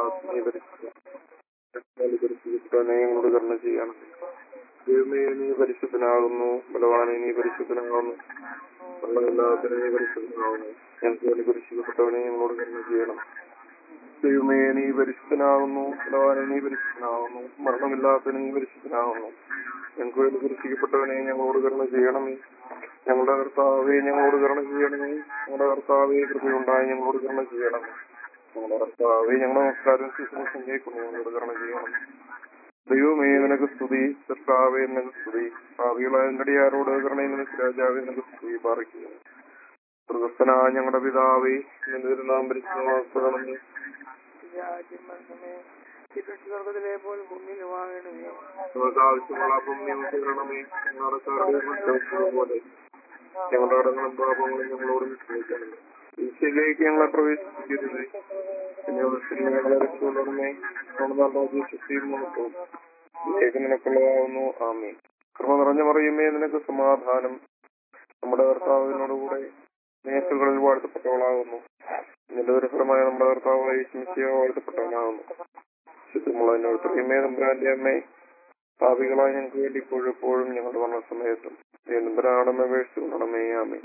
നീ പരിശുദ്ധനെ ഞങ്ങളോട് കരുണ ചെയ്യണം ദൈവമേ നീ പരിശുദ്ധനാകുന്നു ബലവാനെ നീ പരിശുദ്ധനാകുന്നു വെള്ളമില്ലാത്തതിനെ നീ പരിശുദ്ധനാകുന്നു ഞങ്ങൾക്ക് വേണ്ടി പരിശുദ്ധപ്പെട്ടവനെ ഞങ്ങളോട് കരുണ ചെയ്യണം ദൈവമേ നീ പരിശുദ്ധനാകുന്നു ബലവാനെ നീ പരിശുദ്ധനാകുന്നു മരണമില്ലാത്തതിന് നീ പരിശുദ്ധനാകുന്നു ഞങ്ങൾക്ക് വേണ്ടി കുരിശിക്കപ്പെട്ടവനെ ഞങ്ങളോട് കരുണ ചെയ്യണമേ ഞങ്ങളുടെ കർത്താവെ ഞങ്ങളോട് കരുണ ചെയ്യണമേ ഞങ്ങളുടെ കർത്താവെ കൃപയുണ്ടായി ഞങ്ങളോട് കരുണ ചെയ്യണമേ ഞങ്ങളുടെ കർത്താവെ ഞങ്ങളുടെ നമസ്കാരം ശിശുമസം കേൾക്കുന്നു ഞങ്ങളോട് കരുണ ചെയ്യണം ദൈവമേ നിനക്ക് സ്തുതി കർത്താവെ നിനക്ക് സ്തുതി ഭാവികളായ നടിയാരോട് കരുണയിൽ നിനക്ക് രാജാവെ നിനക്ക് സ്തുതി പാറിക്കുന്നു പ്രദർശനായ ഞങ്ങളുടെ പിതാവേ നിന്റെ തിരുനാം പരിശുദ്ധമാക്കണമേ രാജ്യം വരണമേ സ്വർഗത്തിലെ പോലെ ഭൂമിയിൽ വാങ്ങണമേ ഞങ്ങൾക്ക് ആവശ്യമുള്ള അപ്പം ഞങ്ങൾക്ക് തരണമേ ഞങ്ങളുടെ കടയുടെ കുറ്റം പോലെ ഞങ്ങളുടെ അടങ്ങളും പാപങ്ങളും ഞങ്ങളോട് ക്ഷമിക്കണമേ ഈശയിലേക്ക് ഞങ്ങളെ പ്രവേശിപ്പിക്കരുത് പിന്നെ വർഷത്തിൽ ഞങ്ങളെ രക്ഷപ്പെടണമേ നമ്മുടെ നല്ല ശക്തിയും നോക്കും ഇതിലേക്ക് നിനക്കുള്ളതാവുന്നു ആമേ കൃപ നിറഞ്ഞ പറയുമേ നിനക്ക് സമാധാനം നമ്മുടെ കർത്താവിനോടുകൂടെ നേസുകളിൽ വാഴ്ത്തപ്പെട്ടവളാകുന്നു നിന്റെ ഒരു ഫലമായ നമ്മുടെ കർത്താവ് യേശുമിശിയ വാഴ്ത്തപ്പെട്ടവനാകുന്നു ശുദ്ധമുള്ളതിനോട് പറയുമേ നമ്പുരാന്റെ അമ്മേ പാപികളായി ഞങ്ങൾക്ക് വേണ്ടി ഇപ്പോഴും എപ്പോഴും ഞങ്ങളുടെ മരണ സമയത്തും നമ്പരാണമേ അപേക്ഷിച്ചുകൊണ്ടമേ ആമേ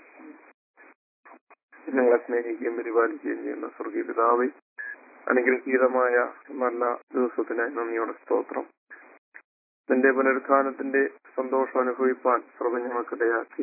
ഞങ്ങളെ സ്നേഹിക്കുകയും പരിപാലിക്കുകയും ചെയ്യുന്ന സ്വർഗീയ പിതാവേ അനുഗ്രഹീതമായ നല്ല ദിവസത്തിനായി നന്ദിയോടെ സ്തോത്രം നിന്റെ പുനരുത്ഥാനത്തിന്റെ സന്തോഷം അനുഭവിപ്പാൻ സ്വർഗം ഞങ്ങൾക്കിടയാക്കി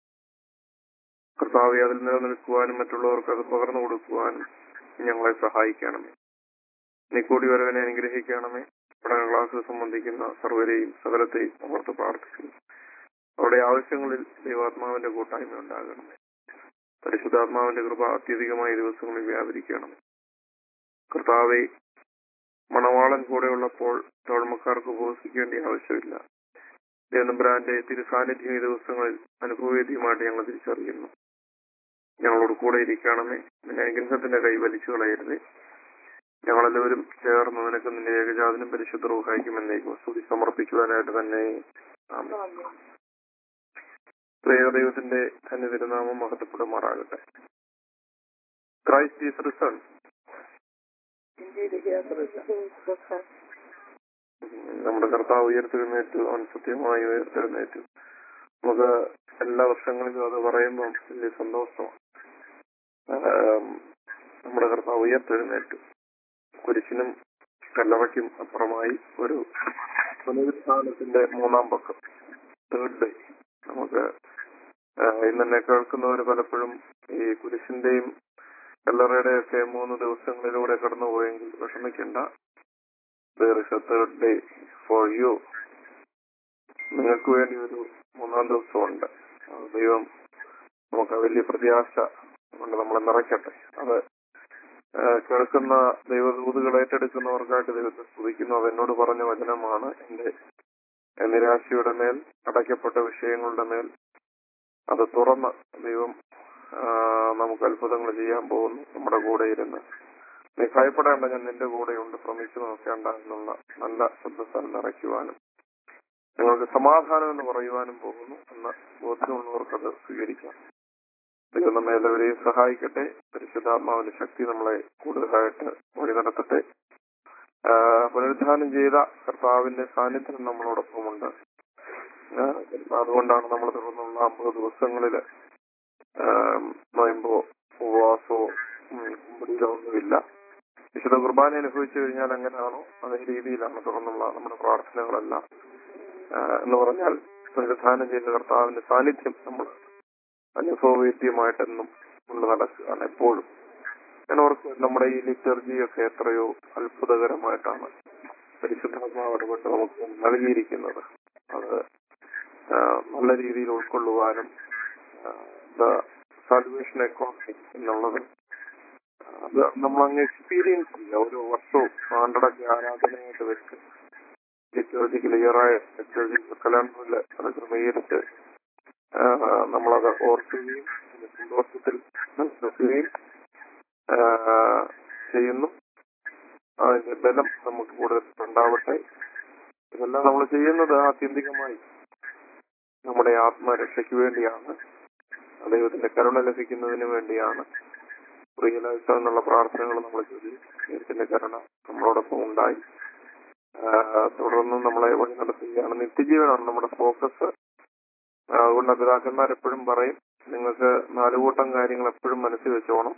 കർത്താവെ അതിൽ നിലനിൽക്കുവാനും മറ്റുള്ളവർക്ക് അത് പകർന്നു കൊടുക്കുവാനും ഞങ്ങളെ സഹായിക്കണമേ നീ കൂടി വരവനെ അനുഗ്രഹിക്കണമേ പഠന ക്ലാസ് സംബന്ധിക്കുന്ന സർവരെയും സകലത്തെയും ഓർത്ത് പ്രാർത്ഥിക്കുന്നു അവരുടെ ആവശ്യങ്ങളിൽ ദൈവാത്മാവിന്റെ കൂട്ടായ്മ ഉണ്ടാകണമേ പരിശുദ്ധാത്മാവിന്റെ കൃപ അത്യധികമായ ദിവസങ്ങളിൽ വ്യാപരിക്കണമേ കർത്താവെ മണവാളൻ കൂടെയുള്ളപ്പോൾ തോഴ്മക്കാർക്ക് ഉപവസിക്കേണ്ട ആവശ്യമില്ല ദേവനബ്രാന്റെ തിരുസാന്നിധ്യം ഈ ദിവസങ്ങളിൽ അനുഭവവേദ്യമായിട്ട് ഞങ്ങൾ തിരിച്ചറിയുന്നു ഞങ്ങളോട് കൂടെ ഇരിക്കണമേ നിന്റെ അനുഗ്രഹത്തിന്റെ കൈ വലിച്ചു കളയരുതേ ഞങ്ങളെല്ലാവരും ചേർന്ന് നിനക്ക് നിന്റെ ഏകജാതനും പരിശുദ്ധ റൂഹായിക്കും എന്നേക്കും സ്തുതി സമർപ്പിക്കുവാനായിട്ട് തന്നെ ആമേൻ. പ്രിയ ദൈവത്തിന്റെ തന്നെ തിരുനാമം മഹത്വപ്പെടുമാറാകട്ടെ ക്രൈസ്റ്റ് ഈസ് റിസൺ ഇന്ത്യയിലേക്ക് യാത്ര നമ്മുടെ കർത്താവ് ഉയർത്തെഴുന്നേറ്റു അവൻ സത്യമായി ഉയർത്തെഴുന്നേറ്റു നമുക്ക് എല്ലാ വർഷങ്ങളിലും അത് പറയുമ്പോൾ വലിയ സന്തോഷമാണ് ആം, നമ്മുടെ കർത്താവ് ഉയർത്തെഴുന്നേറ്റു കുരിശിനും കല്ലറയ്ക്കും അപ്പുറമായി ഒരു പുനരുത്ഥാനത്തിന്റെ മൂന്നാം പക്കം തേർഡ് ഡേ നമുക്ക് ആ, ഇന്ന് തന്നെ കേൾക്കുന്നവർ പലപ്പോഴും ഈ കുരിശിന്റെയും കല്ലറയുടെ ഒക്കെ മൂന്ന് ദിവസങ്ങളിലൂടെ കടന്നുപോയെങ്കിൽ വിഷമിക്കണ്ട there is a third day for you നിങ്ങൾക്ക് വേണ്ടി ഒരു മൂന്നാം ദിവസമുണ്ട് അത് ദൈവം നമുക്ക് വലിയ പ്രത്യാശ കൊണ്ട് നമ്മളെ നിറയ്ക്കട്ടെ അത് ആ, കേൾക്കുന്ന ദൈവദൂതുകൾ ഏറ്റെടുക്കുന്നവർക്കായിട്ട് ദൈവത്തെ സ്തുതിക്കുന്നു അത് എന്നോട് പറഞ്ഞ വചനമാണ് എന്റെ നിരാശയുടെ മേൽ അടയ്ക്കപ്പെട്ട വിഷയങ്ങളുടെ മേൽ അത് തുറന്ന് ദൈവം ആ, നമുക്ക് അത്ഭുതങ്ങൾ ചെയ്യാൻ പോകുന്നു നമ്മുടെ കൂടെ ഇരുന്ന് നീ ഭയപ്പെടേണ്ട ഞാൻ നിന്റെ കൂടെയുണ്ട് ശ്രമിച്ചു നോക്കേണ്ട എന്നുള്ള നല്ല ശബ്ദസ്ഥാനം നിറയ്ക്കുവാനും നിങ്ങൾക്ക് സമാധാനം എന്ന് പറയുവാനും പോകുന്നു എന്ന ബോധ്യമുള്ളവർക്ക് അത് സ്വീകരിക്കാം ദൈവം നമ്മെ എല്ലാവരെയും സഹായിക്കട്ടെ പരിശുദ്ധാത്മാവിന്റെ ശക്തി നമ്മളെ കൂടുതലായിട്ട് വഴി നടത്തട്ടെ ആ, പുനരുദ്ധാനം ചെയ്ത കർത്താവിന്റെ സാന്നിധ്യം നമ്മളോടൊപ്പമുണ്ട് ആ, അതുകൊണ്ടാണ് നമ്മൾ തുടർന്നുള്ള അമ്പത് ദിവസങ്ങളില് നോയമ്പോ ഉപവാസമോ കുമ്പടിയിലോ ഒന്നുമില്ല വിശുദ്ധ കുർബാന അനുഭവിച്ചു കഴിഞ്ഞാൽ എങ്ങനെയാണോ അതേ രീതിയിലാണ് തുടർന്നുള്ള നമ്മുടെ പ്രാർത്ഥനകളെല്ലാം ആ, എന്ന് പറഞ്ഞാൽ പുനരുദ്ധാനം ചെയ്ത കർത്താവിന്റെ സാന്നിധ്യം നമ്മൾ അനുഭവവേദ്യമായിട്ടെന്നും കൊണ്ട് നടക്കുകയാണ് എപ്പോഴും ഞാൻ ഓർക്കും നമ്മുടെ ഈ ലിറ്റർജിയൊക്കെ എത്രയോ അത്ഭുതകരമായിട്ടാണ് പരിശുദ്ധാത്മാവ് ഇടപെട്ട് നമുക്ക് നൽകിയിരിക്കുന്നത് അത് ആ, നല്ല രീതിയിൽ ഉൾക്കൊള്ളുവാനും സാൽവേഷൻ എക്കോണമി എന്നുള്ളത് അത് നമ്മൾ അങ്ങ് എക്സ്പീരിയൻസ് ചെയ്യുക ഓരോ വർഷവും ആണ്ടടക്ക ആരാധനയായിട്ട് വെച്ച് ലിറ്റർജി ക്ലിയറായ ലിറ്റർജി കലാമില് അത് ക്രമീകരിച്ച് ആ, നമ്മളത് ഓർക്കുകയും അതിന്റെ സന്തോഷത്തിൽ നിൽക്കുകയും ആ, ചെയ്യുന്നു അതിന്റെ ബലം നമുക്ക് കൂടുതൽ ഉണ്ടാവട്ടെ ഇതെല്ലാം നമ്മൾ ചെയ്യുന്നത് ആത്യന്തികമായി നമ്മുടെ ആത്മരക്ഷയ്ക്ക് വേണ്ടിയാണ് ദൈവത്തിന്റെ കരുണ ലഭിക്കുന്നതിന് വേണ്ടിയാണ് റിയലൈസ് എന്നുള്ള പ്രാർത്ഥനകൾ നമ്മൾ ചൊല്ലി ദൈവത്തിന്റെ കരുണ നമ്മളോടൊപ്പം ഉണ്ടായി ആ, തുടർന്ന് നമ്മളെ വഴി നടത്തുകയാണ് നിത്യജീവനാണ് നമ്മുടെ ഫോക്കസ് അതുകൊണ്ട് പിതാക്കന്മാർ എപ്പോഴും പറയും നിങ്ങൾക്ക് നാലുകൂട്ടം കാര്യങ്ങൾ എപ്പോഴും മനസ്സിൽ വെച്ചോണം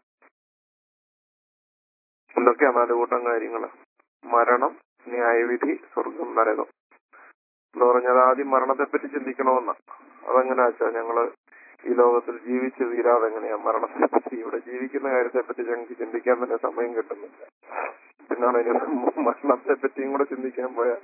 എന്തൊക്കെയാ നാലുകൂട്ടം കാര്യങ്ങൾ മരണം ന്യായവിധി സ്വർഗം നരകം എന്ന് പറഞ്ഞാൽ ആദ്യം മരണത്തെപ്പറ്റി ചിന്തിക്കണമെന്ന അതെങ്ങനെയാ വെച്ചാൽ ഞങ്ങള് ഈ ലോകത്തിൽ ജീവിച്ച് തീരാതെ എങ്ങനെയാ മരണത്തെ പറ്റി ഇവിടെ ജീവിക്കുന്ന കാര്യത്തെ പറ്റി ഞങ്ങൾക്ക് ചിന്തിക്കാൻ തന്നെ സമയം കിട്ടുന്നില്ല പിന്നാണ് ഇനി മരണത്തെ പറ്റിയും കൂടെ ചിന്തിക്കാൻ പോയാൽ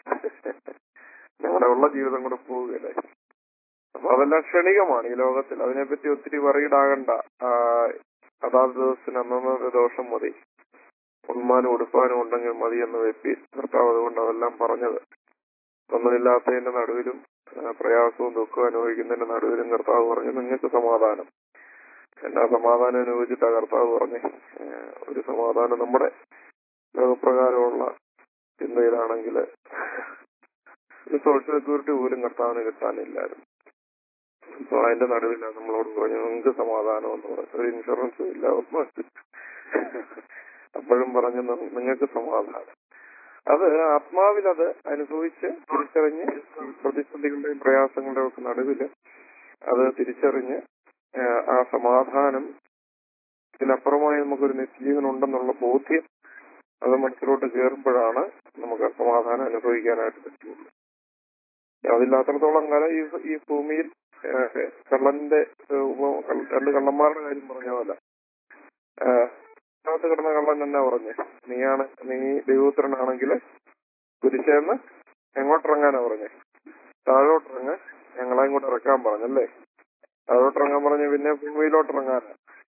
ഞങ്ങളുടെ ഉള്ള ജീവിതം കൂടെ പോവുകയല്ലേ അപ്പൊ അതെല്ലാം ക്ഷണികമാണ് ഈ ലോകത്തിൽ അതിനെപ്പറ്റി ഒത്തിരി വറീഡാകണ്ട അതാത് ദിവസത്തിന് അന്നന്നത്തെ ദോഷം മതി ഉണ്മാനും ഉടുപ്പാനും ഉണ്ടെങ്കിൽ മതി എന്ന് വെപ്പി കർത്താവ് അതുകൊണ്ട് അതെല്ലാം പറഞ്ഞത് ഒന്നുമില്ലാത്തതിന്റെ നടുവിലും ആ, പ്രയാസവും ദുഃഖവും അനുഭവിക്കുന്നതിന്റെ നടുവിലും കർത്താവ് പറഞ്ഞു നിങ്ങൾക്ക് സമാധാനം എന്നാ സമാധാനം അനുഭവിച്ചിട്ടാ കർത്താവ് പറഞ്ഞേ ഏ, ഒരു സമാധാനം നമ്മുടെ ലോകപ്രകാരമുള്ള ചിന്തയിലാണെങ്കിൽ ഒരു സോഷ്യൽ സെക്യൂരിറ്റി പോലും കർത്താവിന് കിട്ടാനില്ലായിരുന്നു അപ്പൊ അതിന്റെ നടുവിലാണ് നമ്മളോട് പറഞ്ഞു നിങ്ങൾക്ക് സമാധാനം എന്ന് പറഞ്ഞു ഒരു ഇൻഷുറൻസും ഇല്ല ഒന്നും അപ്പോഴും പറഞ്ഞു "നി- നിങ്ങൾക്ക് സമാധാനം അത് ആത്മാവിൽ അത് അനുഭവിച്ച് തിരിച്ചറിഞ്ഞ് ഈ പ്രതിസന്ധികളുടെയും പ്രയാസങ്ങളുടെയും ഒക്കെ നടുവില് അത് തിരിച്ചറിഞ്ഞ് ഏഹ് ആ സമാധാനം ഇതിനപ്പുറമായി നമുക്കൊരു നിത്യജീവൻ ഉണ്ടെന്നുള്ള ബോധ്യം അത് മനസ്സിലോട്ട് കയറുമ്പോഴാണ് നമുക്ക് ആ സമാധാനം അനുഭവിക്കാനായിട്ട് പറ്റുള്ളൂ അതില്ലാത്തടത്തോളം കാലം ഈ ഈ ഭൂമിയിൽ ഏഹ് കള്ളന്റെ ഏഹ് ഉപ- കള്ള- രണ്ട് കള്ളന്മാരുടെ കാര്യം പറഞ്ഞ പോലെ ഏഹ് അതിനകത്ത് കിടന്ന കള്ളൻ എന്നാ പറഞ്ഞേ നീയാണ് നീ ദൈവപുത്രനാണെങ്കിൽ കുരിശേന്ന് എങ്ങോട്ടിറങ്ങാനാ പറഞ്ഞേ താഴോട്ടിറങ്ങ് ഞങ്ങളെയും കൂടെ ഇറക്കാൻ പറഞ്ഞല്ലേ താഴോട്ടിറങ്ങാൻ പറഞ്ഞു പിന്നെ ഭൂമിയിലോട്ടിറങ്ങാനാ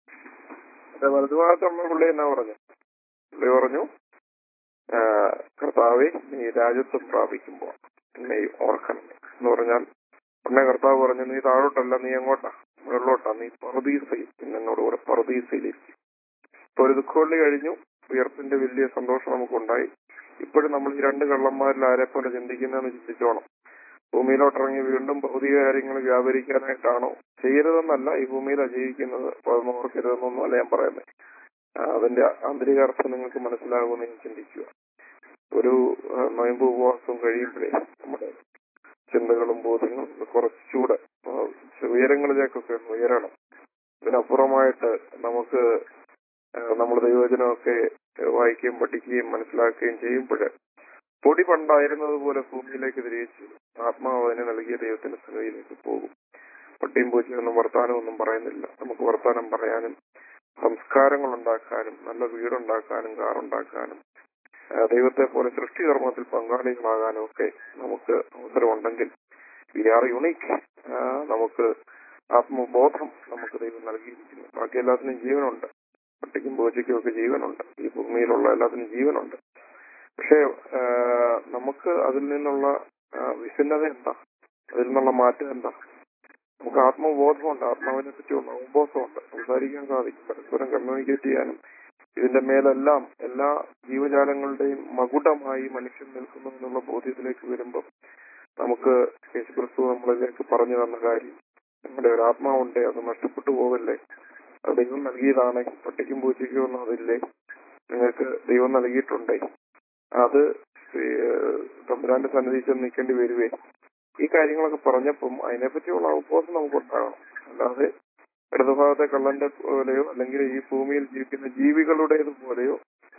മറ്റേ വലതുഭാഗത്തുള്ള പുള്ളി എന്നാ പറഞ്ഞു പുള്ളി പറഞ്ഞു "ആ, കർത്താവെ നീ രാജ്യത്വം പ്രാപിക്കുമ്പോൾ എന്നെ ഓർക്കണം എന്ന് പറഞ്ഞാൽ ഉടനെ കർത്താവ് പറഞ്ഞു നീ താഴോട്ടല്ല നീ എങ്ങോട്ടാ മുകളിലോട്ടാ നീ പറദീസയിൽ പിന്നെ എന്നോട് കൂടെ പറദീസയിലേക്ക് ഇപ്പൊ ഒരു ദുഃഖവള്ളി കഴിഞ്ഞു ഉയർപ്പിന്റെ വലിയ സന്തോഷം നമുക്കുണ്ടായി ഇപ്പോഴും നമ്മൾ ഈ രണ്ട് കള്ളന്മാരിൽ ആരെ പോലെ ചിന്തിക്കുന്നതെന്ന് ചിന്തിച്ചോണം ഭൂമിയിലോട്ടിറങ്ങി വീണ്ടും ഭൗതിക കാര്യങ്ങൾ വ്യാപരിക്കാനായിട്ടാണോ ചെയ്യരുതെന്നല്ല ഈ ഭൂമിയിൽ ജീവിക്കുന്നത് അപ്പൊ അതൊന്നും ഓർക്കരുതെന്നൊന്നും അല്ല ഞാൻ പറയുന്നത് ആ, അതിന്റെ ആന്തരിക അർത്ഥം നിങ്ങൾക്ക് മനസ്സിലാകുമെന്ന് ഞാൻ ചിന്തിക്കുക ഒരു ആ, നോയമ്പ് ഉപവാസവും കഴിയുമ്പോഴേ നമ്മുടെ ചിന്തകളും ബോധ്യങ്ങളും ഒന്ന് കുറച്ചുകൂടെ ആ, ഉയരങ്ങളിലേക്കൊക്കെ ഒന്ന് ഉയരണം ഇതിനപ്പുറമായിട്ട് നമുക്ക് നമ്മൾ ദൈവവചനമൊക്കെ വായിക്കുകയും പഠിക്കുകയും മനസ്സിലാക്കുകയും ചെയ്യുമ്പോൾ പൊടി പണ്ടായിരുന്നത് പോലെ ഭൂമിയിലേക്ക് തിരിച്ചു ആത്മാവ് അതിനെ നൽകിയ ദൈവത്തിന്റെ സന്നിധിയിലേക്ക് പോകും പട്ടിയും പൂച്ചയൊന്നും വർത്താനം ഒന്നും പറയുന്നില്ല നമുക്ക് വർത്താനം പറയാനും സംസ്കാരങ്ങൾ ഉണ്ടാക്കാനും നല്ല വീടുണ്ടാക്കാനും കാറുണ്ടാക്കാനും ആ, ദൈവത്തെ പോലെ സൃഷ്ടികർമ്മത്തിൽ പങ്കാളികളാകാനും ഒക്കെ നമുക്ക് അവസരമുണ്ടെങ്കിൽ വി ആർ യുണീക്ക് നമുക്ക് ആത്മബോധം നമുക്ക് ദൈവം നൽകിയിരിക്കുന്നു ബാക്കി എല്ലാത്തിനും ജീവനുണ്ട് പട്ടിക്കും പൂച്ചയ്ക്കും ഒക്കെ ജീവനുണ്ട് ഈ ഭൂമിയിലുള്ള എല്ലാത്തിനും ജീവനുണ്ട് പക്ഷേ ആ, നമുക്ക് അതിൽ നിന്നുള്ള ആ, വിഭിന്നത എന്താ അതിൽ നിന്നുള്ള മാറ്റം എന്താ നമുക്ക് ആത്മബോധമുണ്ട് ആത്മാവിനെ പറ്റിയുള്ള അവബോധമുണ്ട് സംസാരിക്കാൻ സാധിക്കും പരസ്പരം കമ്മ്യൂണിക്കേറ്റ് ചെയ്യാനും ഇതിന്റെ മേലെല്ലാം എല്ലാ ജീവജാലങ്ങളുടെയും മകുടമായി മനുഷ്യൻ നിൽക്കുന്നു എന്നുള്ള ബോധ്യത്തിലേക്ക് വരുമ്പോൾ നമുക്ക് യേശുക്രിസ്തു നമ്മളിലേക്ക് പറഞ്ഞു തന്ന കാര്യം നമ്മുടെ ഒരു ആത്മാവുണ്ടേ അത് നഷ്ടപ്പെട്ടു പോകല്ലേ അത് ദൈവം നൽകിയതാണ് പട്ടിക്കും പൂച്ചയ്ക്കും ഒന്നും അതില്ലേ നിങ്ങൾക്ക് ദൈവം നൽകിയിട്ടുണ്ടേ അത് ഏഹ് തമ്പുരാന്റെ സന്നിധി ചെന്ന് നിൽക്കേണ്ടി വരുവേ ഈ കാര്യങ്ങളൊക്കെ പറഞ്ഞപ്പം അതിനെപ്പറ്റിയുള്ള അവബോധം നമുക്ക് ഉണ്ടാകണം അല്ലാതെ ഇടതുഭാഗത്തെ കള്ളന്റെ പോലെയോ അല്ലെങ്കിൽ ഈ ഭൂമിയിൽ ജീവിക്കുന്ന ജീവികളുടേത് പോലെയോ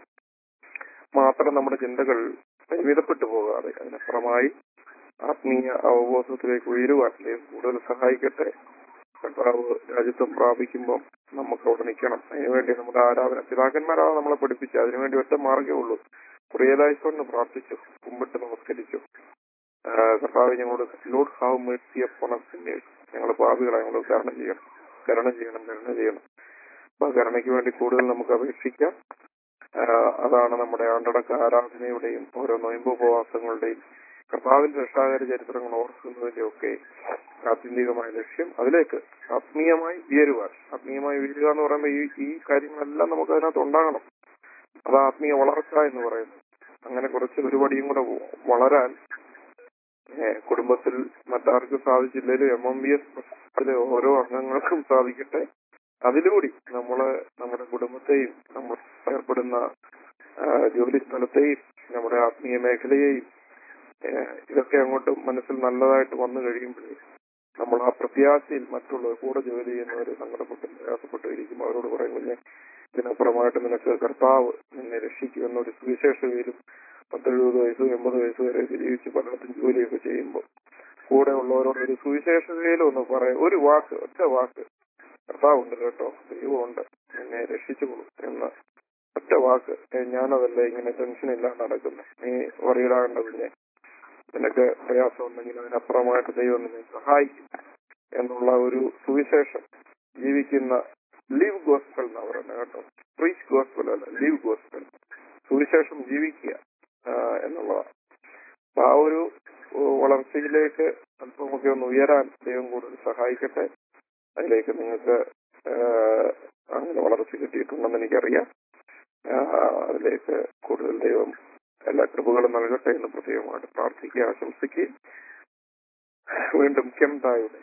മാത്രം നമ്മുടെ ചിന്തകൾ പരിമിതപ്പെട്ടു പോകാതെ അതിനപ്പുറമായി ആത്മീയ അവബോധത്തിലേക്ക് ഉയരുവാൻ ദൈവം കൂടുതൽ സഹായിക്കട്ടെ കർത്താവ് രാജ്യത്വം പ്രാപിക്കുമ്പോൾ നമുക്ക് അവിടെ നിൽക്കണം അതിനുവേണ്ടി നമ്മുടെ ആരാധന പിതാക്കന്മാരാണ് നമ്മളെ പഠിപ്പിച്ചത് അതിനുവേണ്ടി ഒറ്റ മാർഗ്ഗമേ ഉള്ളൂ റിയലൈസോന്ന് പ്രാർത്ഥിച്ചു കുമ്പിട്ട് നമസ്കരിച്ചു ആ, കർത്താവ് ഞങ്ങളോട് ലോഡ് ഹാവ് മേഴ്സി അപ്പോൺ ഞങ്ങൾ പാപികളെ ഞങ്ങൾ കരുണ ചെയ്യണം കരുണ ചെയ്യണം കരുണ ചെയ്യണം അപ്പൊ ആ കരുണയ്ക്ക് വേണ്ടി കൂടുതൽ നമുക്ക് അപേക്ഷിക്കാം ആ, അതാണ് നമ്മുടെ ആണ്ടടക്ക ആരാധനയുടെയും ഓരോ നൊയമ്പ് ഉപവാസങ്ങളുടെയും കർത്താവിന്റെ രക്ഷാകര ചരിത്രങ്ങൾ ഓർക്കുന്നതിന്റെ ഒക്കെ ആത്യന്തികമായ ലക്ഷ്യം അതിലേക്ക് ആത്മീയമായി ഉയരുവാൻ ആത്മീയമായി ഉയരുക എന്ന് പറയുമ്പോൾ ഈ ഈ കാര്യങ്ങളെല്ലാം നമുക്ക് അതിനകത്ത് ഉണ്ടാകണം അത് ആത്മീയ വളർച്ച എന്ന് പറയുന്നത് അങ്ങനെ കുറച്ച് പരിപാടിയും കൂടെ വളരാൻ ഏഹ് കുടുംബത്തിൽ മറ്റാർക്കും സാധിച്ചില്ലെങ്കിലും എം എം ബി എസ് ഓരോ അംഗങ്ങൾക്കും സാധിക്കട്ടെ അതിലൂടെ നമ്മള് നമ്മുടെ കുടുംബത്തെയും നമ്മൾ ഏർപ്പെടുന്ന ആ, ജോലി സ്ഥലത്തെയും നമ്മുടെ ആത്മീയ മേഖലയെയും ഏഹ്, ഇതൊക്കെ അങ്ങോട്ട് മനസ്സിൽ നല്ലതായിട്ട് വന്നു കഴിയുമ്പോൾ നമ്മൾ ആ പ്രത്യാശയിൽ മറ്റുള്ളവർ കൂടെ ജോലി ചെയ്യുന്നവർ സങ്കടപ്പെട്ട് പ്രയാസപ്പെട്ട് ഇരിക്കും അവരോട് പറയും കുഞ്ഞെ ഇതിനപ്പുറമായിട്ട് നിനക്ക് കർത്താവ് നിന്നെ രക്ഷിക്കുമെന്ന ഒരു സുവിശേഷതയിലും പത്തെഴുപത് വയസ്സ് എൺപത് വയസ്സ് വരെ ജീവിച്ച് പലയിടത്തും ജോലിയൊക്കെ ചെയ്യുമ്പോൾ കൂടെ ഉള്ളവരോട് ഒരു സുവിശേഷതയിലും ഒന്ന് പറയാം ഒരു വാക്ക് ഒറ്റ വാക്ക് കർത്താവുണ്ട് കേട്ടോ ദൈവമുണ്ട് നിന്നെ രക്ഷിച്ചുകൊള്ളും എന്ന ഒറ്റ വാക്ക് ഏ, ഞാനതല്ല ഇങ്ങനെ ടെൻഷൻ ഇല്ലാണ്ട് നടക്കുന്നത് നീ വറിയിടാകേണ്ട കുഞ്ഞെ നിനക്ക് പ്രയാസമുണ്ടെങ്കിൽ അതിനപ്പുറമായിട്ട് ദൈവം നിന്നെ സഹായിക്കും എന്നുള്ള ഒരു സുവിശേഷം ജീവിക്കുന്ന ലീവ് ഗോസ്പൽ എന്നാ പറയുന്നത് കേട്ടോ പ്രീച്ച് ഗോസ്പൽ അല്ല ലീവ് ഗോസ്പൽ സുവിശേഷം ജീവിക്കുക ആ, എന്നുള്ളതാണ് അപ്പൊ ആ ഒരു ഓ, വളർച്ചയിലേക്ക് അല്പമൊക്കെ ഒന്ന് ഉയരാൻ ദൈവം കൂടുതൽ സഹായിക്കട്ടെ അതിലേക്ക് നിങ്ങൾക്ക് ആ, അങ്ങനെ വളർച്ച കിട്ടിയിട്ടുണ്ടെന്ന് എനിക്കറിയാം ആ, അതിലേക്ക് കൂടുതൽ ദൈവം എല്ലാ കൃപകളും നൽകട്ടെ എന്ന് പ്രത്യേകമായിട്ട് പ്രാർത്ഥിക്കുക ആശംസിക്കുകയും വീണ്ടും കെംതായുടെ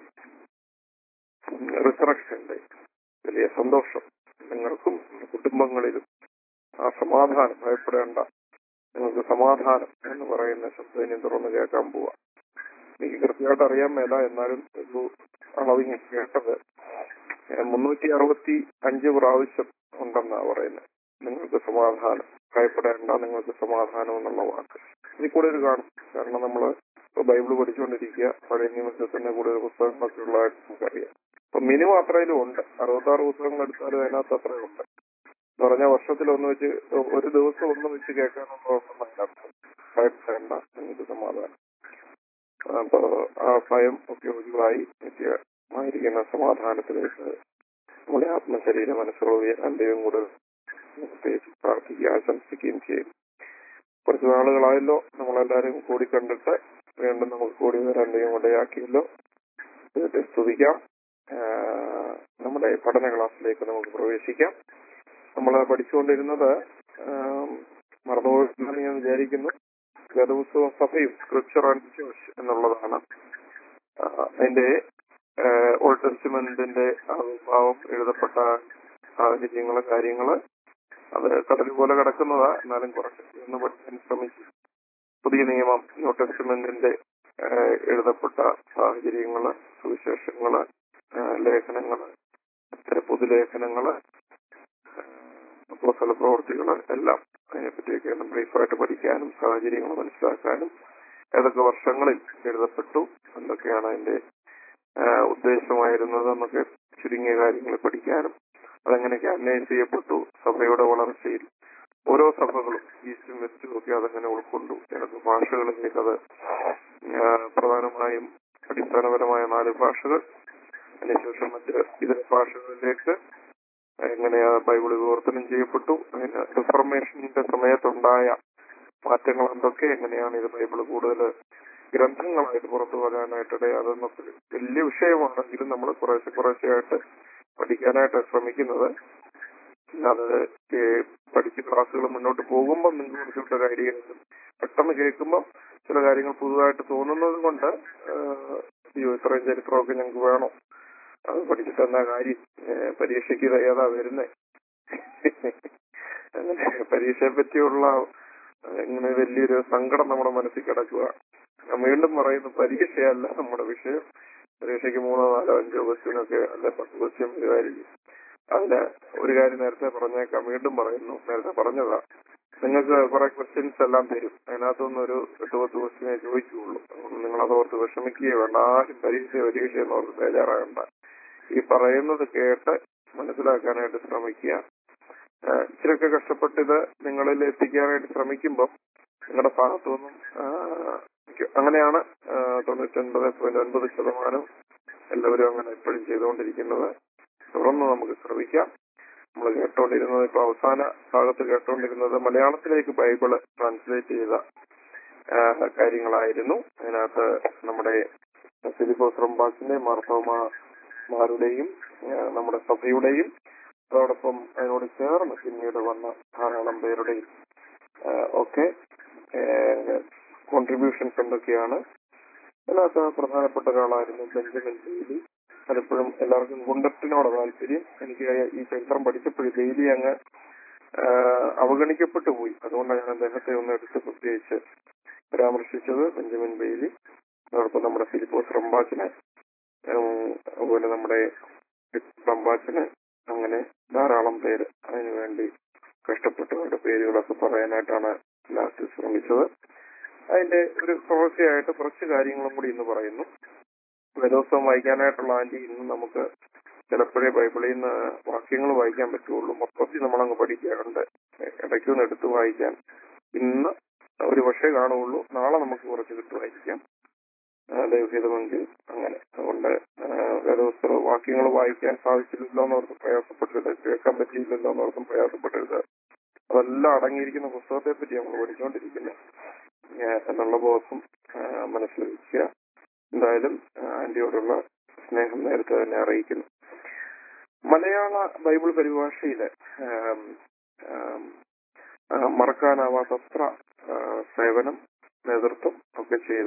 റിസറക്ഷന്റെ വലിയ സന്തോഷം നിങ്ങൾക്കും നിങ്ങളുടെ കുടുംബങ്ങളിലും ആ സമാധാനം ഭയപ്പെടേണ്ട നിങ്ങൾക്ക് സമാധാനം എന്ന് പറയുന്ന ശബ്ദം ഇനി തുറന്ന് കേൾക്കാൻ പോവാ എനിക്ക് കൃത്യമായിട്ട് അറിയാൻ മേല എന്നാലും ഒരു അളവ് ഞാൻ കേട്ടത് മുന്നൂറ്റി അറുപത്തി അഞ്ച് പ്രാവശ്യം ഉണ്ടെന്നാ പറയുന്നത് നിങ്ങൾക്ക് സമാധാനം ഭയപ്പെടേണ്ട നിങ്ങൾക്ക് സമാധാനം എന്നുള്ള വാക്ക് ഇതിൽ കൂടെ ഒരു കാണും കാരണം നമ്മള് ഇപ്പൊ ബൈബിള് പഠിച്ചുകൊണ്ടിരിക്കുക പഴയ നിയമത്തിന്റെ കൂടുതൽ പുസ്തകങ്ങളൊക്കെ ഉള്ളതായിട്ട് നമുക്കറിയാം അപ്പൊ മിനിമം അത്രയിലും ഉണ്ട് അറുപത്താറ് പുസ്തകങ്ങൾ എടുത്താലും അതിനകത്ത് അത്രയും ഉണ്ട് എന്ന് പറഞ്ഞാൽ വർഷത്തിൽ ഒന്ന് വെച്ച് ഒരു ദിവസം ഒന്ന് വെച്ച് കേൾക്കാനുള്ള ഒന്നും അതിനർത്ഥം ഭയപ്പെടേണ്ട നിങ്ങൾക്ക് സമാധാനം അപ്പൊ ആ ഭയം ഒക്കെ ഒഴിവായി നിത്യമായിരിക്കുന്ന സമാധാനത്തിലേക്ക് നമ്മുടെ ആത്മശരീര മനസ്സുകൾ ഉയരാൻ ദൈവം കൂടുതൽ പ്രത്യേകിച്ച് പ്രാർത്ഥിക്കുക ആശംസിക്കുകയും ചെയ്യും കുറച്ച് നാളുകളായല്ലോ നമ്മളെല്ലാരും കൂടി കണ്ടിട്ട് വീണ്ടും നമുക്ക് കൂടി വരാൻ ദൈവം ഇടയാക്കിയല്ലോ ദൈവത്തെ സ്തുതിക്കാം ആഹ് നമ്മുടെ പഠന ക്ലാസ്സിലേക്ക് നമുക്ക് പ്രവേശിക്കാം നമ്മൾ പഠിച്ചുകൊണ്ടിരുന്നത് ആം, മറന്നുപോയില്ലെന്ന് ഞാൻ വിചാരിക്കുന്നു വേദപുസ്തക സഭയും സ്ക്രിപ്ചർ ആൻഡ് ചേർച്ച് എന്നുള്ളതാണ് ആഹ് അതിന്റെ ഓൾഡ് ടെസ്റ്റ്മെന്റിന്റെ ആവിർഭാവം എഴുതപ്പെട്ട സാഹചര്യങ്ങള് കാര്യങ്ങള് അത് കടൽ പോലെ കിടക്കുന്നതാ എന്നാലും കുറച്ച് ഒന്ന് പഠിക്കാൻ ശ്രമിച്ചു പുതിയ നിയമം ന്യൂ ടെസ്റ്റ്മെന്റിന്റെ ആഹ് എഴുതപ്പെട്ട സാഹചര്യങ്ങള് സുവിശേഷങ്ങള് ആഹ് ലേഖനങ്ങള് ഇത്തരം പൊതുലേഖനങ്ങള് അപ്പോസ്തല പ്രവർത്തികള് എല്ലാം അതിനെപ്പറ്റിയൊക്കെ ഒന്ന് ബ്രീഫായിട്ട് പഠിക്കാനും സാഹചര്യങ്ങൾ മനസ്സിലാക്കാനും ഏതൊക്കെ വർഷങ്ങളിൽ എഴുതപ്പെട്ടു എന്തൊക്കെയാണ് അതിന്റെ ആഹ് ഉദ്ദേശമായിരുന്നത് എന്നൊക്കെ ചുരുങ്ങിയ കാര്യങ്ങൾ പഠിക്കാനും അതെങ്ങനെയൊക്കെ അന്വയം ചെയ്യപ്പെട്ടു സഭയുടെ വളർച്ചയിൽ ഓരോ സഭകളും ഈസ്റ്റും വെസ്റ്റും ഒക്കെ അതങ്ങനെ ഉൾക്കൊണ്ടു ഏതൊക്കെ ഭാഷകളിലേക്ക് അത് ആഹ് പ്രധാനമായും അടിസ്ഥാനപരമായ നാല് ഭാഷകൾ അതിനുശേഷം മറ്റ് ഇതര ഭാഷകളിലേക്ക് എങ്ങനെയാ ബൈബിൾ വിവർത്തനം ചെയ്യപ്പെട്ടു അതിന് റിഫർമേഷന്റെ സമയത്തുണ്ടായ മാറ്റങ്ങൾ എന്തൊക്കെ എങ്ങനെയാണ് ഇത് ബൈബിൾ കൂടുതൽ ഗ്രന്ഥങ്ങളായിട്ട് പുറത്തു വരാനായിട്ട് ഇടയാതെന്നൊക്കെ വലിയ വിഷയമാണെങ്കിലും നമ്മൾ കുറേശ്ശെ കുറേശ്ശെയായിട്ട് പഠിക്കാനായിട്ട് ശ്രമിക്കുന്നത് അത് ഏഹ് പഠിച്ച് ക്ലാസ്സുകൾ മുന്നോട്ട് പോകുമ്പോൾ നിങ്ങൾക്ക് കുറച്ചുകൂടെ ഐഡിയ കിട്ടും പെട്ടെന്ന് കേൾക്കുമ്പോൾ ചില കാര്യങ്ങൾ പുതുതായിട്ട് തോന്നുന്നത് കൊണ്ട് ആഹ് അയ്യോ ഇത്രയും ചരിത്രമൊക്കെ ഞങ്ങൾക്ക് വേണോ അത് പഠിച്ചിട്ട് എന്നാ കാര്യം ഏഹ് പരീക്ഷയ്ക്ക് ഇത് ഏതാ വരുന്നേ അങ്ങനെ പരീക്ഷയെ പറ്റിയുള്ള ഏഹ് ഇങ്ങനെ വലിയൊരു സങ്കടം നമ്മുടെ മനസ്സിൽ കിടക്കുക ഞാൻ വീണ്ടും പറയുന്നു പരീക്ഷയല്ല നമ്മുടെ വിഷയം പരീക്ഷയ്ക്ക് മൂന്നോ നാലോ അഞ്ചോ ക്വസ്റ്റ്യനൊക്കെ അല്ലെ പത്ത് ക്വസ്റ്റ്യൻ വരുമായിരിക്കും അതിന് ഒരു കാര്യം നേരത്തെ പറഞ്ഞേക്കാം വീണ്ടും പറയുന്നു നേരത്തെ പറഞ്ഞതാ നിങ്ങൾക്ക് കുറെ ക്വസ്റ്റ്യൻസ് എല്ലാം തരും അതിനകത്തുനിന്ന് ഒരു എട്ട് പത്ത് ക്വസ്റ്റ്യനെ ചോദിക്കുകയുള്ളൂ അതുകൊണ്ട് നിങ്ങൾ അതോർത്ത് വിഷമിക്കുകയോ വേണ്ട ആരും പരീക്ഷ പരീക്ഷ എന്നോർത്ത് ബേജാറാകണ്ട ഈ പറയുന്നത് കേട്ട് മനസ്സിലാക്കാനായിട്ട് ശ്രമിക്കുക ആഹ് ഇച്ചിരിയൊക്കെ കഷ്ടപ്പെട്ട് ഇത് നിങ്ങളിൽ എത്തിക്കാനായിട്ട് ശ്രമിക്കുമ്പോൾ നിങ്ങളുടെ ഭാഗത്തു നിന്നും ആഹ് എനിക്ക് അങ്ങനെയാണ് ആഹ് തൊണ്ണൂറ്റൊൻപത് പോയിന്റ് ഒൻപത് ശതമാനം എല്ലാവരും അങ്ങനെ എപ്പോഴും ചെയ്തുകൊണ്ടിരിക്കുന്നത് തുടർന്ന് നമുക്ക് ശ്രമിക്കാം നമ്മൾ കേട്ടോണ്ടിരുന്നത് ഇപ്പൊ അവസാന ഭാഗത്ത് കേട്ടോണ്ടിരുന്നത് മലയാളത്തിലേക്ക് ബൈബിള് ട്രാൻസ്ലേറ്റ് ചെയ്ത ആഹ് കാര്യങ്ങളായിരുന്നു അതിനകത്ത് നമ്മുടെ ഫിലിപ്പോസ് റംബാസിന്റെയും മാർത്തോമാരുടെയും ആഹ് നമ്മുടെ സഭയുടെയും അതോടൊപ്പം അതിനോട് ചേർന്ന് പിന്നീട് വന്ന ധാരാളം പേരുടെയും ആഹ് ഒക്കെ കോൺട്രിബ്യൂഷൻസ് എന്തൊക്കെയാണ് അതിനകത്ത് പ്രധാനപ്പെട്ട ഒരാളായിരുന്നു ബെഞ്ചമിൻ ബെയ്ലി പലപ്പോഴും എല്ലാവർക്കും ഗുണ്ടത്തിനോട് താല്പര്യം എനിക്ക് ഈ ചരിത്രം പഠിച്ചപ്പോഴും ഡെയിലി അങ്ങ് ആ, അവഗണിക്കപ്പെട്ടു പോയി അതുകൊണ്ടാണ് ഞാൻ അദ്ദേഹത്തെ ഒന്ന് എടുത്ത് പ്രത്യേകിച്ച് പരാമർശിച്ചത് ബെഞ്ചമിൻ ബെയിലി അതോടൊപ്പം നമ്മുടെ ഫിലിപ്പോസ് റംബാച്ചന് ഉം, അതുപോലെ നമ്മുടെ റംബാച്ചന് അങ്ങനെ ധാരാളം പേര് അതിനുവേണ്ടി കഷ്ടപ്പെട്ടവരുടെ പേരുകളൊക്കെ പറയാനായിട്ടാണ് ലാസ്റ്റ് ശ്രമിച്ചത് അതിന്റെ ഒരു തുടർച്ചയായിട്ട് കുറച്ച് കാര്യങ്ങളും കൂടി ഇന്ന് പറയുന്നു വേദോത്സവം വായിക്കാനായിട്ടുള്ള ആന്റി ഇന്ന് നമുക്ക് ചിലപ്പോഴേ ബൈബിളിൽ നിന്ന് വാക്യങ്ങൾ വായിക്കാൻ പറ്റുള്ളൂ മൊത്തത്തിൽ നമ്മളങ്ങ് പഠിക്കാറുണ്ട് ഇടയ്ക്കൊന്ന് എടുത്ത് വായിക്കാൻ ഇന്ന് ഒരു പക്ഷേ കാണുള്ളൂ നാളെ നമുക്ക് കുറച്ച് കിട്ടുമായിരിക്കാം ആ, ദൈവഹിതമെങ്കിൽ അങ്ങനെ അതുകൊണ്ട് ആ, വേദോത്സവ വാക്യങ്ങൾ വായിക്കാൻ സാധിച്ചില്ലല്ലോ എന്നോർത്ത് പ്രയാസപ്പെടരുത് കേൾക്കാൻ പറ്റിയില്ലല്ലോ എന്നോർത്തും പ്രയാസപ്പെടരുത് അതെല്ലാം അടങ്ങിയിരിക്കുന്ന പുസ്തകത്തെ പറ്റി നമ്മൾ പഠിച്ചുകൊണ്ടിരിക്കുന്നത് ഏഹ് എന്നുള്ള ബോധം ആഹ് മനസ്സിൽ വെക്കുക എന്തായാലും ആഹ് ആന്റിയോടുള്ള സ്നേഹം നേരത്തെ തന്നെ അറിയിക്കുന്നു മലയാള ബൈബിൾ പരിഭാഷയില് ആം, ആം, ആഹ് മറക്കാനാവാത്തത്ര ആഹ് സേവനം നേതൃത്വം ഒക്കെ ചെയ്ത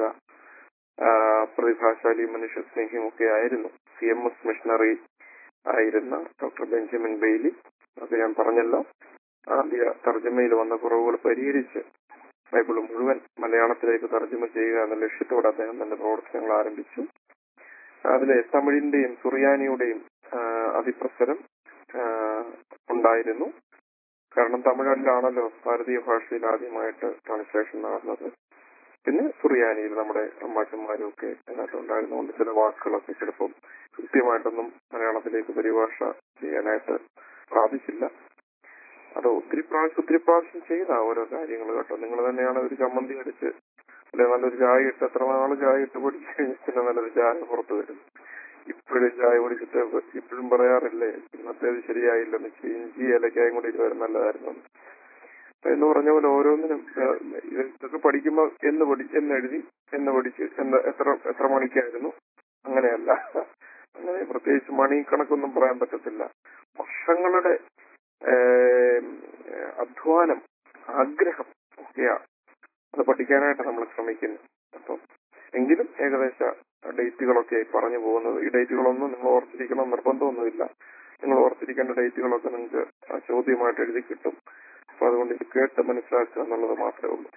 ആഹ് പ്രതിഭാശാലി മനുഷ്യ സ്നേഹിയുമൊക്കെ ആയിരുന്നു സി എം എസ് മിഷണറി ആയിരുന്ന ഡോക്ടർ ബെഞ്ചമിൻ ബെയ്ലി അത് ഞാൻ പറഞ്ഞല്ലോ ആദ്യ തർജ്ജമയിൽ വന്ന കുറവുകൾ പരിഹരിച്ച് ബൈബിൾ മുഴുവൻ മലയാളത്തിലേക്ക് തർജ്ജമ ചെയ്യുക എന്ന ലക്ഷ്യത്തോടെ അദ്ദേഹം തന്റെ പ്രവർത്തനങ്ങൾ ആരംഭിച്ചു അതിലെ തമിഴിന്റെയും സുറിയാനിയുടെയും ആ, അതിപ്രസരം ആ, ഉണ്ടായിരുന്നു കാരണം തമിഴിലാണല്ലോ ഭാരതീയ ഭാഷയിൽ ആദ്യമായിട്ട് ട്രാൻസ്ലേഷൻ നടന്നത് പിന്നെ സുറിയാനിയിൽ നമ്മുടെ അമ്മാച്ചന്മാരും ഒക്കെ അതിനകത്ത് ഉണ്ടായിരുന്നുകൊണ്ട് ചില വാക്കുകളൊക്കെ ചിലപ്പം കൃത്യമായിട്ടൊന്നും മലയാളത്തിലേക്ക് പരിഭാഷ ചെയ്യാനായിട്ട് സാധിച്ചില്ല അത് ഒത്തിരി പ്രാവശ്യം ഒത്തിരി പ്രാവശ്യം ചെയ്ത ഓരോ കാര്യങ്ങൾ കേട്ടോ നിങ്ങൾ തന്നെയാണ് ഒരു ചമ്മന്തി അടിച്ച് അല്ലെ നല്ലൊരു ചായ ഇട്ട് എത്ര നാള് ചായ ഇട്ട് പൊടിച്ച് കഴിഞ്ഞാൽ പിന്നെ നല്ലൊരു ചായ പുറത്ത് വരും ഇപ്പോഴും ചായ കുടിച്ചിട്ട് ഇപ്പോഴും പറയാറില്ലേ ഇന്നത്തേത് ശരിയായില്ലെന്ന് ഇഞ്ചി ഏലക്കായും കൂടി ഇതുവരെ നല്ലതായിരുന്നു എന്ന്. എന്ന് പറഞ്ഞ പോലെ ഓരോന്നിനും ഏഹ്, ഇത് ഇതൊക്കെ പഠിക്കുമ്പോ എന്ന് പഠി എന്ന് എഴുതി എന്ന് പഠിച്ച് എന്ന് എത്ര എത്ര മണിക്കായിരുന്നു അങ്ങനെയല്ല അങ്ങനെ പ്രത്യേകിച്ച് മണി കണക്കൊന്നും പറയാൻ പറ്റത്തില്ല വർഷങ്ങളുടെ ഏഹ്, അധ്വാനം ആഗ്രഹം ഒക്കെയാ അത് പഠിക്കാനായിട്ട് നമ്മൾ ശ്രമിക്കുന്നു അപ്പം എങ്കിലും ഏകദേശ ഡേറ്റുകളൊക്കെ പറഞ്ഞു പോകുന്നത് ഈ ഡേറ്റുകളൊന്നും നിങ്ങൾ ഓർത്തിരിക്കണം നിർബന്ധമൊന്നുമില്ല നിങ്ങൾ ഓർത്തിരിക്കേണ്ട ഡേറ്റുകളൊക്കെ നിങ്ങൾക്ക് ആ ചോദ്യമായിട്ട് എഴുതി കിട്ടും അപ്പൊ അതുകൊണ്ട് ഇത് കേട്ട് മനസ്സിലാക്കുക എന്നുള്ളത് മാത്രമേ ഉള്ളൂ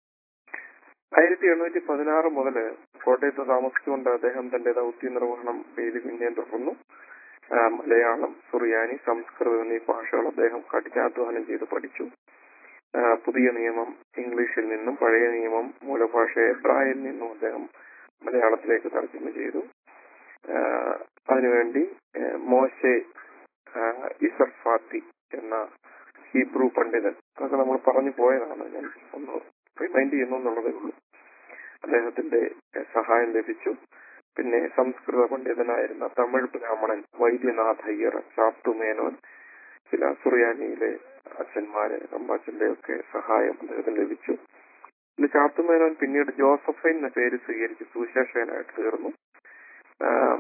ആയിരത്തി എണ്ണൂറ്റി പതിനാറ് മുതല് കോട്ടയത്ത് താമസിച്ചുകൊണ്ട് അദ്ദേഹം തന്റെ ദൗത്യ നിർവഹണം പേര് പിന്നെയും തുടർന്നു ആ, മലയാളം സുറിയാനി സംസ്കൃതം എന്നീ ഭാഷകൾ അദ്ദേഹം കഠിനാധ്വാനം ചെയ്ത് പഠിച്ചു ആ, പുതിയ നിയമം ഇംഗ്ലീഷിൽ നിന്നും പഴയ നിയമം മൂലഭാഷ എബ്രായിൽ നിന്നും അദ്ദേഹം മലയാളത്തിലേക്ക് തർജ്ജമ ചെയ്തു ആ, അതിനുവേണ്ടി ആ, മോശെ ആ, ഇസർഫാത്തി എന്ന ഹീബ്രു പണ്ഡിതൻ അതൊക്കെ നമ്മൾ പറഞ്ഞു പോയതാണ് ഞാൻ ഒന്ന് റിമൈൻഡ് ചെയ്യുന്നു എന്നുള്ളതേ ഉള്ളൂ അദ്ദേഹത്തിന്റെ ആ, സഹായം ലഭിച്ചു പിന്നെ സംസ്കൃത പണ്ഡിതനായിരുന്ന തമിഴ് ബ്രാഹ്മണൻ വൈദ്യനാഥ അയ്യർ ചാത്തു മേനോൻ ചില സുറിയാനിയിലെ അച്ഛന്മാര് റമ്പാച്ചന്റെ ഒക്കെ സഹായം അദ്ദേഹത്തിന് ലഭിച്ചു പിന്നെ ചാത്തുമേനോൻ പിന്നീട് ജോസഫൈൻ എന്ന പേര് സ്വീകരിച്ച് സുവിശേഷകനായിട്ട് തീർന്നു ആം,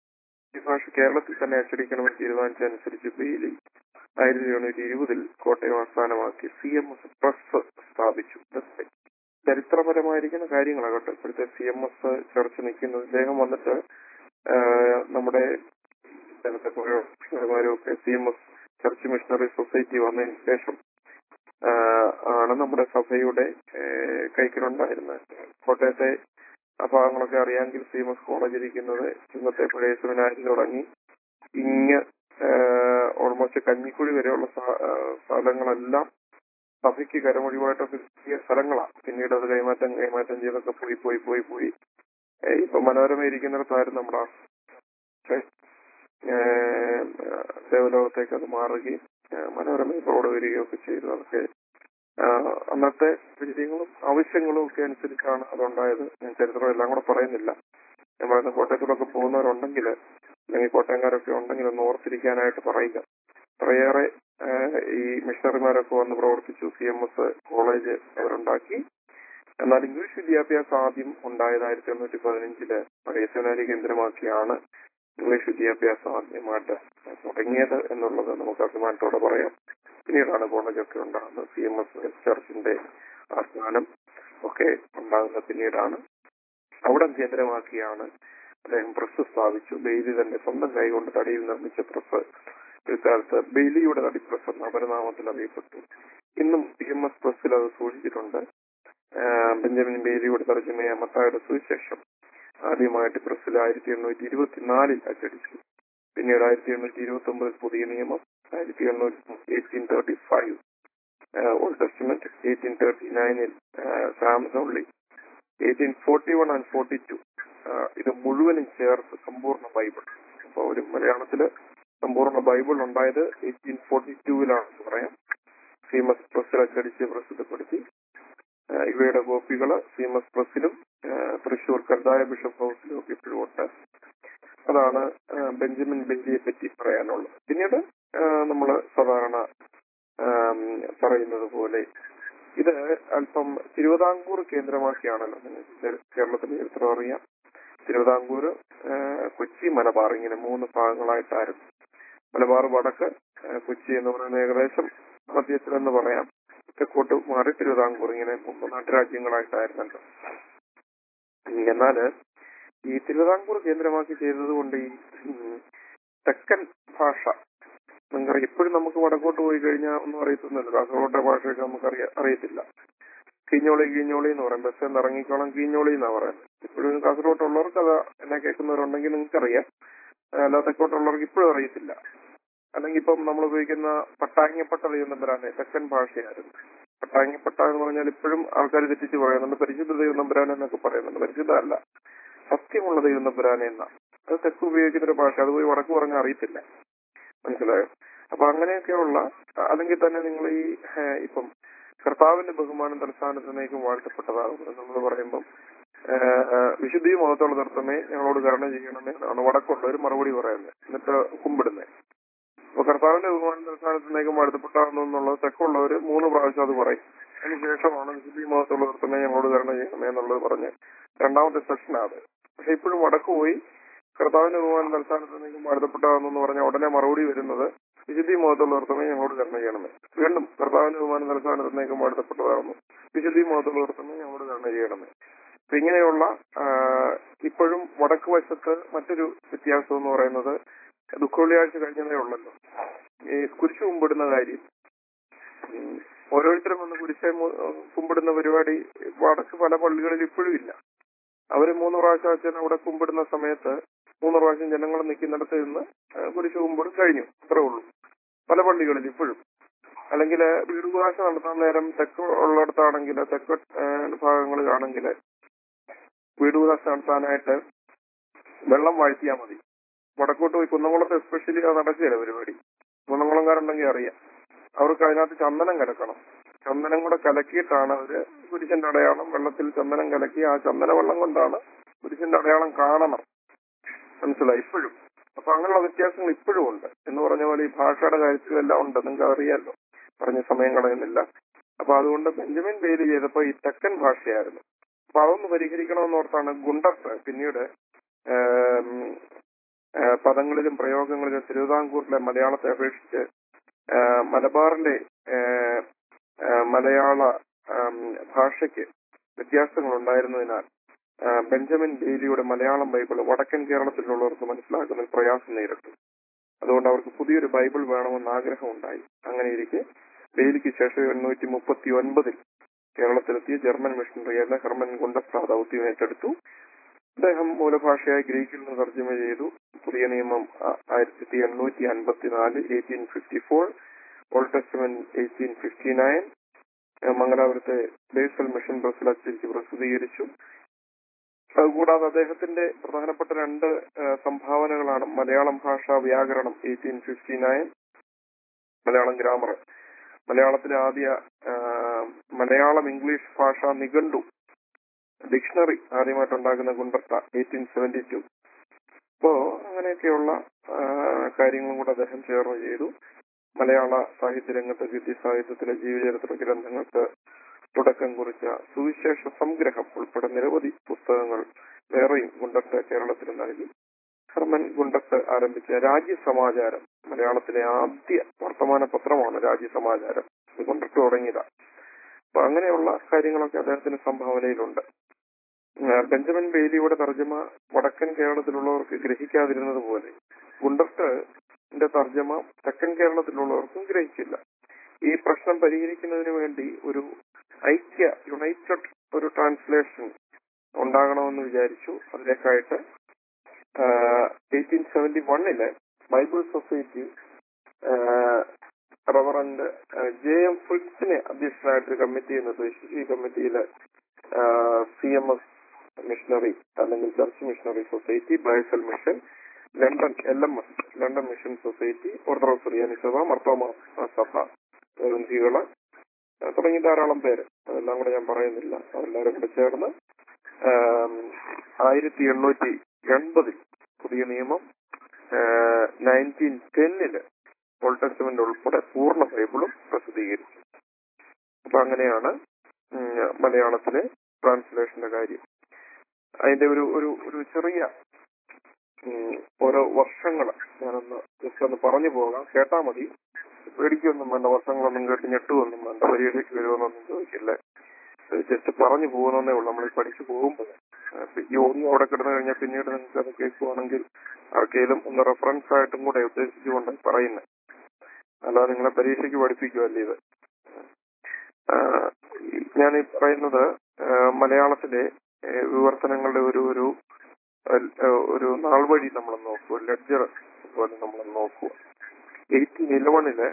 ഈ ഭാഷ കേരളത്തിൽ തന്നെ അച്ചടിക്കണമെന്ന് തീരുമാനിച്ചതനുസരിച്ച് ബെയിലി ആയിരത്തി എണ്ണൂറ്റി ഇരുപതിൽ കോട്ടയം ആസ്ഥാനമാക്കി സി എം എസ് പ്രസ് സ്ഥാപിച്ചു ഇതൊക്കെ ചരിത്രപരമായിരിക്കുന്ന കാര്യങ്ങളാണ് കേട്ടോ ഇപ്പോഴത്തെ സി എം എസ് ചർച്ച നിൽക്കുന്നത് ഇദ്ദേഹം വന്നിട്ട് ആ, നമ്മുടെ ഇന്നത്തെ കുറേ മിഷണറിമാരും ഒക്കെ C M S church missionary society വന്നതിന് ശേഷം ആ, ആണ് നമ്മുടെ സഭയുടെ ഏ, കൈക്കലുണ്ടായിരുന്നത് കോട്ടയത്തെ ആ ഭാഗങ്ങളൊക്കെ അറിയാമെങ്കിൽ സി എം എസ് കോളേജ് ഇരിക്കുന്നത് ഇന്നത്തെ പഴയ സെമിനാരി തുടങ്ങി ഇങ്ങ് ഓൾമോസ്റ്റ് കഞ്ഞിക്കുഴി വരെയുള്ള സ്ഥ- ആ, സ്ഥലങ്ങളെല്ലാം സഭയ്ക്ക് കരമൊഴിവായിട്ടൊക്കെ കിട്ടിയ സ്ഥലങ്ങളാണ് പിന്നീട് അത് കൈമാറ്റം കൈമാറ്റം ചെയ്തൊക്കെ പോയി പോയി പോയി പോയി ഏ, ഇപ്പൊ മനോരമ ഇരിക്കുന്നിടത്തായിരുന്നു നമ്മുടെ ആ, ഏ, ദേവലോകത്തേക്ക് അത് മാറുകയും ഏ, മനോരമ റോഡ് വരികയും ഒക്കെ ചെയ്തു അതൊക്കെ ആ, അന്നത്തെ വിജയങ്ങളും ആവശ്യങ്ങളും ഒക്കെ അനുസരിച്ചാണ് അതുണ്ടായത് ഞാൻ ചരിത്രം എല്ലാം കൂടെ പറയുന്നില്ല ഞാൻ പറയുന്ന കോട്ടയത്തോടൊക്കെ പോകുന്നവരുണ്ടെങ്കിൽ അല്ലെങ്കിൽ കോട്ടയംകാരൊക്കെ ഉണ്ടെങ്കിൽ ഒന്ന് ഓർത്തിരിക്കാനായിട്ട് പറയുക കുറേയേറെ ആ, ഈ മിഷണറിമാരൊക്കെ വന്ന് പ്രവർത്തിച്ചു സി എം എസ് കോളേജ് അവരുണ്ടാക്കി എന്നാൽ ഇംഗ്ലീഷ് വിദ്യാഭ്യാസം ആദ്യം ഉണ്ടായത് ആയിരത്തി എണ്ണൂറ്റി പതിനഞ്ചില് പഴയ സെമിനാരി കേന്ദ്രമാക്കിയാണ് ഇംഗ്ലീഷ് വിദ്യാഭ്യാസം ആദ്യമായിട്ട് തുടങ്ങിയത് എന്നുള്ളത് നമുക്ക് അഭിമാനത്തോടെ പറയാം പിന്നീടാണ് കോളേജൊക്കെ ഉണ്ടാകുന്നത് സി എം എസ് ചർച്ചിന്റെ ആസ്ഥാനം ഒക്കെ ഉണ്ടാകുന്നത് പിന്നീടാണ് അവിടെ കേന്ദ്രമാക്കിയാണ് അദ്ദേഹം പ്രസ് സ്ഥാപിച്ചു ബെയിലി തന്റെ സ്വന്തം കൈകൊണ്ട് തടിയിൽ നിർമ്മിച്ച പ്രസ് പിൽക്കാലത്ത് ബെയിലിയുടെ തടി പ്രസ് എന്ന അപരനാമത്തിൽ അറിയപ്പെട്ടു ഇന്നും പി എം എസ് പ്രസ്സിൽ അത് സൂക്ഷിച്ചിട്ടുണ്ട് ആഹ് ബെഞ്ചമിൻ ബെയിലിയുടെ തർജ്ജമയായ മത്തായുടെ സുവിശേഷം ആദ്യമായിട്ട് പ്രസ്സിൽ ആയിരത്തി എണ്ണൂറ്റി ഇരുപത്തിനാലിൽ അച്ചടിച്ചു പിന്നീട് ആയിരത്തി എണ്ണൂറ്റി ഇരുപത്തി ഒമ്പതിൽ പുതിയ നിയമം ആയിരത്തി എണ്ണൂറ്റി eighteen thirty five old testament eighteen thirty നയനിൽ psalms only eighteen forty one and forty two ഇത് മുഴുവനും ചേർത്ത് സമ്പൂർണ്ണ ബൈബിൾ അപ്പൊ ഒരു മലയാളത്തില് സമ്പൂർണ്ണ ബൈബിൾ ഉണ്ടായത് എയ്റ്റീൻ ഫോർട്ടി ടൂവിലാണെന്ന് പറയാം സീമസ് പ്രസ്സിൽ അച്ചടിച്ച് പ്രസിദ്ധപ്പെടുത്തി ആ, ഇവയുടെ കോപ്പികൾ സീമസ് പ്രസ്സിലും ആ, തൃശൂർ കർദായ ബിഷപ്പ് ഹൗസിലും ഒക്കെ ഇപ്പോഴും ഉണ്ട് അതാണ് ആ, ബെഞ്ചമിൻ ബെഞ്ചിയെ പറ്റി പറയാനുള്ളത് പിന്നീട് നമ്മൾ സാധാരണ ആം, പറയുന്നത് പോലെ ഇത് അല്പം തിരുവിതാംകൂർ കേന്ദ്രമാക്കിയാണല്ലോ നിങ്ങൾക്ക് കേരളത്തിലെ ചരിത്രം അറിയാം തിരുവിതാംകൂർ ആ, കൊച്ചി മലബാർ ഇങ്ങനെ മൂന്ന് ഭാഗങ്ങളായിട്ടായിരുന്നു മലബാർ വടക്ക് ആ, കൊച്ചി എന്ന് പറയുന്ന ഏകദേശം മധ്യത്തിലെന്ന് പറയാം തെക്കോട്ട് മാറി തിരുവിതാംകൂർ ഇങ്ങനെ മൂന്ന് നാട്ടുരാജ്യങ്ങളായിട്ടായിരുന്നല്ലോ എന്നാല് ഈ തിരുവിതാംകൂർ കേന്ദ്രമാക്കി ചെയ്തത് കൊണ്ട് ഈ ഉം, തെക്കൻ ഭാഷ നിങ്ങൾക്ക് ഇപ്പോഴും നമുക്ക് വടക്കോട്ട് പോയി കഴിഞ്ഞാൽ ഒന്നും അറിയത്തൊന്നുമില്ല കാസർഗോട്ടെ ഭാഷയൊക്കെ നമുക്ക് അറിയ അറിയത്തില്ല കീഞ്ഞോളി കീഞ്ഞോളി എന്ന് പറയും ബസ്സിൽ നിന്ന് ഇറങ്ങിക്കോളം കീഞ്ഞോളി എന്നാ പറയുന്നത് ഇപ്പോഴും കാസർഗോട്ടുള്ളവർക്ക് അത് എന്നെ കേൾക്കുന്നവരുണ്ടെങ്കിൽ നിങ്ങൾക്കറിയാം അല്ലാതെ തെക്കോട്ടുള്ളവർക്ക് ഇപ്പോഴും അറിയത്തില്ല അല്ലെങ്കിൽ ഇപ്പം നമ്മൾ ഉപയോഗിക്കുന്ന പട്ടാങ്ങിപ്പട്ട ദൈവം തമ്പുരാനെ തെക്കൻ ഭാഷയായിരുന്നു പട്ടാങ്ങിപ്പട്ട എന്ന് പറഞ്ഞാൽ ഇപ്പോഴും ആൾക്കാർ തെറ്റിച്ച് പറയുന്നുണ്ട് പരിശുദ്ധ ദൈവം തമ്പുരാനെ എന്നൊക്കെ പറയുന്നുണ്ട് പരിശുദ്ധ അല്ല സത്യമുള്ള ദൈവം തമ്പുരാനെ എന്ന അത് തെക്ക് ഉപയോഗിക്കുന്ന ഒരു ഭാഷ അത് പോയി വടക്ക് പറഞ്ഞാൽ അറിയത്തില്ല മനസ്സിലായോ അപ്പൊ അങ്ങനെയൊക്കെയുള്ള അല്ലെങ്കിൽ തന്നെ നിങ്ങൾ ഈ ഏഹ്, ഇപ്പം കർത്താവിന്റെ ബഹുമാനം തലസ്ഥാനത്തിനേക്കും വാഴ്ത്തപ്പെട്ടതാകും നമ്മൾ പറയുമ്പം ഏഹ്, ഏഹ്, വിശുദ്ധി മുഖത്തുള്ള നൃത്തമേ ഞങ്ങളോട് കരുണ ചെയ്യണമേ എന്നാണ് വടക്കുള്ളവർ മറുപടി പറയുന്നത് എന്നിട്ട് കുമ്പിടുന്നത് അപ്പൊ കർത്താവിന്റെ ബഹുമാനം തലസ്ഥാനത്തിനേക്കും വാഴ്ത്തപ്പെട്ടാകുന്നു എന്നുള്ളത് തെക്കുള്ളവർ മൂന്ന് പ്രാവശ്യം അത് പറയും അതിനുശേഷമാണ് വിശുദ്ധി മുഖത്തുള്ള നൃത്തമേ ഞങ്ങളോട് കരുണ ചെയ്യണമേ എന്നുള്ളത് പറഞ്ഞ് രണ്ടാമത്തെ സെക്ഷനാണ് അത് പക്ഷെ ഇപ്പോഴും വടക്ക് പോയി കർത്താവിന്റെ ബഹുമാനം തലസ്ഥാനത്തിനേക്കും വാഴ്ത്തപ്പെട്ടാകുന്നു എന്ന് പറഞ്ഞ ഉടനെ മറുപടി വരുന്നത് വിശുദ്ധി മുഖത്തുള്ള നൃത്തമേ ഞങ്ങളോട് കരുണ ചെയ്യണമേ വീണ്ടും കർത്താവിന്റെ ബഹുമാനം തലസ്ഥാനത്തിനേക്കും വാഴ്ത്തപ്പെട്ടതാകുന്നു വിശുദ്ധി മുഖത്തുള്ള നൃത്തമേ ഞങ്ങളോട് കരുണ ചെയ്യണമേ അപ്പൊ ഇങ്ങനെയുള്ള ആ, ഇപ്പോഴും വടക്ക് വശത്ത് മറ്റൊരു വ്യത്യാസം എന്ന് പറയുന്നത് ദുഃഖവെള്ളിയാഴ്ച കഴിഞ്ഞതേ ഉള്ളല്ലോ ഈ കുരിശ് കുമ്പിടുന്ന കാര്യം ഉം, ഓരോരുത്തരും വന്ന് കുരിശെ മു- കുമ്പിടുന്ന പരിപാടി വടക്ക് പല പള്ളികളിൽ ഇപ്പോഴും ഇല്ല അവര് മൂന്ന് പ്രാവശ്യം അച്ഛൻ അവിടെ കുമ്പിടുന്ന സമയത്ത് മൂന്ന് പ്രാവശ്യം ജനങ്ങൾ നിൽക്കുന്നിടത്ത് നിന്ന് ആ, കുരിശ് കുമ്പിടും കഴിഞ്ഞു അത്രേ ഉള്ളൂ പല പള്ളികളിൽ ഇപ്പോഴും അല്ലെങ്കിൽ വീട് ഭാഷ നടത്താൻ നേരം തെക്ക് ഉള്ളിടത്താണെങ്കിൽ തെക്ക് ഭാഗങ്ങളിലാണെങ്കിൽ വീട് ഭാഷ നടത്താനായിട്ട് വെള്ളം വാഴ്ത്തിയാൽ മതി വടക്കോട്ട് പോയി കുന്നംകുളത്ത് എസ്പെഷ്യലി അത് നടക്കുകയില്ല പരിപാടി കുന്നംകുളംകാരുണ്ടെങ്കിൽ അറിയാം അവർക്ക് അതിനകത്ത് ചന്ദനം കലക്കണം ചന്ദനം കൂടെ കലക്കിയിട്ടാണ് അവര് കുരിശന്റെ അടയാളം വെള്ളത്തിൽ ചന്ദനം കലക്കി ആ ചന്ദന വെള്ളം കൊണ്ടാണ് കുരിശന്റെ അടയാളം കാണണം മനസ്സിലായി ഇപ്പോഴും അപ്പൊ അങ്ങനെയുള്ള വ്യത്യാസങ്ങൾ ഇപ്പോഴും ഉണ്ട് എന്ന് പറഞ്ഞ പോലെ ഈ ഭാഷയുടെ കാര്യത്തിലെല്ലാം ഉണ്ട് നിങ്ങൾക്ക് അറിയാലോ പറഞ്ഞ സമയം കളയുന്നില്ല അപ്പൊ അതുകൊണ്ട് ബെഞ്ചമിൻ ബെയിലി ചെയ്തപ്പോ ഈ തെക്കൻ ഭാഷയായിരുന്നു അപ്പൊ അതൊന്ന് പരിഹരിക്കണമെന്ന് ഓർത്താണ് ഗുണ്ടർട്ട് പിന്നീട് ഏം, ഏ, പദങ്ങളിലും പ്രയോഗങ്ങളിലും തിരുവിതാംകൂറിലെ മലയാളത്തെ അപേക്ഷിച്ച് ഏ, മലബാറിലെ ഏ, ഏ, മലയാള ആം, ഭാഷയ്ക്ക് വ്യത്യാസങ്ങൾ ഉണ്ടായിരുന്നതിനാൽ ആ, ബെഞ്ചമിൻ ബെയിലിയുടെ മലയാളം ബൈബിൾ വടക്കൻ കേരളത്തിലുള്ളവർക്ക് മനസ്സിലാക്കുന്നതിൽ പ്രയാസം നേരിട്ടു അതുകൊണ്ട് അവർക്ക് പുതിയൊരു ബൈബിൾ വേണമെന്ന് ആഗ്രഹമുണ്ടായി അങ്ങനെ ഇരിക്കെ ബെയിലിക്ക് ശേഷം എണ്ണൂറ്റി മുപ്പത്തി ഒൻപതിൽ കേരളത്തിലെത്തിയ ജർമ്മൻ മിഷണറിയായിരുന്ന ഹെർമൻ ഗുണ്ടസ്ട്രാ ദൗത്യം ഏറ്റെടുത്തു അദ്ദേഹം മൂലഭാഷയായി ഗ്രീക്കിൽ നിന്ന് തർജ്ജമ ചെയ്തു പുതിയ നിയമം ആയിരത്തി എണ്ണൂറ്റി അൻപത്തിനാല് eighteen fifty four old testament eighteen fifty nine മംഗലാപുരത്തെ ബേസൽ മിഷൻ പ്രസിൽ അച്ചടിച്ച് പ്രസിദ്ധീകരിച്ചു അതുകൂടാതെ അദ്ദേഹത്തിന്റെ പ്രധാനപ്പെട്ട രണ്ട് ആ, സംഭാവനകളാണ് മലയാളം ഭാഷാ വ്യാകരണം eighteen fifty nine Malayalam grammar മലയാളത്തിലെ ആദ്യ ആ, മലയാളം ഇംഗ്ലീഷ് ഭാഷാ നിഘണ്ടു ഡിക്ഷണറി ആദ്യമായിട്ടുണ്ടാക്കുന്ന ഗുണ്ടർട്ട എയ്റ്റീൻ സെവന്റി ടു അപ്പോ അങ്ങനെയൊക്കെയുള്ള ആ, കാര്യങ്ങളും കൂടെ അദ്ദേഹം ചേർന്ന് ചെയ്തു മലയാള സാഹിത്യ രംഗത്ത് ഗദ്യ സാഹിത്യത്തിലെ ജീവചരിത്ര ഗ്രന്ഥങ്ങൾക്ക് തുടക്കം കുറിച്ച സുവിശേഷ സംഗ്രഹം ഉൾപ്പെടെ നിരവധി പുസ്തകങ്ങൾ വേറെയും ഗുണ്ടത്ത് കേരളത്തിന് നൽകി ഹർമൻ ഗുണ്ടത്ത് ആരംഭിച്ച രാജ്യസമാചാരം മലയാളത്തിലെ ആദ്യ വർത്തമാന പത്രമാണ് രാജ്യസമാചാരം ഇത് ഗുണ്ടത്ത് തുടങ്ങിയതാ അപ്പൊ അങ്ങനെയുള്ള കാര്യങ്ങളൊക്കെ അദ്ദേഹത്തിന്റെ സംഭാവനയിലുണ്ട് ആ, ബെഞ്ചമിൻ ബെയ്ലിയുടെ തർജ്ജമ വടക്കൻ കേരളത്തിലുള്ളവർക്ക് ഗ്രഹിക്കാതിരുന്നത് പോലെ ഗുണ്ടർട്ടിന്റെ തർജ്ജമ തെക്കൻ കേരളത്തിലുള്ളവർക്കും ഗ്രഹിച്ചില്ല ഈ പ്രശ്നം പരിഹരിക്കുന്നതിന് വേണ്ടി ഒരു ഐക്യ യുണൈറ്റഡ് ഒരു ട്രാൻസ്ലേഷൻ ഉണ്ടാകണമെന്ന് വിചാരിച്ചു അതിലേക്കായിട്ട് എയ്റ്റീൻ സെവന്റി വണ്ണില് bible society reverend J M ഫ്രിക്സിനെ അധ്യക്ഷനായിട്ട് കമ്മിറ്റി നിർദ്ദേശിച്ചു ഈ കമ്മിറ്റിയില് സി എം എസ് മിഷണറി അല്ലെങ്കിൽ church missionary society Basel mission London L M S London mission society orthodox സുറിയാനി സഭ മർത്തോമ സഭ പ്രതിനിധികള് ആ, തുടങ്ങി ധാരാളം പേര് അതെല്ലാം കൂടെ ഞാൻ പറയുന്നില്ല അതെല്ലാവരും കൂടെ ചേർന്ന് ആയിരത്തി എണ്ണൂറ്റി എൺപതിൽ പുതിയ നിയമം നയൻറ്റീൻ ടെന്നില് ഓൾഡ് ടെസ്റ്റമെന്റ് ഉൾപ്പെടെ പൂർണ്ണ ബൈബിളും പ്രസിദ്ധീകരിച്ചു അപ്പൊ അങ്ങനെയാണ് ഉം, മലയാളത്തിലെ ട്രാൻസ്ലേഷന്റെ കാര്യം അതിന്റെ ഒരു ഒരു ഒരു ചെറിയ ഉം, ഓരോ വർഷങ്ങൾ ഞാനൊന്ന് ജസ്റ്റ് ഒന്ന് പറഞ്ഞു പോകാം കേട്ടാ മതി പേടിക്കൊന്നും വേണ്ട വർഷങ്ങളൊന്നും കേട്ട് ഞെട്ടുമൊന്നും വേണ്ട പരീക്ഷയ്ക്ക് വരുമെന്നൊന്നും ചോദിക്കില്ല ജസ്റ്റ് പറഞ്ഞു പോകുന്നേ ഉള്ളൂ നമ്മൾ പഠിച്ചു പോകുമ്പോൾ ഈ ഓഡിയോ അവിടെ കിടന്നു കഴിഞ്ഞാൽ പിന്നീട് നിങ്ങൾക്ക് അത് കേൾക്കുവാണെങ്കിൽ ആർക്കെങ്കിലും ഒന്ന് റെഫറൻസ് ആയിട്ടും കൂടെ ഉദ്ദേശിച്ചുകൊണ്ട് പറയുന്നത് അല്ലാതെ നിങ്ങളെ പരീക്ഷയ്ക്ക് പഠിപ്പിക്കുമല്ലേ ഇത് ഞാൻ ഈ പറയുന്നത് ആ, മലയാളത്തിലെ ഏ, വിവർത്തനങ്ങളുടെ ഒരു ഒരു ആ, ഒരു നാൾ വഴി നമ്മൾ നോക്കുക ലെഡ്ജർ പോലെ നമ്മൾ നോക്കുക എയ്റ്റീൻ ഇലവണില്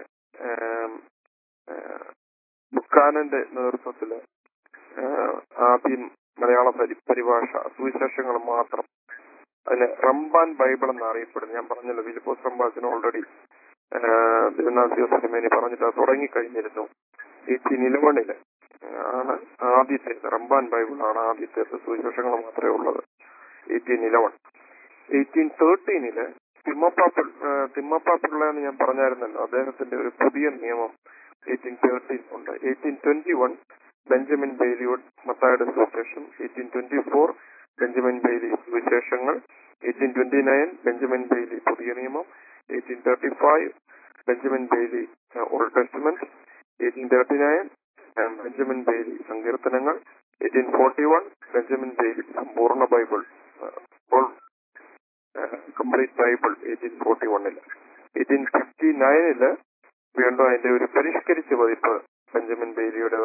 ബുക്കാനന്റെ നേതൃത്വത്തില് ആ, ആദ്യം മലയാള പരി പരിഭാഷ സുവിശേഷങ്ങൾ മാത്രം അതിന് റംബാൻ ബൈബിൾ എന്ന് അറിയപ്പെടുന്നു ഞാൻ പറഞ്ഞല്ലോ ഫിലിപ്പോസ് റംബാസിന് ഓൾറെഡി തിരുനാസിയോ സിനിമേനി പറഞ്ഞിട്ട് അത് തുടങ്ങിക്കഴിഞ്ഞിരുന്നു എയ്റ്റീൻ ഇലവണില് ആണ് ആദ്യത്തേത് റംബാൻ ബൈബിൾ ആണ് ആദ്യത്തേത് സുവിശേഷങ്ങൾ മാത്രമേ ഉള്ളത് എയ്റ്റീൻ ഇലവൺ എയ്റ്റീൻ തേർട്ടീനില് തിമ്മപ്പാപ്പിൾ തിമ്മപ്പാപ്പിള്ള എന്ന് ഞാൻ പറഞ്ഞായിരുന്നല്ലോ അദ്ദേഹത്തിന്റെ ഒരു പുതിയ നിയമം എയ്റ്റീൻ തേർട്ടീൻ ഉണ്ട് എയ്റ്റീൻ ട്വന്റി വൺ ബെഞ്ചമിൻ ബെയ്ലിയോട് മത്തായുടെ സുവിശേഷം eighteen twenty four Benjamin Bailey സുവിശേഷങ്ങൾ eighteen twenty nine Benjamin Bailey പുതിയ നിയമം eighteen thirty five Benjamin Bailey old testament eighteen thirty nine Benjamin Bailey സങ്കീർത്തനങ്ങൾ eighteen forty one Benjamin Bailey സമ്പൂർണ്ണ bible complete bible eighteen forty വണ്ണില് eighteen fifty നയനില് വീണ്ടും അതിന്റെ ഒരു പരിഷ്കരിച്ച പതിപ്പ് ബെഞ്ചമിൻ ബെയ്ലിയുടെ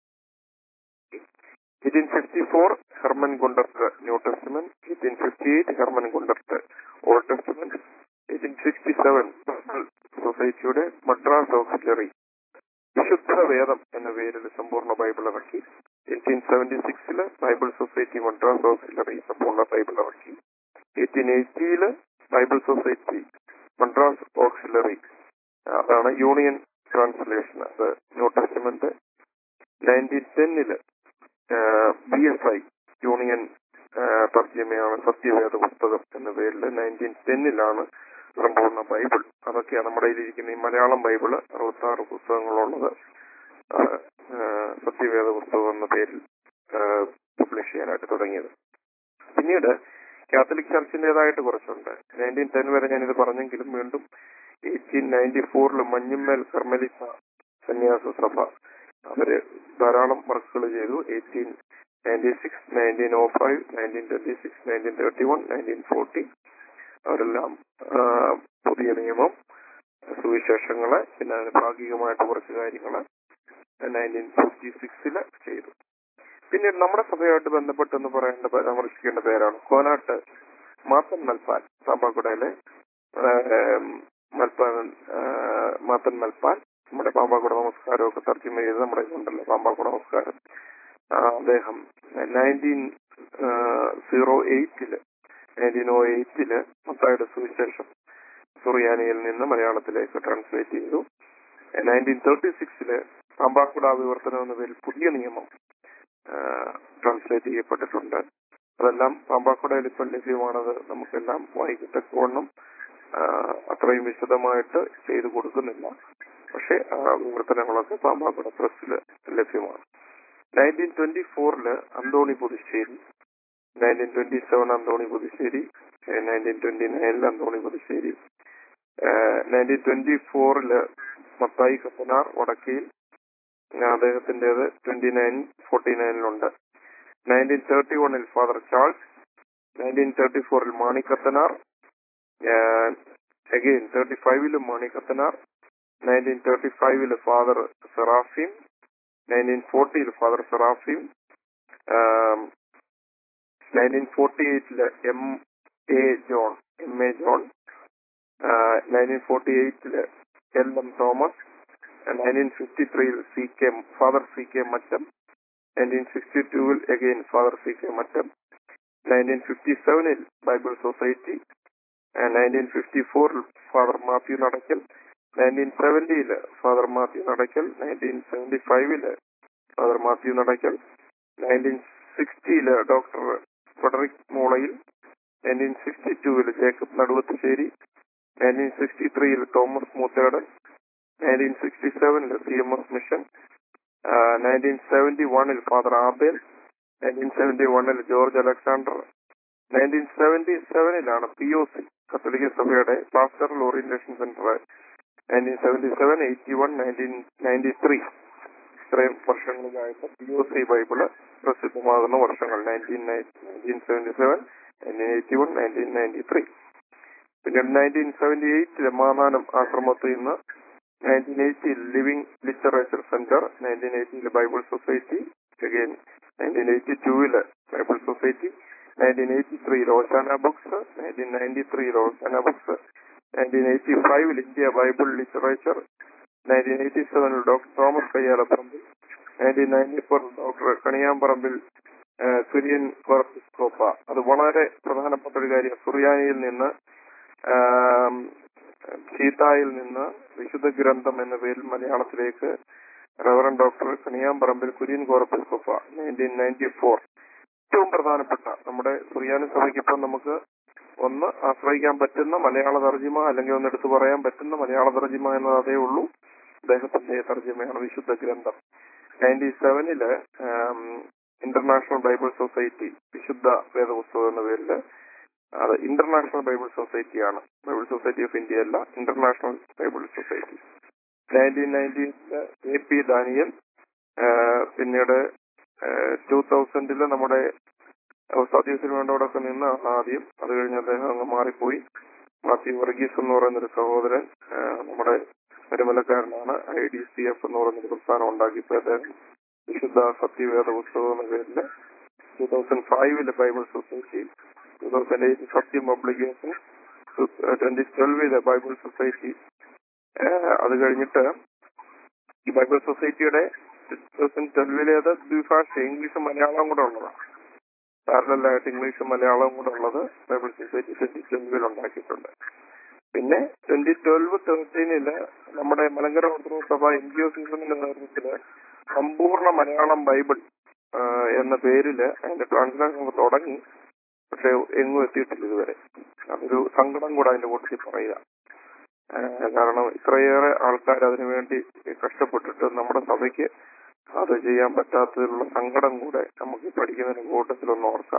eighteen fifty four Hermann Gundert new testament eighteen fifty eight Hermann Gundert old testament eighteen sixty seven സൊസൈറ്റിയുടെ മദ്രാസ് ഓക്സിലറി വിശുദ്ധ വേദം എന്ന പേരിൽ സമ്പൂർണ്ണ ബൈബിൾ ഇറക്കി എയ്റ്റീൻ സെവന്റി സിക്സില് ബൈബിൾ സൊസൈറ്റി മദ്രാസ് ഓക്സിലറി സമ്പൂർണ്ണ ബൈബിൾ ഇറക്കി എയ്റ്റീൻ എയ്റ്റിയില് ബൈബിൾ സൊസൈറ്റി മദ്രാസ് ഓക്സിലറി അതാണ് യൂണിയൻ ട്രാൻസ്ലേഷൻ അത് ന്യൂ ടെസ്റ്റ്മെന്റ് നയൻറ്റീൻ ടെന്നില് ബി എസ് ഐ യൂണിയൻ ആ, തർജ്ജമയാണ് സത്യവേദ പുസ്തകം എന്ന പേരിൽ നയൻറ്റീൻ ടെന്നിലാണ് സമ്പൂർണ്ണ ബൈബിൾ അതൊക്കെയാണ് നമ്മുടെ കയ്യിലിരിക്കുന്ന ഈ മലയാളം ബൈബിള് അറുപത്തി ആറ് പുസ്തകങ്ങളുള്ളത് ആ, ആ, സത്യവേദ പുസ്തകം എന്ന പേരിൽ പബ്ലിഷ് ചെയ്യാനായിട്ട് തുടങ്ങിയത് പിന്നീട് കാത്തലിക് ചർച്ചിന്റേതായിട്ട് കുറച്ചുണ്ട് നയൻറ്റീൻ ടെൻ വരെ ഞാനിത് പറഞ്ഞെങ്കിലും വീണ്ടും എയ്റ്റീൻ നയൻറ്റി ഫോറിൽ മഞ്ഞുമ്മേൽ കർമ്മലിസ സന്യാസ സഭ അവര് ധാരാളം വർക്കുകൾ ചെയ്തു eighteen ninety six nineteen o five nineteen twenty six nineteen thirty one nineteen forty അവരെല്ലാം ആ, പുതിയ നിയമം സുവിശേഷങ്ങള് പിന്നെ അതിന് ഭാഗികമായിട്ട് കുറച്ച് കാര്യങ്ങള് നയൻറ്റീൻ ഫിഫ്റ്റി സിക്സില് ചെയ്തു പിന്നീട് നമ്മുടെ സഭയായിട്ട് ബന്ധപ്പെട്ടെന്ന് പറയേണ്ട പരാമർശിക്കേണ്ട പേരാണ് കോനാട്ട് മാത്തൻ മൽപ്പാൻ പാമ്പാക്കുടയിലെ മൽപ്പാൻ ആ, മാത്തൻ മൽപ്പാൻ നമ്മുടെ പാമ്പാക്കുട നമസ്കാരമൊക്കെ തർജ്ജമ ചെയ്ത് നമ്മുടെ ഉണ്ടല്ലോ പാമ്പാക്കുട നമസ്കാരം ആ, അദ്ദേഹം നയൻറ്റീൻ സീറോ എയ്റ്റില് നയൻറ്റീൻ ഓ എയ്റ്റില് മത്തായുടെ സുവിശേഷം സുറിയാനിയിൽ നിന്ന് മലയാളത്തിലേക്ക് ട്രാൻസ്ലേറ്റ് ചെയ്തു നയൻറ്റീൻ തേർട്ടി സിക്സില് പാമ്പാക്കുട വിവർത്തനം എന്ന പേരിൽ പുതിയ നിയമം ട്രാൻസ്ലേറ്റ് ചെയ്യപ്പെട്ടിട്ടുണ്ട് അതെല്ലാം പാമ്പാക്കുടയിൽ ഇപ്പം ലഭ്യമാണത് നമുക്കെല്ലാം വായിക്കത്തക്കവണ്ണം ആ, അത്രയും വിശദമായിട്ട് ചെയ്തു കൊടുക്കുന്നില്ല പക്ഷെ ആ വിവർത്തനങ്ങളൊക്കെ പാമ്പാക്കുട പ്രസ്സിൽ ലഭ്യമാണ് നയൻറ്റീൻ ട്വന്റി ഫോറില് Anthony Puthussery nineteen twenty seven Anthony Puthussery nineteen twenty നയനിൽ അന്തോണി പുതുശ്ശേരി നയൻറ്റീൻ ട്വന്റി ഫോറില് മത്തായി കപ്പനാർ വടക്കയിൽ അദ്ദേഹത്തിന്റേത് ട്വന്റി നയൻ ഫോർട്ടി നയനിലുണ്ട് നയൻറ്റീൻ തേർട്ടി വണ്ണിൽ ഫാദർ ചാൾസ് നയൻറ്റീൻ തേർട്ടി ഫോറിൽ മാണി കത്തനാർ അഗെയിൻ തേർട്ടി ഫൈവിലും മാണി കത്തനാർ നയൻറ്റീൻ തേർട്ടി ഫൈവില് ഫാദർ സെറാഫീം നയൻറ്റീൻ ഫോർട്ടിയിൽ ഫാദർ സെറാഫീം നയൻറ്റീൻ ഫോർട്ടി എയ്റ്റില് M A John M A John nineteen forty എയ്റ്റില് L M Thomas nineteen fifty ത്രീയിൽ C K father C K Mattam nineteen sixty ടൂവിൽ again father C K Mattam nineteen fifty സെവനിൽ bible society nineteen fifty ഫോറിൽ father Matthew Nadackal nineteen സെവന്റിയില് father Matthew Nadackal nineteen seventy ഫൈവില് father Matthew Nadackal nineteen സിക്സ്റ്റിയില് doctor Frederick Moolayil nineteen sixty ടൂവിൽ Jacob Naduvathusseri nineteen sixty ത്രീയിൽ Thomas Moothedan nineteen sixty സെവനിൽ C M S mission nineteen seventy വണ്ണിൽ father Abel nineteen seventy വണ്ണിൽ George Alexander nineteen seventy സെവനിലാണ് P O C കത്തോലിക്ക സഭയുടെ pastoral orientation centre nineteen seventy seven eighty one nineteen ninety three ഇത്രയും വർഷങ്ങളിലായിട്ട് P O C bible പ്രസിദ്ധമാകുന്ന വർഷങ്ങൾ nineteen nineteen seventy seven nineteen eighty one nineteen ninety three പിന്നെ nineteen seventy എയ്റ്റിലെ മാനാനം ആശ്രമത്തിൽ നിന്ന് നയൻറ്റീൻ എയ്റ്റിയിൽ ലിവിംഗ് ലിറ്ററേച്ചർ സെന്റർ നയൻറ്റീൻ എയ്റ്റിയിൽ bible society again nineteen eighty ടൂവില് ബൈബിൾ സൊസൈറ്റി നയൻറ്റീൻ എയ്റ്റി ത്രീയിൽ ഓശാന ബുക്സ് നയൻറ്റീൻ നയൻറ്റി ത്രീയിൽ ഓശാന ബുക്സ് നയൻറ്റീൻ എയ്റ്റി ഫൈവിൽ India bible literature nineteen eighty സെവനിൽ doctor Thomas Kayyalaparambil nineteen ninety ഫോറിൽ ഡോക്ടർ കണിയാമ്പറമ്പിൽ സുര്യൻ കോർപ്പിസ്കോപ്പ അത് വളരെ പ്രധാനപ്പെട്ട ഒരു കാര്യം സുറിയാനിയിൽ നിന്ന് ചീത്തായിൽ നിന്ന് വിശുദ്ധ ഗ്രന്ഥം എന്ന പേരിൽ മലയാളത്തിലേക്ക് റവറൻ ഡോക്ടർ കണിയാമ്പറമ്പിൽ കുര്യൻ കോർപ്പിസ്കോപ്പ നയൻറ്റീൻ നയൻറ്റി ഫോർ ഏറ്റവും പ്രധാനപ്പെട്ട നമ്മുടെ സുറിയാനി സഭയ്ക്ക് ഇപ്പം നമുക്ക് ഒന്ന് ആശ്രയിക്കാൻ പറ്റുന്ന മലയാള തർജിമ അല്ലെങ്കിൽ ഒന്ന് എടുത്തു പറയാൻ പറ്റുന്ന മലയാള തർജിമ എന്നത് അതേ ഉള്ളൂ അദ്ദേഹത്തിന്റെ തർജിമയാണ് വിശുദ്ധ ഗ്രന്ഥം നയൻറ്റി സെവനില് ഇന്റർനാഷണൽ ബൈബിൾ സൊസൈറ്റി വിശുദ്ധ വേദപുസ്തകം എന്ന പേരില് അത് ഇന്റർനാഷണൽ ബൈബിൾ സൊസൈറ്റിയാണ് ബൈബിൾ സൊസൈറ്റി ഓഫ് ഇന്ത്യ അല്ല ഇന്റർനാഷണൽ ബൈബിൾ സൊസൈറ്റി നയൻറ്റീൻ നയൻറ്റീനില് എ പി ദാനിയൽ പിന്നീട് ടൂ തൗസൻഡില് നമ്മുടെ സതീശന് വേണ്ടോടൊക്കെ നിന്ന് ആദ്യം അത് കഴിഞ്ഞ് അദ്ദേഹം അങ്ങ് മാറിപ്പോയി മാത്യു വർഗീസ് എന്ന് പറയുന്ന ഒരു സഹോദരൻ നമ്മുടെ പരിമലക്കാരനാണ് ഐ ഡി സി എഫ് എന്ന് പറയുന്ന പ്രസ്ഥാനം ഉണ്ടാക്കിയപ്പോൾ അദ്ദേഹം വിശുദ്ധ സത്യവേദ പുസ്തകം എന്ന പേരില് ടൂ തൗസൻഡ് ഫൈവില് bible society two thousand eight Sathyam publication twenty ട്വൽവില് ബൈബിൾ സൊസൈറ്റി അത് കഴിഞ്ഞിട്ട് ഈ ബൈബിൾ സൊസൈറ്റിയുടെ ടൂ തൗസൻഡ് ട്വൽവിലേത് ദ്വിഭാഷ ഇംഗ്ലീഷും മലയാളവും കൂടെ ഉള്ളതാണ് പാരലായിട്ട് ഇംഗ്ലീഷും മലയാളവും കൂടെ ഉള്ളത് ബൈബിൾ സൊസൈറ്റി ട്വന്റി ട്വൽവിൽ ഉണ്ടാക്കിയിട്ടുണ്ട് പിന്നെ ട്വന്റി ട്വൽവ് തേർട്ടീനില് നമ്മുടെ മലങ്കര ഓർത്തഡോക്സ് സഭ എൻ ജി ഒ സീസണിന്റെ നേതൃത്വത്തില് സമ്പൂർണ്ണ മലയാളം ബൈബിൾ എന്ന പേരില് അതിന്റെ ട്രാൻസ്ലേഷൻ തുടങ്ങി പക്ഷെ എങ്ങും എത്തിയിട്ടില്ല ഇതുവരെ അതൊരു സങ്കടം കൂടെ അതിന്റെ കൂട്ടത്തിൽ പറയുക കാരണം ഇത്രയേറെ ആൾക്കാർ അതിനു വേണ്ടി കഷ്ടപ്പെട്ടിട്ട് നമ്മുടെ സഭയ്ക്ക് അത് ചെയ്യാൻ പറ്റാത്തതിലുള്ള സങ്കടം കൂടെ നമുക്ക് പഠിക്കുന്നതിന് കൂട്ടത്തിലൊന്ന് ഓർക്കാം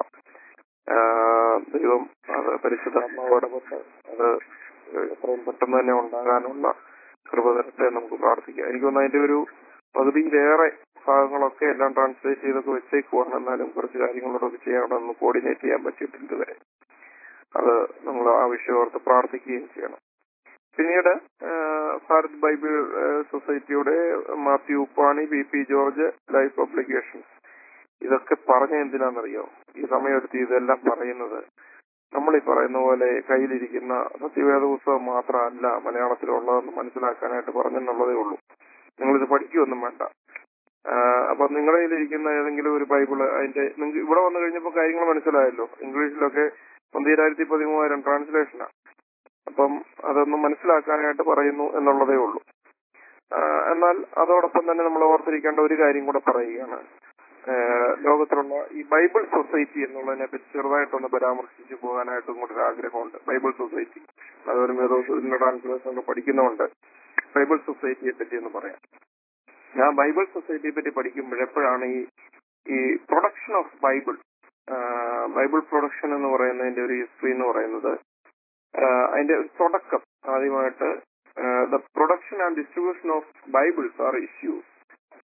ദൈവം അത് പരിശുദ്ധാത്മാവ് ഇടപെട്ട് അത് എത്രയും പെട്ടെന്ന് തന്നെ ഉണ്ടാകാനുള്ള കൃപ തരട്ടെ നമുക്ക് പ്രാർത്ഥിക്കാം എനിക്ക് തോന്നുന്നു അതിന്റെ ഒരു പകുതിയിലേറെ ഭാഗങ്ങളൊക്കെ എല്ലാം ട്രാൻസ്ലേറ്റ് ചെയ്തൊക്കെ വെച്ചേക്കുവാണ് എന്നാലും കുറച്ച് കാര്യങ്ങളോടൊക്കെ ചെയ്യാനൊന്ന് കോർഡിനേറ്റ് ചെയ്യാൻ പറ്റിയിട്ടില്ല ഇതുവരെ അത് നമ്മൾ ആ വിഷയം ഓർത്ത് പ്രാർത്ഥിക്കുകയും ചെയ്യണം പിന്നീട് ഭാരത് ബൈബിൾ സൊസൈറ്റിയുടെ Matthew Uppani B P George life publications ഇതൊക്കെ പറഞ്ഞ എന്തിനാണെന്നറിയോ ഈ സമയത്ത് ഇതെല്ലാം പറയുന്നത് നമ്മൾ ഈ പറയുന്ന പോലെ കയ്യിലിരിക്കുന്ന സത്യവേദ പുസ്തകം മാത്രമല്ല മലയാളത്തിലുള്ളതെന്ന് മനസ്സിലാക്കാനായിട്ട് പറഞ്ഞെന്നുള്ളതേ ഉള്ളൂ നിങ്ങളിത് പഠിക്കുകയൊന്നും വേണ്ട അപ്പൊ നിങ്ങളുടെ കയ്യിലിരിക്കുന്ന ഏതെങ്കിലും ഒരു ബൈബിള് അതിന്റെ നിങ്ങൾക്ക് ഇവിടെ വന്നു കഴിഞ്ഞപ്പോൾ കാര്യങ്ങൾ മനസ്സിലായല്ലോ ഇംഗ്ലീഷിലൊക്കെ പന്തീരായിരത്തി പതിമൂവായിരം ട്രാൻസ്ലേഷനാണ് അപ്പം അതൊന്ന് മനസ്സിലാക്കാനായിട്ട് പറയുന്നു എന്നുള്ളതേ ഉള്ളൂ എന്നാൽ അതോടൊപ്പം തന്നെ നമ്മൾ ഓർത്തിരിക്കേണ്ട ഒരു കാര്യം കൂടെ പറയുകയാണ് ലോകത്തിലുള്ള ഈ ബൈബിൾ സൊസൈറ്റി എന്നുള്ളതിനെ പറ്റി ചെറുതായിട്ടൊന്ന് പരാമർശിച്ചു പോകാനായിട്ടും കൂടെ ഒരു ആഗ്രഹമുണ്ട് ബൈബിൾ സൊസൈറ്റി അതൊരു മേധോസിന്റെ ട്രാൻസ്ലേഷൻ ഒക്കെ പഠിക്കുന്നുണ്ട് ബൈബിൾ സൊസൈറ്റിയെ പറ്റി എന്ന് പറയാം ഞാൻ ബൈബിൾ സൊസൈറ്റിയെ പറ്റി പഠിക്കുമ്പോൾ എപ്പോഴാണ് ഈ ഈ production of bible bible production എന്ന് പറയുന്നതിന്റെ ഒരു ഹിസ്റ്ററി എന്ന് പറയുന്നത് അതിന്റെ ഒരു തുടക്കം ആദ്യമായിട്ട് the production and distribution of bibles are issues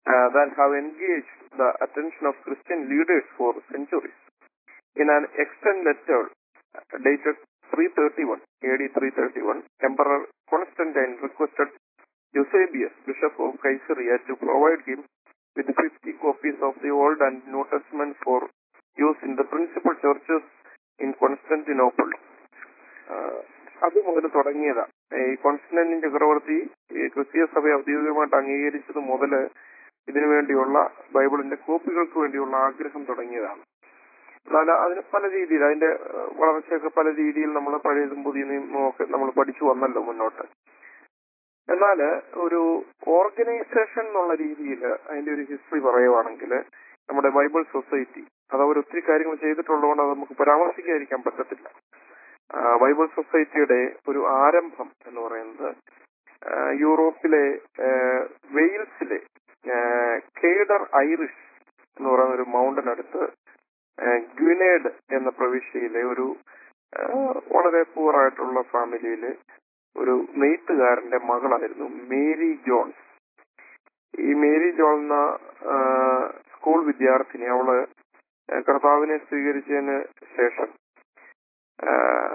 uh, that have engaged the attention of Christian leaders for centuries. In an extant letter uh, dated 331, AD 331, Emperor Constantine requested Eusebius, Bishop of Caesarea, to provide him with 50 copies of the Old and New Testament for use in the principal churches in Constantinople. ആഹ് അത് മുതൽ തുടങ്ങിയതാ ഈ Constantine ചക്രവർത്തി ഈ ക്രിസ്തീയ സഭയെ ഔദ്യോഗികമായിട്ട് അംഗീകരിച്ചത് മുതൽ ഇതിനു വേണ്ടിയുള്ള ബൈബിളിന്റെ കോപ്പികൾക്ക് വേണ്ടിയുള്ള ആഗ്രഹം തുടങ്ങിയതാണ് എന്നാൽ അതിന് പല രീതിയിൽ അതിന്റെ ആഹ് വളർച്ചയൊക്കെ പല രീതിയിൽ നമ്മൾ പഴയതും പുതിയ നിയമവും ഒക്കെ നമ്മൾ പഠിച്ചു വന്നല്ലോ മുന്നോട്ട് എന്നാൽ ഒരു ഓർഗനൈസേഷൻ എന്നുള്ള രീതിയിൽ അതിന്റെ ഒരു ഹിസ്റ്ററി പറയുവാണെങ്കിൽ നമ്മുടെ ബൈബിൾ സൊസൈറ്റി അത് അവർ ഒത്തിരി കാര്യങ്ങൾ ചെയ്തിട്ടുള്ളതുകൊണ്ട് അത് നമുക്ക് പരാമർശിക്കാതിരിക്കാൻ പറ്റത്തില്ല ആ, ബൈബിൾ സൊസൈറ്റിയുടെ ഒരു ആരംഭം എന്ന് പറയുന്നത് ആ, യൂറോപ്പിലെ ആ, വെയിൽസിലെ ആ, കേഡർ ഐറിഷ് എന്ന് പറയുന്ന ഒരു മൗണ്ടനടുത്ത് ഗ്വിനേഡ് എന്ന പ്രവിശ്യയിലെ ഒരു ആ, വളരെ പൂറായിട്ടുള്ള ഫാമിലിയില് ഒരു നെയ്ത്തുകാരന്റെ മകളായിരുന്നു മേരി ജോൺസ് ഈ മേരി ജോൺ എന്ന ആ, സ്കൂൾ വിദ്യാർത്ഥിനി അവള് കർത്താവിനെ സ്വീകരിച്ചതിന് ശേഷം ആ,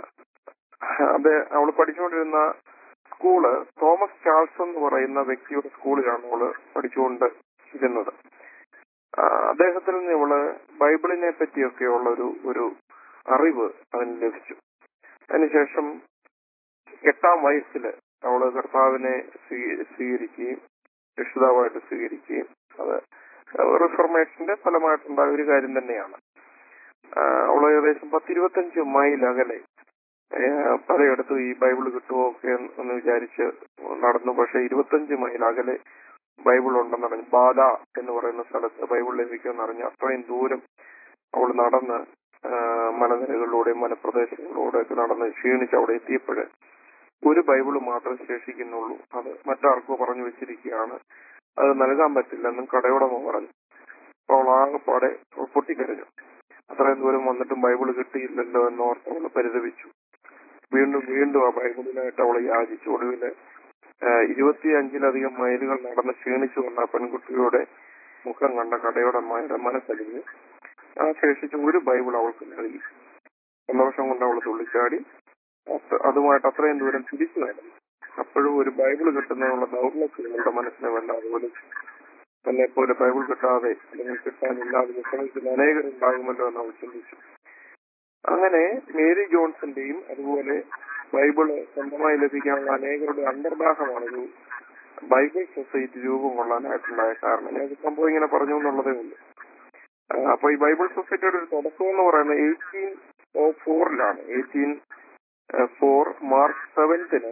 അത് അവൾ പഠിച്ചുകൊണ്ടിരുന്ന സ്കൂള് തോമസ് ചാൾസ് എന്ന് പറയുന്ന വ്യക്തിയുടെ സ്കൂളിലാണ് അവള് പഠിച്ചുകൊണ്ട് ഇരുന്നത് ആ, അദ്ദേഹത്തിൽ നിന്ന് ഇവള് ബൈബിളിനെ പറ്റിയൊക്കെയുള്ള ഒരു ഒരു അറിവ് അതിന് ലഭിച്ചു അതിനുശേഷം എട്ടാം വയസ്സിൽ അവള് കർത്താവിനെ സ്വീ- സ്വീകരിക്കുകയും രക്ഷിതാവായിട്ട് സ്വീകരിക്കുകയും അത് റിഫർമേഷന്റെ ഫലമായിട്ടുണ്ടായ ഒരു കാര്യം തന്നെയാണ് ആ, അവള് ഏകദേശം പത്തിരുപത്തഞ്ച് മൈൽ അകലെ ഏ, പലയിടത്തും ഈ ബൈബിൾ കിട്ടുമോ ഒക്കെ എന്ന് വിചാരിച്ച് നടന്നു പക്ഷെ ഇരുപത്തഞ്ച് മൈൽ അകലെ ബൈബിൾ ഉണ്ടെന്ന് അറിഞ്ഞു ബാല എന്ന് പറയുന്ന സ്ഥലത്ത് ബൈബിൾ ലഭിക്കുമെന്ന് അറിഞ്ഞു അത്രയും ദൂരം അവൾ നടന്ന് ആ, മലനിരകളിലൂടെയും മലപ്രദേശങ്ങളിലൂടെ ഒക്കെ നടന്ന് ക്ഷീണിച്ച് അവിടെ എത്തിയപ്പോഴ് ഒരു ബൈബിള് മാത്രമേ ശേഷിക്കുന്നുള്ളൂ അത് മറ്റാർക്കോ പറഞ്ഞു വെച്ചിരിക്കുകയാണ് അത് നൽകാൻ പറ്റില്ലെന്നും കടയുടമ പറഞ്ഞു അപ്പോൾ അവൾ ആകെപ്പാടെ പൊട്ടിക്കരഞ്ഞു അത്രയും ദൂരം വന്നിട്ടും ബൈബിൾ കിട്ടിയില്ലല്ലോ എന്നോർത്ത് അവൾ പരിതപിച്ചു വീണ്ടും വീണ്ടും ആ ബൈബിളിനായിട്ട് അവൾ യാചിച്ചു ഒടുവില് ഇരുപത്തിയഞ്ചിലധികം മൈലുകൾ നടന്ന് ക്ഷീണിച്ചു വന്ന ആ പെൺകുട്ടിയുടെ മുഖം കണ്ട കടയുടമയുടെ മനസ്സലിഞ്ഞ് ആ ശേഷിച്ച ഒരു ബൈബിൾ അവൾക്ക് നൽകി സന്തോഷം കൊണ്ട് അവൾ തുള്ളിച്ചാടി അത് അതുമായിട്ട് അത്രയും ദൂരം തിരിച്ചു നടന്നു അപ്പോഴും ഒരു ബൈബിൾ കിട്ടുന്നതിനുള്ള ദൗർലഭ്യം അവളുടെ മനസ്സിനെ വല്ലാതെ ഒലിച്ചു തന്നെ പോലെ ബൈബിൾ കിട്ടാതെ അല്ലെങ്കിൽ കിട്ടാനില്ലാതെ വിഷമിക്കുന്ന അനേകരുണ്ടാകുമല്ലോ എന്ന് അവൾ ചിന്തിച്ചു അങ്ങനെ മേരി ജോൺസന്റെയും അതുപോലെ ബൈബിള് സ്വന്തമായി ലഭിക്കാനുള്ള അനേകരുടെ അന്തർദാഹമാണ് ഒരു ബൈബിൾ സൊസൈറ്റി രൂപം കൊള്ളാനായിട്ടുണ്ടായ കാരണം ഞാൻ ഇത് സംഭവം ഇങ്ങനെ പറഞ്ഞു എന്നുള്ളതേ ഉള്ളൂ ആ, അപ്പൊ ഈ ബൈബിൾ സൊസൈറ്റിയുടെ ഒരു തുടക്കം എന്ന് പറയുന്നത് എയ്റ്റീൻ ഓ ഫോറിലാണ് എയ്റ്റീൻ ഫോർ മാർച്ച് സെവൻത്തിന്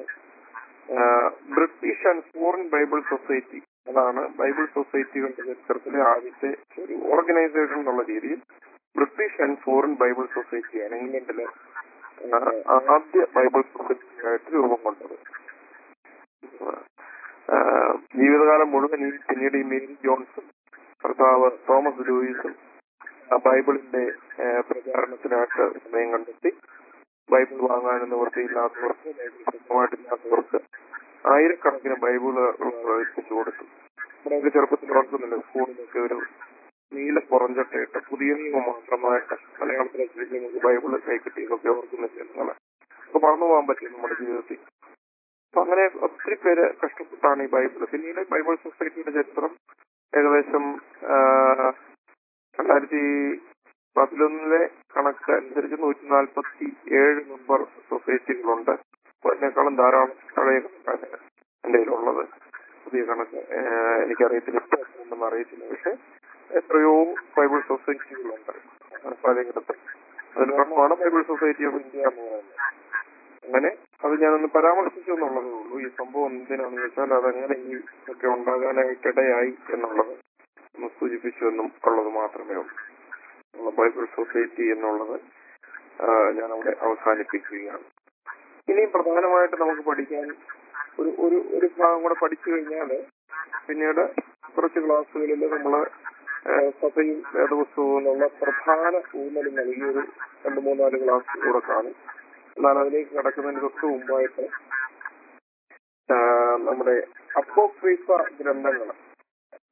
British and foreign bible society അതാണ് ബൈബിൾ സൊസൈറ്റികളുടെ ചരിത്രത്തിലെ ആദ്യത്തെ ഒരു ഓർഗനൈസേഷൻ എന്നുള്ള രീതിയിൽ ബ്രിട്ടീഷ് ആൻഡ് ഫോറിൻ ബൈബിൾ സൊസൈറ്റിയാണ് ഇംഗ്ലണ്ടിലെ ആ, ആദ്യ ബൈബിൾ സൊസൈറ്റിയായിട്ട് രൂപം കൊണ്ടത് ആ, ജീവിതകാലം മുഴുവൻ ഈ പിന്നീട് ഈ മേരി ജോൺസും ഭർത്താവ് തോമസ് ലൂയിസും ആ ബൈബിളിന്റെ ആ, പ്രചാരണത്തിനായിട്ട് സമയം കണ്ടെത്തി ബൈബിൾ വാങ്ങാൻ നിവൃത്തിയില്ലാത്തവർക്ക് ബൈബിൾ സ്വന്തമായിട്ടില്ലാത്തവർക്ക് ആയിരക്കണക്കിന് ബൈബിളുകൾ എത്തിച്ചു കൊടുത്തു നമ്മുടെയൊക്കെ ചെറുപ്പത്തിൽ ഓർക്കുന്നില്ല സ്കൂളിലൊക്കെ ഒരു നീല പുറഞ്ചട്ടയിട്ട് പുതിയ നിയമം മാത്രമായിട്ട് മലയാളത്തിലേക്ക് നമുക്ക് ബൈബിള് കൈ കിട്ടിയതൊക്കെ ഓർക്കുന്നില്ല നിങ്ങളെ അപ്പൊ മറന്നു പോകാൻ പറ്റും നമ്മുടെ ജീവിതത്തിൽ അപ്പൊ അങ്ങനെ ഒത്തിരി പേര് കഷ്ടപ്പെട്ടാണ് ഈ ബൈബിൾ പിന്നീട് ബൈബിൾ സൊസൈറ്റിയുടെ ചരിത്രം ഏകദേശം ആ, രണ്ടായിരത്തി പതിനൊന്നിലെ കണക്ക് അനുസരിച്ച് നൂറ്റി നാൽപ്പത്തി ഏഴ് മെമ്പർ സൊസൈറ്റികളുണ്ട് അപ്പൊ അതിനേക്കാളും ധാരാളം പഴയ കണക്കാണ് എന്റെ കയ്യിലുള്ളത് പുതിയ കണക്ക് ഏഹ് എനിക്കറിയത്തില്ല ഇപ്പൊ എത്ര ഉണ്ടെന്ന് അറിയത്തില്ല പക്ഷെ എത്രയോ ബൈബിൾ സൊസൈറ്റികളുണ്ട് അങ്ങനെ പലയിടത്തും അതിലൊരെണ്ണമാണ് ബൈബിൾ സൊസൈറ്റി ഓഫ് ഇന്ത്യ എന്ന് പറയുന്നത് അങ്ങനെ അത് ഞാനൊന്ന് പരാമർശിച്ചു എന്നുള്ളതേ ഉള്ളൂ ഈ സംഭവം എന്തിനാണെന്ന് വെച്ചാൽ അതെങ്ങനെ ഈ ഒക്കെ ഉണ്ടാകാനായിട്ടിടയായി എന്നുള്ളത് ഒന്ന് സൂചിപ്പിച്ചു എന്നും ഉള്ളത് മാത്രമേ ഉള്ളൂ ഉള്ള ബൈബിൾ സൊസൈറ്റി എന്നുള്ളത് ആ, ഞാനവിടെ അവസാനിപ്പിക്കുകയാണ് ഇനിയും പ്രധാനമായിട്ട് നമുക്ക് പഠിക്കാൻ ഒരു ഒരു ഒരു ഭാഗം കൂടെ പഠിച്ചു കഴിഞ്ഞാൽ പിന്നീട് കുറച്ച് ക്ലാസ്സുകളിൽ നമ്മള് ആ, സഭയും വേദപുസ്തകവും എന്നുള്ള പ്രധാന ഊന്നൽ നൽകിയൊരു രണ്ട് മൂന്നാല് ക്ലാസ് കൂടെ കാണും എന്നാൽ അതിലേക്ക് കടക്കുന്നതിന് തൊട്ട് മുമ്പായിട്ട് ആ, നമ്മുടെ അപ്പോക്രീഫ ഗ്രന്ഥങ്ങൾ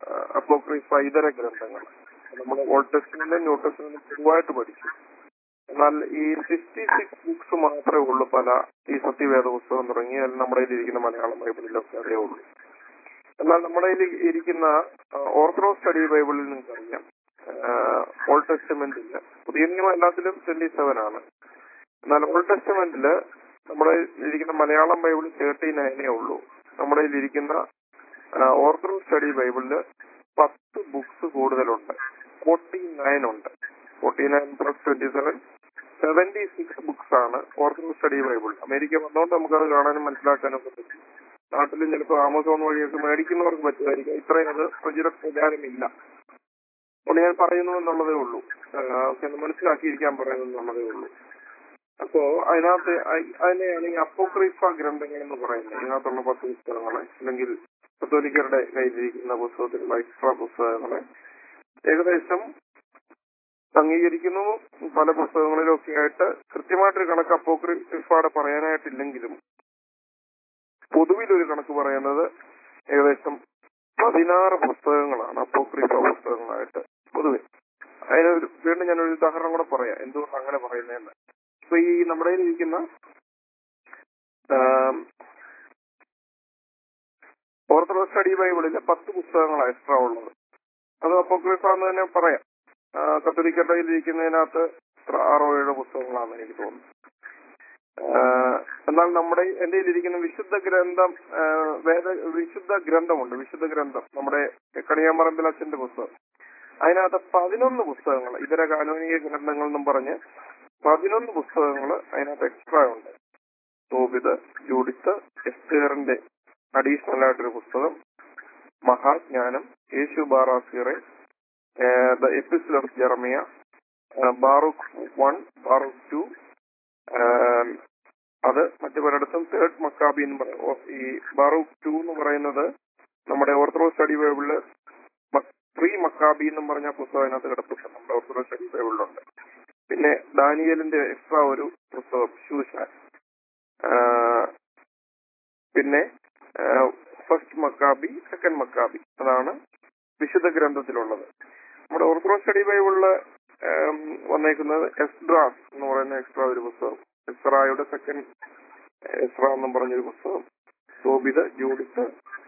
അപ്പോക്രിഫ ഇതര ഗ്രന്ഥങ്ങൾ നമ്മൾ ഓൾഡ് ടെസ്റ്റിമെന്റും ന്യൂ ടെസ്റ്റിമെന്റും പൊതുവായിട്ട് പഠിച്ചു എന്നാൽ ഈ സിക്സ്റ്റി സിക്സ് ബുക്സ് മാത്രമേ ഉള്ളൂ പല ഈ സത്യവേദ പുസ്തകം തുടങ്ങി അതിൽ നമ്മുടെ കയ്യിൽ ഇരിക്കുന്ന മലയാളം ബൈബിളിലൊക്കെ അതേ ഉള്ളൂ എന്നാൽ നമ്മുടെ കയ്യിൽ ഇരിക്കുന്ന ഓർത്തഡോക്സ് സ്റ്റഡി ബൈബിളിൽ നിങ്ങൾക്കറിയാം ഓൾഡ് ടെസ്റ്റ്മെന്റിൽ പുതിയ നിയമം എല്ലാത്തിലും ട്വന്റി സെവൻ ആണ് എന്നാൽ ഓൾഡ് ടെസ്റ്റ്മെന്റില് നമ്മുടെ ഇരിക്കുന്ന മലയാളം ബൈബിളിൽ തേർട്ടി നയനേ ഉള്ളൂ നമ്മുടെ ഇരിക്കുന്ന ഓർത്തഡോക്സ് സ്റ്റഡി ബൈബിളില് പത്ത് ബുക്സ് കൂടുതലുണ്ട് ഫോർട്ടി നയൻ ഉണ്ട് forty nine plus twenty seven seventy six books ആണ് ഓർത്തഡോക്സ് സ്റ്റഡി ബൈബിൾ അമേരിക്ക വന്നുകൊണ്ട് നമുക്കത് കാണാനും മനസ്സിലാക്കാനും ഒക്കെ പറ്റും നാട്ടിലും ചിലപ്പോൾ ആമസോൺ വഴിയൊക്കെ മേടിക്കുന്നവർക്ക് പറ്റുമായിരിക്കും ഇത്രയും അത് പ്രചുര പ്രചാരമില്ല അതുകൊണ്ട് ഞാൻ പറയുന്നു എന്നുള്ളതേ ഉള്ളൂ ഒക്കെ ഒന്ന് മനസ്സിലാക്കിയിരിക്കാൻ പറയുന്നു എന്നുള്ളതേ ഉള്ളൂ അപ്പോ അതിനകത്ത് അയ്- അതിനെയാണ് ഈ അപ്പോക്രീഫ ഗ്രന്ഥങ്ങൾ എന്ന് പറയുന്നത് ഇതിനകത്തുള്ള പത്ത് പുസ്തകങ്ങളെ അല്ലെങ്കിൽ കത്തോലിക്കരുടെ കയ്യിലിരിക്കുന്ന പുസ്തകത്തിലുള്ള എക്സ്ട്രാ പുസ്തകങ്ങളെ ഏകദേശം അംഗീകരിക്കുന്നു പല പുസ്തകങ്ങളിലും ഒക്കെ ആയിട്ട് കൃത്യമായിട്ടൊരു കണക്ക് അപ്പോക്രിഫാടെ പറയാനായിട്ടില്ലെങ്കിലും പൊതുവിൽ ഒരു കണക്ക് പറയുന്നത് ഏകദേശം പതിനാറ് പുസ്തകങ്ങളാണ് അപ്പോക്രിഫ പുസ്തകങ്ങളായിട്ട് പൊതുവെ അതിന് ഒരു- വീണ്ടും ഞാനൊരു ഉദാഹരണം കൂടെ പറയാം എന്തുകൊണ്ട് അങ്ങനെ പറയുന്നതെന്ന് ഇപ്പൊ ഈ നമ്മുടെ കയ്യിൽ ഇരിക്കുന്ന ഓർത്തഡോക്സ് സ്റ്റഡി ബൈബിളിലെ പത്ത് പുസ്തകങ്ങളാണ് എക്സ്ട്രാ ഉള്ളത് അത് അപ്പോക്രിഫ എന്ന് തന്നെ പറയാം ആ, കത്തോലിക്കരുടെ കയ്യിൽ ഇരിക്കുന്നതിനകത്ത് എത്ര ആറോ ഏഴോ പുസ്തകങ്ങളാണെന്ന് എനിക്ക് തോന്നുന്നു ആ, എന്നാൽ നമ്മുടെ എന്റെ ഇരിക്കുന്ന വിശുദ്ധ ഗ്രന്ഥം ആ, വേദ വിശുദ്ധ ഗ്രന്ഥമുണ്ട് വിശുദ്ധ ഗ്രന്ഥം നമ്മുടെ കണിയാമറമ്പിൽ അച്ഛന്റെ പുസ്തകം അതിനകത്ത് പതിനൊന്ന് പുസ്തകങ്ങൾ ഇതര കാനോനിക ഗ്രന്ഥങ്ങൾ എന്നും പറഞ്ഞ് പതിനൊന്ന് പുസ്തകങ്ങൾ അതിനകത്ത് എക്സ്ട്രാ ഉണ്ട് തോബിത് ജൂഡിത്ത് എസ്തേറിന്റെ അഡീഷണൽ ആയിട്ടൊരു പുസ്തകം മഹാജ്ഞാനം യേശു ബാറാസിറെ the epistle of Jeremiah Baruch one Baruch two അത് മറ്റു പലയിടത്തും തേർഡ് മക്കാബി എന്ന് പറയും ഓ, ഈ ബാറൂഖ് ടു എന്ന് പറയുന്നത് നമ്മുടെ ഓർത്തഡോക്സ് സ്റ്റഡി ബൈബിളില് പ്രീ മക്കാബി എന്നും പറഞ്ഞ പുസ്തകം അതിനകത്ത് കിടപ്പുണ്ട് നമ്മുടെ ഓർത്തഡോക്സ് സ്റ്റഡി ബൈബിളിലുണ്ട് പിന്നെ ദാനിയലിന്റെ എക്സ്ട്രാ ഒരു പുസ്തകം ശൂശാൻ ആ, പിന്നെ ഫസ്റ്റ് മക്കാബി സെക്കൻഡ് മക്കാബി അതാണ് വിശുദ്ധ ഗ്രന്ഥത്തിലുള്ളത് നമ്മുടെ ഓർത്തഡോക്സ് സ്റ്റഡി ബൈബിളില് ഉം, വന്നേക്കുന്നത് എസ്ഡ്രാസ് എന്ന് പറയുന്ന എക്സ്ട്രാ ഒരു പുസ്തകം എസ്രായുടെ സെക്കൻഡ് എസ്ര എന്നും പറഞ്ഞൊരു പുസ്തകം Tobit Judith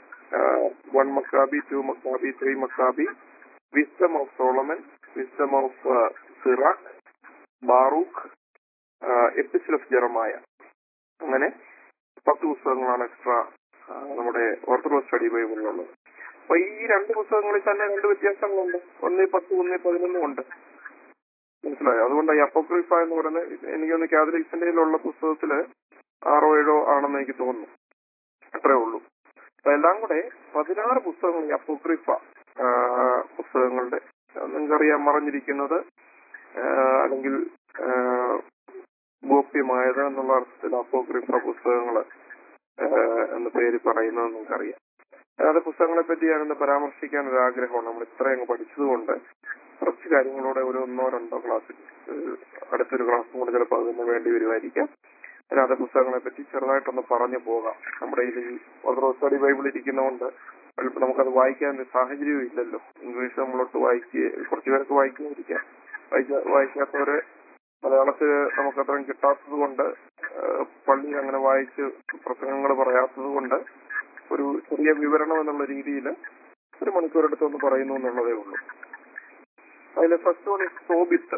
one Maccabee two Maccabee three Maccabee wisdom of Solomon wisdom of Sirach Baruch epistle of Jeremiah അങ്ങനെ പത്ത് പുസ്തകങ്ങളാണ് എക്സ്ട്രാ നമ്മുടെ ഓർത്തഡോക്സ് സ്റ്റഡി ബൈബിളിലുള്ളത് അപ്പൊ ഈ രണ്ട് പുസ്തകങ്ങളിൽ തന്നെ രണ്ട് വ്യത്യാസങ്ങളുണ്ട് ഒന്നേ പത്ത് ഒന്നേ പതിനൊന്നും ഉണ്ട് മനസ്സിലായോ അതുകൊണ്ട് ഈ അപ്പോക്രിഫ എന്ന് പറയുന്നത് എനിക്കൊന്ന് കാതലിക്സിന്റെ ഉള്ള പുസ്തകത്തില് ആറോ ഏഴോ ആണെന്ന് എനിക്ക് തോന്നുന്നു അത്രേ ഉള്ളൂ അപ്പൊ എല്ലാം കൂടെ പതിനാറ് പുസ്തകങ്ങൾ ഈ അപ്പോക്രിഫ ആ, പുസ്തകങ്ങളുടെ നിങ്ങൾക്കറിയാം മറഞ്ഞിരിക്കുന്നത് ആ, അല്ലെങ്കിൽ ആ, ഗോപ്യമായത് എന്നുള്ള അർത്ഥത്തിൽ അപ്പോക്രിഫ പുസ്തകങ്ങള് ആ, എന്ന പേര് പറയുന്നത് നിങ്ങൾക്കറിയാം അതായത് പുസ്തകങ്ങളെ പറ്റി ഞാനൊന്ന് പരാമർശിക്കാൻ ഒരു ആഗ്രഹമാണ് നമ്മൾ ഇത്രയും അങ്ങ് പഠിച്ചതുകൊണ്ട് കുറച്ച് കാര്യങ്ങളൂടെ ഒരു ഒന്നോ രണ്ടോ ക്ലാസ്സിൽ അടുത്തൊരു ക്ലാസ് കൂടെ ചിലപ്പോൾ അതിന് വേണ്ടി വരുമായിരിക്കാം അതിനകത്ത് പുസ്തകങ്ങളെ പറ്റി ചെറുതായിട്ടൊന്ന് പറഞ്ഞു പോകാം നമ്മുടെ ഇതിൽ ഈ ഓർത്തഡോക്സ് സ്റ്റഡി ബൈബിൾ ഇരിക്കുന്നതുകൊണ്ട് ചിലപ്പോൾ നമുക്കത് വായിക്കാൻ ഒരു സാഹചര്യവും ഇല്ലല്ലോ ഇംഗ്ലീഷ് നമ്മളൊട്ട് വായിക്കുക കുറച്ചു പേർക്ക് വായിക്കുമായിരിക്കാം വായിച്ച വായിക്കാത്തവര് മലയാളത്തിൽ നമുക്ക് അത്രയും കിട്ടാത്തത് കൊണ്ട് പള്ളി അങ്ങനെ വായിച്ച് പ്രസംഗങ്ങൾ പറയാത്തത് കൊണ്ട് ഒരു ചെറിയ വിവരണം എന്നുള്ള രീതിയിൽ ഒരു മണിക്കൂറെടുത്ത് ഒന്ന് പറയുന്നു എന്നുള്ളതേ ഉള്ളൂ അതിലെ ഫസ്റ്റ് വൺ സോബിത്ത്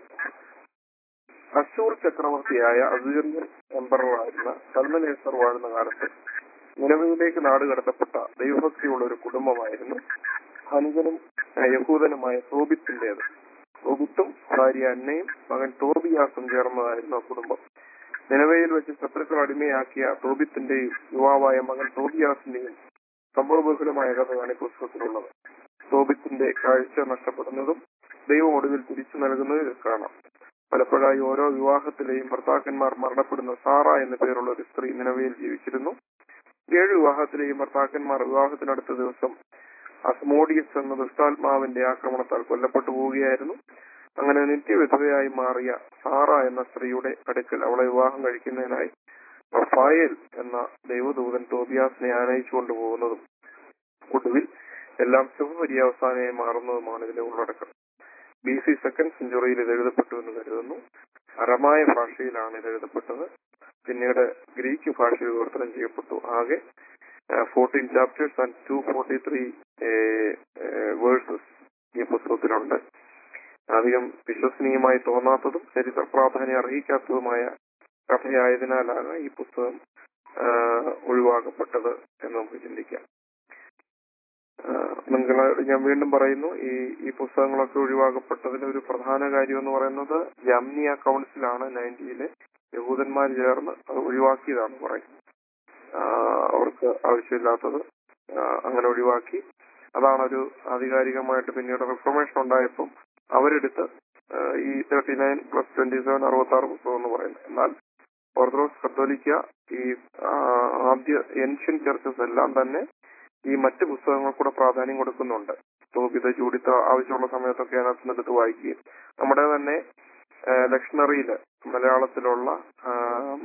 അശൂർ ചക്രവർത്തിയായ അസീറിയൻ എംപററായിരുന്ന സൽമനേസർ വാഴുന്ന കാലത്ത് നിലവിലേക്ക് നാട് കടത്തപ്പെട്ട ദൈവഭക്തിയുള്ള ഒരു കുടുംബമായിരുന്നു ധനികനും ഏഹ്, യഹൂദനുമായ സോബിത്തിന്റേത് സോബിത്തും ഭാര്യ അന്നയും മകൻ തോബിയാസും ചേർന്നതായിരുന്നു ആ കുടുംബം നിലവയിൽ വെച്ച് ശത്രുക്കൾ അടിമയാക്കിയ തോബിത്തിന്റെയും യുവാവായ മകൻ തോബിയാസിന്റെയും സംഭവബഹുലമായ കഥയാണ് ഈ പുസ്തകത്തിലുള്ളത് തോബിത്തിന്റെ കാഴ്ച നഷ്ടപ്പെടുന്നതും ദൈവം ഒടുവിൽ തിരിച്ചു നൽകുന്നതിൽ കാണാം പലപ്പോഴായി ഓരോ വിവാഹത്തിലെയും ഭർത്താക്കന്മാർ മരണപ്പെടുന്ന സാറ എന്ന പേരുള്ള ഒരു സ്ത്രീ നിലവിൽ ജീവിച്ചിരുന്നു ഏഴ് വിവാഹത്തിലെയും ഭർത്താക്കന്മാർ വിവാഹത്തിനടുത്ത ദിവസം അസ്മോഡിയസ് എന്ന ദുഷ്ടാത്മാവിന്റെ ആക്രമണത്താൽ കൊല്ലപ്പെട്ടു പോവുകയായിരുന്നു അങ്ങനെ നിത്യവിധവയായി മാറിയ സാറ എന്ന സ്ത്രീയുടെ അടുക്കൽ അവളെ വിവാഹം കഴിക്കുന്നതിനായി റഫായേൽ എന്ന ദൈവദൂതൻ തോബിയാസിനെ ആനയിച്ചു കൊണ്ടുപോകുന്നതും ഒടുവിൽ എല്ലാം ശുഭപര്യവസാനമായി മാറുന്നതുമാണ് ഇതിന്റെ ഉള്ളടക്കം ബി സി സെക്കൻഡ് സെഞ്ചുറിയിൽ ഇത് എഴുതപ്പെട്ടു എന്ന് കരുതുന്നു അരമായ ഭാഷയിലാണ് ഇത് എഴുതപ്പെട്ടത് പിന്നീട് ഗ്രീക്ക് ഭാഷയിൽ വിവർത്തനം ചെയ്യപ്പെട്ടു ആകെ fourteen chapters and two forty three verses ഈ പുസ്തകത്തിലുണ്ട് അധികം വിശ്വസനീയമായി തോന്നാത്തതും ചരിത്ര പ്രാധാന്യം അർഹിക്കാത്തതുമായ കഥയായതിനാലാണ് ഈ പുസ്തകം ആ, ഒഴിവാക്കപ്പെട്ടത് എന്ന് നമുക്ക് ചിന്തിക്കാം നിങ്ങൾ ഞാൻ വീണ്ടും പറയുന്നു ഈ ഈ പുസ്തകങ്ങളൊക്കെ ഒഴിവാക്കപ്പെട്ടതിന് ഒരു പ്രധാന കാര്യം എന്ന് പറയുന്നത് ജാമ്നിയ കൗൺസിലാണ് നയൻറ്റിയിലെ യഹൂദന്മാർ ചേർന്ന് അത് ഒഴിവാക്കിയതാണ് പറയുന്നത് അവർക്ക് ആവശ്യമില്ലാത്തത് ആ, അങ്ങനെ ഒഴിവാക്കി അതാണ് ഒരു ആധികാരികമായിട്ട് പിന്നീട് റിഫർമേഷൻ ഉണ്ടായപ്പോൾ അവരെടുത്ത് ആ, ഈ thirty nine plus twenty seven അറുപത്തി ആറ് പുസ്തകം എന്ന് പറയുന്നത് എന്നാൽ ഓർത്തഡോക്സ് കത്തോലിക്ക ഈ ആ, ആദ്യ ഏൻഷ്യൻ ചർച്ചസ് എല്ലാം തന്നെ ഈ മറ്റ് പുസ്തകങ്ങൾ കൂടെ പ്രാധാന്യം കൊടുക്കുന്നുണ്ട് തോപിത ജൂഡിത്ത ആവശ്യമുള്ള സമയത്തൊക്കെ അതിനകത്ത് നിന്ന് എടുത്ത് വായിക്കുകയും നമ്മുടെ തന്നെ ലക്ഷണറിയില് മലയാളത്തിലുള്ള ആം,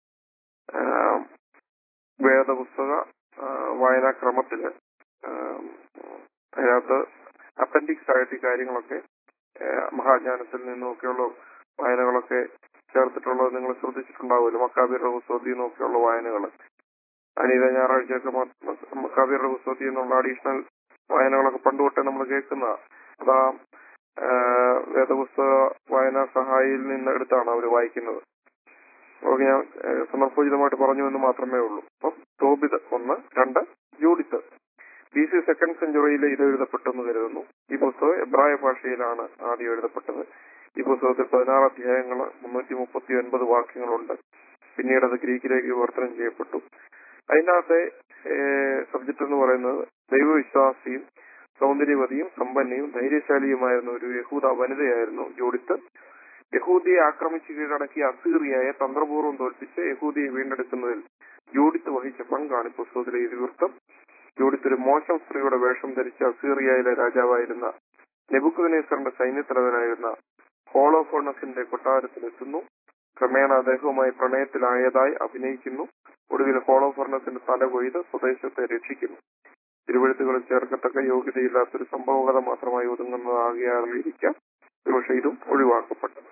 ആം, വേദപുസ്തക ആ, വായനാക്രമത്തില് ആം, അതിനകത്ത് അപ്പൻഡിക്സ് ആയിട്ട് ഈ കാര്യങ്ങളൊക്കെ ആ, മഹാജ്ഞാനത്തിൽ നിന്നൊക്കെയുള്ള വായനകളൊക്കെ ചേർത്തിട്ടുള്ളത് നിങ്ങൾ ശ്രദ്ധിച്ചിട്ടുണ്ടാവുമല്ലോ മക്കാബിയുടെ പുസ്തകത്തിൽ നിന്നൊക്കെയുള്ള വായനകൾ അനിത ഞായറാഴ്ചയൊക്കെ മക്കാബിയുടെ പുസ്തകത്തിൽ നിന്നുള്ള അഡീഷണൽ വായനകളൊക്കെ പണ്ട് തൊട്ടേ നമ്മൾ കേൾക്കുന്ന അതാ ആ, വേദപുസ്തക വായനാ സഹായിയിൽ നിന്ന് എടുത്താണ് അവർ വായിക്കുന്നത് ഓക്കെ ഞാൻ ആ, സന്ദർഭോചിതമായിട്ട് പറഞ്ഞു എന്ന് മാത്രമേ ഉള്ളൂ അപ്പം തോബിത് ഒന്ന് രണ്ട് ജൂഡിത്ത് ബി സി സെക്കൻഡ് സെഞ്ചുറിയിൽ ഇത് എഴുതപ്പെട്ടെന്ന് കരുതുന്നു ഈ പുസ്തകം എബ്രായ ഭാഷയിലാണ് ആദ്യം എഴുതപ്പെട്ടത് ഈ പുസ്തകത്തിൽ പതിനാറ് അധ്യായങ്ങൾ മുന്നൂറ്റി മുപ്പത്തി ഒൻപത് വാക്യങ്ങളുണ്ട് പിന്നീട് അത് ഗ്രീക്കിലേക്ക് വിവർത്തനം ചെയ്യപ്പെട്ടു അതിനകത്തെ സബ്ജക്ട് എന്ന് പറയുന്നത് ദൈവവിശ്വാസിയും സൗന്ദര്യവതിയും സമ്പന്നയും ധൈര്യശാലിയുമായിരുന്ന ഒരു യഹൂദ വനിതയായിരുന്നു ജൂഡിത്ത് യഹൂദിയെ ആക്രമിച്ച് കീഴടക്കിയ അസീറിയായ തന്ത്രപൂർവ്വം തോൽപ്പിച്ച് യഹൂദിയെ വീണ്ടെടുക്കുന്നതിൽ ജൂഡിത്ത് വഹിച്ച പങ്കാണ് ഈ പുസ്തകത്തിലെ ഇതിവൃത്തം ജൂഡിത്ത് ഒരു മോശം സ്ത്രീയുടെ വേഷം ധരിച്ച അസീറിയയിലെ രാജാവായിരുന്ന നെബുക്കുനേസറിന്റെ സൈന്യത്തലവനായിരുന്ന ഹോളോഫോണസിന്റെ കൊട്ടാരത്തിലെത്തുന്നു ക്രമേണ അദ്ദേഹവുമായി പ്രണയത്തിലായതായി അഭിനയിക്കുന്നു ഒടുവിൽ ഹോളോഫോർണസിന്റെ തല കൊയ്ത് സ്വദേശത്തെ രക്ഷിക്കുന്നു തിരുവഴുത്തുകളിൽ ചേർക്കത്തക്ക യോഗ്യതയില്ലാത്തൊരു സംഭവകഥ മാത്രമായി ഒതുങ്ങുന്നതാകിയായിരിക്കാം ഒരുപക്ഷെ ഇതും ഒഴിവാക്കപ്പെട്ടത്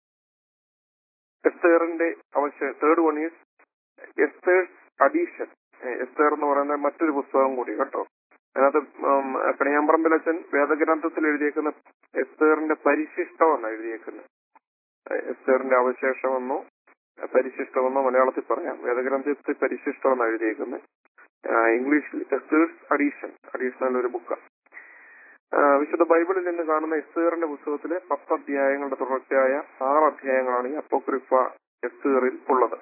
എസ്തേറിന്റെ അവശ്യ third one is Esther's addition Esther എന്ന് പറയുന്ന മറ്റൊരു പുസ്തകം കൂടി കേട്ടോ അതിനകത്ത് ഉം, കണിയാമ്പറമ്പിലച്ചൻ വേദഗ്രന്ഥത്തിൽ എഴുതിയേക്കുന്ന എസ്തേറിന്റെ പരിശിഷ്ടം എന്നാണ് എഴുതിയേക്കുന്നത് എസ്തേറിന്റെ അവശേഷമെന്നോ പരിശിഷ്ടമെന്നോ മലയാളത്തിൽ പറയാം വേദഗ്രന്ഥത്തിൽ പരിശിഷ്ടം എന്നാണ് എഴുതിയേക്കുന്നത് ഇംഗ്ലീഷിൽ എസ്തേഴ്സ് അഡീഷൻ അഡീഷണൽ ഒരു ബുക്ക് വിശുദ്ധ ബൈബിളിൽ നിന്ന് കാണുന്ന എസ്തേറിന്റെ പുസ്തകത്തിലെ പത്ത് അധ്യായങ്ങളുടെ തുടർച്ചയായ ആറ് അധ്യായങ്ങളാണ് ഈ അപ്പോക്രിഫ എസ്തേറിൽ ഉള്ളത്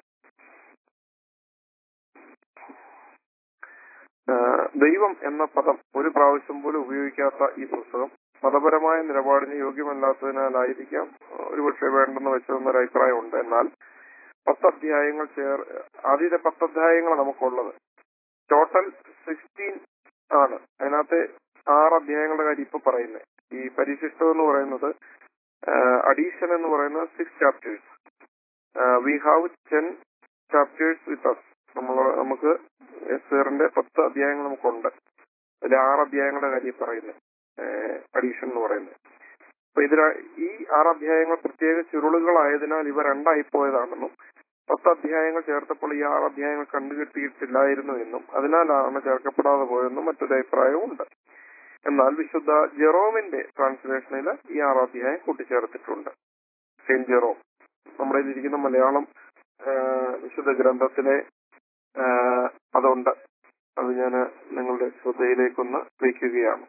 ആ, ദൈവം എന്ന പദം ഒരു പ്രാവശ്യം പോലും ഉപയോഗിക്കാത്ത ഈ പുസ്തകം മതപരമായ നിലപാടിന് യോഗ്യമല്ലാത്തതിനാലായിരിക്കാം ഒരുപക്ഷെ വേണ്ടെന്ന് വെച്ചതെന്നൊരു അഭിപ്രായമുണ്ട് എന്നാൽ പത്ത് അധ്യായങ്ങൾ ചേർ ആദ്യത്തെ പത്ത് അധ്യായങ്ങൾ നമുക്കുള്ളത് ടോട്ടൽ സിക്സ്റ്റീൻ ആണ് അതിനകത്ത് ആറ് അധ്യായങ്ങളുടെ കാര്യം ഇപ്പൊ പറയുന്നത് ഈ പരിശിഷ്ടം എന്ന് പറയുന്നത് അഡീഷൻ എന്ന് പറയുന്നത് six chapters we have ten chapters with us നമ്മൾ നമുക്ക് എസ്ആറിന്റെ പത്ത് അധ്യായങ്ങൾ നമുക്കുണ്ട് അതിൽ ആറ് അധ്യായങ്ങളുടെ കാര്യം പറയുന്നത് അഡീഷൻ എന്ന് പറയുന്നത് അപ്പൊ ഇതിൽ ഈ ആറ് അധ്യായങ്ങൾ പ്രത്യേക ചുരുളുകളായതിനാൽ ഇവ രണ്ടായി പോയതാണെന്നും പത്ത് അധ്യായങ്ങൾ ചേർത്തപ്പോൾ ഈ ആറ് അധ്യായങ്ങൾ കണ്ടുകിട്ടിയിട്ടില്ലായിരുന്നു എന്നും അതിനാലാണ് ചേർക്കപ്പെടാതെ പോയെന്നും മറ്റൊരു അഭിപ്രായവും ഉണ്ട് എന്നാൽ വിശുദ്ധ ജെറോമിന്റെ ട്രാൻസ്ലേഷനിൽ ഈ ആറ് അധ്യായം കൂട്ടിച്ചേർത്തിട്ടുണ്ട് സെയിന്റ് ജെറോം നമ്മുടെ ഇരിക്കുന്ന മലയാളം ആ, വിശുദ്ധ ഗ്രന്ഥത്തിലെ ആ, അതുണ്ട് അത് ഞാൻ നിങ്ങളുടെ ശ്രദ്ധയിലേക്കൊന്ന് വയ്ക്കുകയാണ്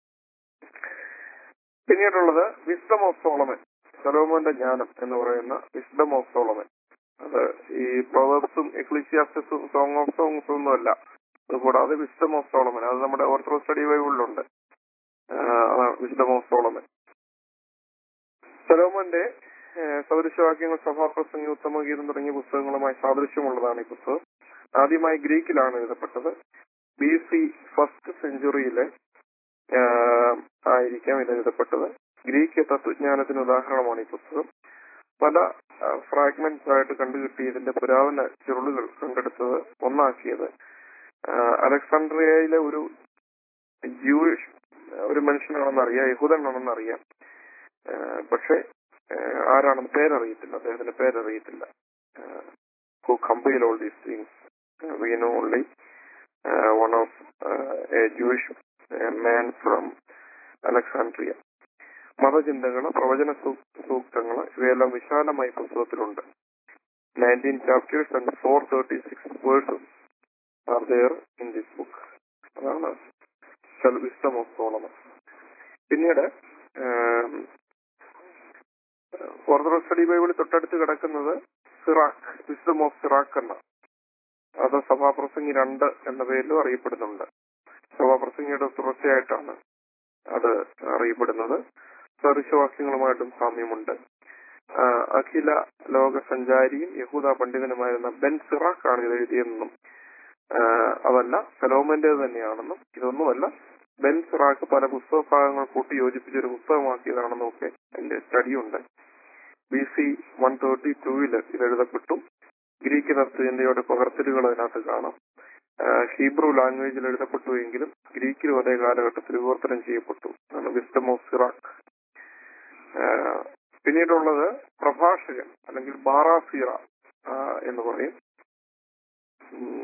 പിന്നീടുള്ളത് വിസ്ഡം ഓഫ് സോളമൻ സലോമോന്റെ ജ്ഞാനം എന്ന് പറയുന്ന വിസ്ഡം ഓഫ് സോളമൻ അത് ഈ പ്രൊവേബ്സും എക്ലിസിയാസ്റ്റസും സോങ് ഓഫ് സോങ്സും ഒന്നും അല്ല അതുകൂടാതെ വിസ്ഡം ഓഫ് സോളമൻ അത് നമ്മുടെ ഓർത്തഡോക്സ് സ്റ്റഡി ബൈബിളിലുണ്ട് വിസ്ഡം ഓഫ് സോളമൻ സലോമന്റെ ഏഹ്, സദൃശവാക്യങ്ങൾ സഭാപ്രസംഗം ഉത്തമഗീതം തുടങ്ങിയ പുസ്തകങ്ങളുമായി സാദൃശ്യമുള്ളതാണ് ഈ പുസ്തകം ആദ്യമായി ഗ്രീക്കിലാണ് എഴുതപ്പെട്ടത് ബി സി ഫസ്റ്റ് സെഞ്ചുറിയിലെ ആഹ്, ആയിരിക്കാം ഇത് എഴുതപ്പെട്ടത് ഗ്രീക്ക് തത്വജ്ഞാനത്തിന് ഉദാഹരണമാണ് ഈ പുസ്തകം പല ഫ്രാഗ്മെന്റ്സ് ആയിട്ട് കണ്ടുകിട്ടി ഇതിന്റെ പുരാതന ചുരുളുകൾ കണ്ടെടുത്തത് ഒന്നാക്കിയത് ആഹ്, അലക്സാണ്ട്രിയയിലെ ഒരു ജൂയിഷ് ഒരു മനുഷ്യനാണെന്ന് അറിയാം യഹൂദനാണെന്ന് അറിയാം ഏഹ് പക്ഷെ ഏഹ് ആരാണെന്ന് പേരറിയത്തില്ല അദ്ദേഹത്തിന്റെ പേരറിയത്തില്ല who compile all these things we know only one of a Jewish man from Alexandria മതചിന്തകള് പ്രവചന സൂ- സൂക്തങ്ങള് ഇവയെല്ലാം വിശാലമായി പുസ്തകത്തിലുണ്ട് nineteen chapters and four thirty six verses are there in this book അതാണ് വിസ്ഡം ഓഫ് സോളമൻ പിന്നീട് ഓർത്തഡോക്സ് സ്റ്റഡി ബൈബിളിൽ തൊട്ടടുത്ത് കിടക്കുന്നത് സിറാക്ക് വിസ്ഡം ഓഫ് സിറാക്ക് എന്ന അത് സഭാപ്രസംഗി രണ്ട് എന്ന പേരിലും അറിയപ്പെടുന്നുണ്ട് സഭാപ്രസംഗിയുടെ തുടർച്ചയായിട്ടാണ് അത് അറിയപ്പെടുന്നത് സദൃശവാക്യങ്ങളുമായിട്ടും സാമ്യമുണ്ട് ആ, അഖില ലോക സഞ്ചാരിയും യഹൂദ പണ്ഡിതനുമായിരുന്ന ബെൻ സിറാഖ് ആണ് ഇത് എഴുതിയതെന്നും ആ, അതല്ല സലോമന്റെ തന്നെയാണെന്നും ഇതൊന്നുമല്ല ബെൻ സിറാഖ് പല പുസ്തക ഭാഗങ്ങൾ കൂട്ടി യോജിപ്പിച്ച് ഒരു പുസ്തകമാക്കിയതാണെന്നും ഒക്കെ അതിന്റെ സ്റ്റഡിയുണ്ട് ബി സി വൺ തേർട്ടി ടൂവില് ഇത് എഴുതപ്പെട്ടു ഗ്രീക്ക് തത്വചിന്തയുടെ പകർത്തലുകൾ അതിനകത്ത് കാണാം ആ, ഹീബ്രു ലാംഗ്വേജിൽ എഴുതപ്പെട്ടു എങ്കിലും ഗ്രീക്കിലും അതേ കാലഘട്ടത്തിൽ വിവർത്തനം ചെയ്യപ്പെട്ടു വിസ്ഡം ഓഫ് സിറാഖ് ആ, പിന്നീടുള്ളത് പ്രഭാഷകൻ അല്ലെങ്കിൽ ബാറാസീറ ആ, എന്ന് പറയും ഉം.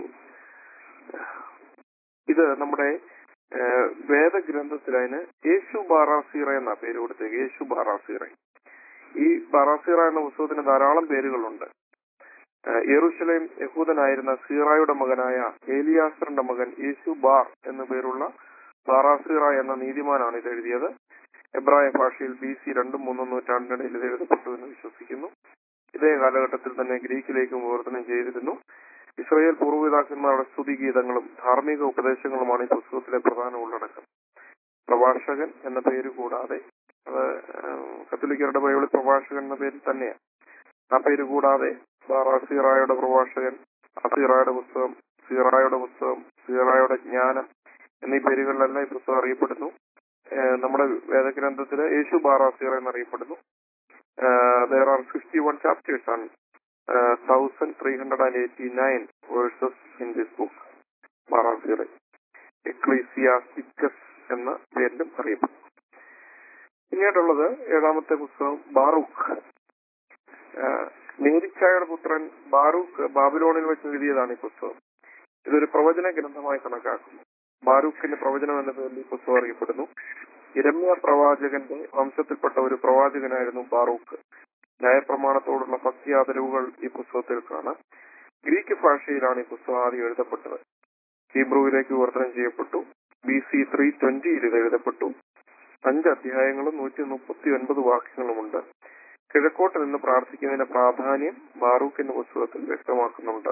ഇത് നമ്മുടെ ആ, വേദഗ്രന്ഥത്തിൽ അതിന് യേശു ബാറാസീറ എന്ന പേര് കൊടുത്തത് യേശു ബാറാസീറ ഈ ബാറാസീറ എന്ന പുസ്തകത്തിന് ധാരാളം പേരുകളുണ്ട് ആ, യെറൂശലേം യഹൂദനായിരുന്ന സീറായുടെ മകനായ ഏലിയാസറിന്റെ മകൻ യേശു ബാർ എന്നു പേരുള്ള ബാറാസീറ എന്ന നീതിമാനാണ് ഇത് എഴുതിയത് എബ്രായ ഭാഷയിൽ ബി സി രണ്ടും മൂന്നും നൂറ്റാണ്ടിനിടയിൽ ഇത് എഴുതപ്പെട്ടു എന്ന് വിശ്വസിക്കുന്നു ഇതേ കാലഘട്ടത്തിൽ തന്നെ ഗ്രീക്കിലേക്കും വിവർത്തനം ചെയ്തിരുന്നു ഇസ്രയേൽ പൂർവ്വപിതാക്കന്മാരുടെ സ്തുതിഗീതങ്ങളും ധാർമ്മിക ഉപദേശങ്ങളുമാണ് ഈ പുസ്തകത്തിലെ പ്രധാന ഉള്ളടക്കം പ്രഭാഷകൻ എന്ന പേര് കൂടാതെ അത് ആഹ്, കത്തോലിക്കരുടെ ബൈബിളിൽ പ്രഭാഷകൻ എന്ന പേരിൽ തന്നെയാണ് ആ പേര് കൂടാതെ ബാറാ സീറായുടെ പ്രഭാഷകൻ അസീറായുടെ പുസ്തകം സീറായുടെ പുസ്തകം സീറായുടെ ജ്ഞാനം എന്നീ പേരുകളിലെല്ലാം ഈ പുസ്തകം അറിയപ്പെടുന്നു ഏഹ് നമ്മുടെ വേദഗ്രന്ഥത്തില് യേശു ബാറാസീറ എന്നറിയപ്പെടുന്നു there are fifty one chapters ആണ് thousand three hundred and eighty nine verses in this book ബാറാസീറ എക്ലീസിയാസ്റ്റിക്കസ് എന്ന പേരിലും അറിയപ്പെടുന്നു പിന്നീടുള്ളത് ഏഴാമത്തെ പുസ്തകം ബാറൂഖ് ആഹ് നേരിച്ചായുടെ പുത്രൻ ബാറൂഖ് ബാബിലോണിൽ വെച്ച് എഴുതിയതാണ് ഈ പുസ്തകം ഇതൊരു പ്രവചന ഗ്രന്ഥമായി കണക്കാക്കുന്നു ബാറൂഖിന്റെ പ്രവചനം എന്ന പേരിൽ ഈ പുസ്തകം അറിയപ്പെടുന്നു ഇരമ്യ പ്രവാചകന്റെ വംശത്തിൽപ്പെട്ട ഒരു പ്രവാചകനായിരുന്നു ബാറൂഖ് ന്യായപ്രമാണത്തോടുള്ള ഭക്തിയാദരവുകൾ ഈ പുസ്തകത്തിൽ കാണാം ഗ്രീക്ക് ഭാഷയിലാണ് ഈ പുസ്തകം ആദ്യം എഴുതപ്പെട്ടത് ഹീബ്രുവിലേക്ക് വിവർത്തനം ചെയ്യപ്പെട്ടു ബി സി ത്രീ ട്വന്റിയിൽ ഇത് എഴുതപ്പെട്ടു അഞ്ച് അധ്യായങ്ങളും നൂറ്റി മുപ്പത്തി ഒൻപത് വാക്യങ്ങളുമുണ്ട് കിഴക്കോട്ട് നിന്ന് പ്രാർത്ഥിക്കുന്നതിന്റെ പ്രാധാന്യം ബാറൂഖിന്റെ പുസ്തകത്തിൽ വ്യക്തമാക്കുന്നുണ്ട്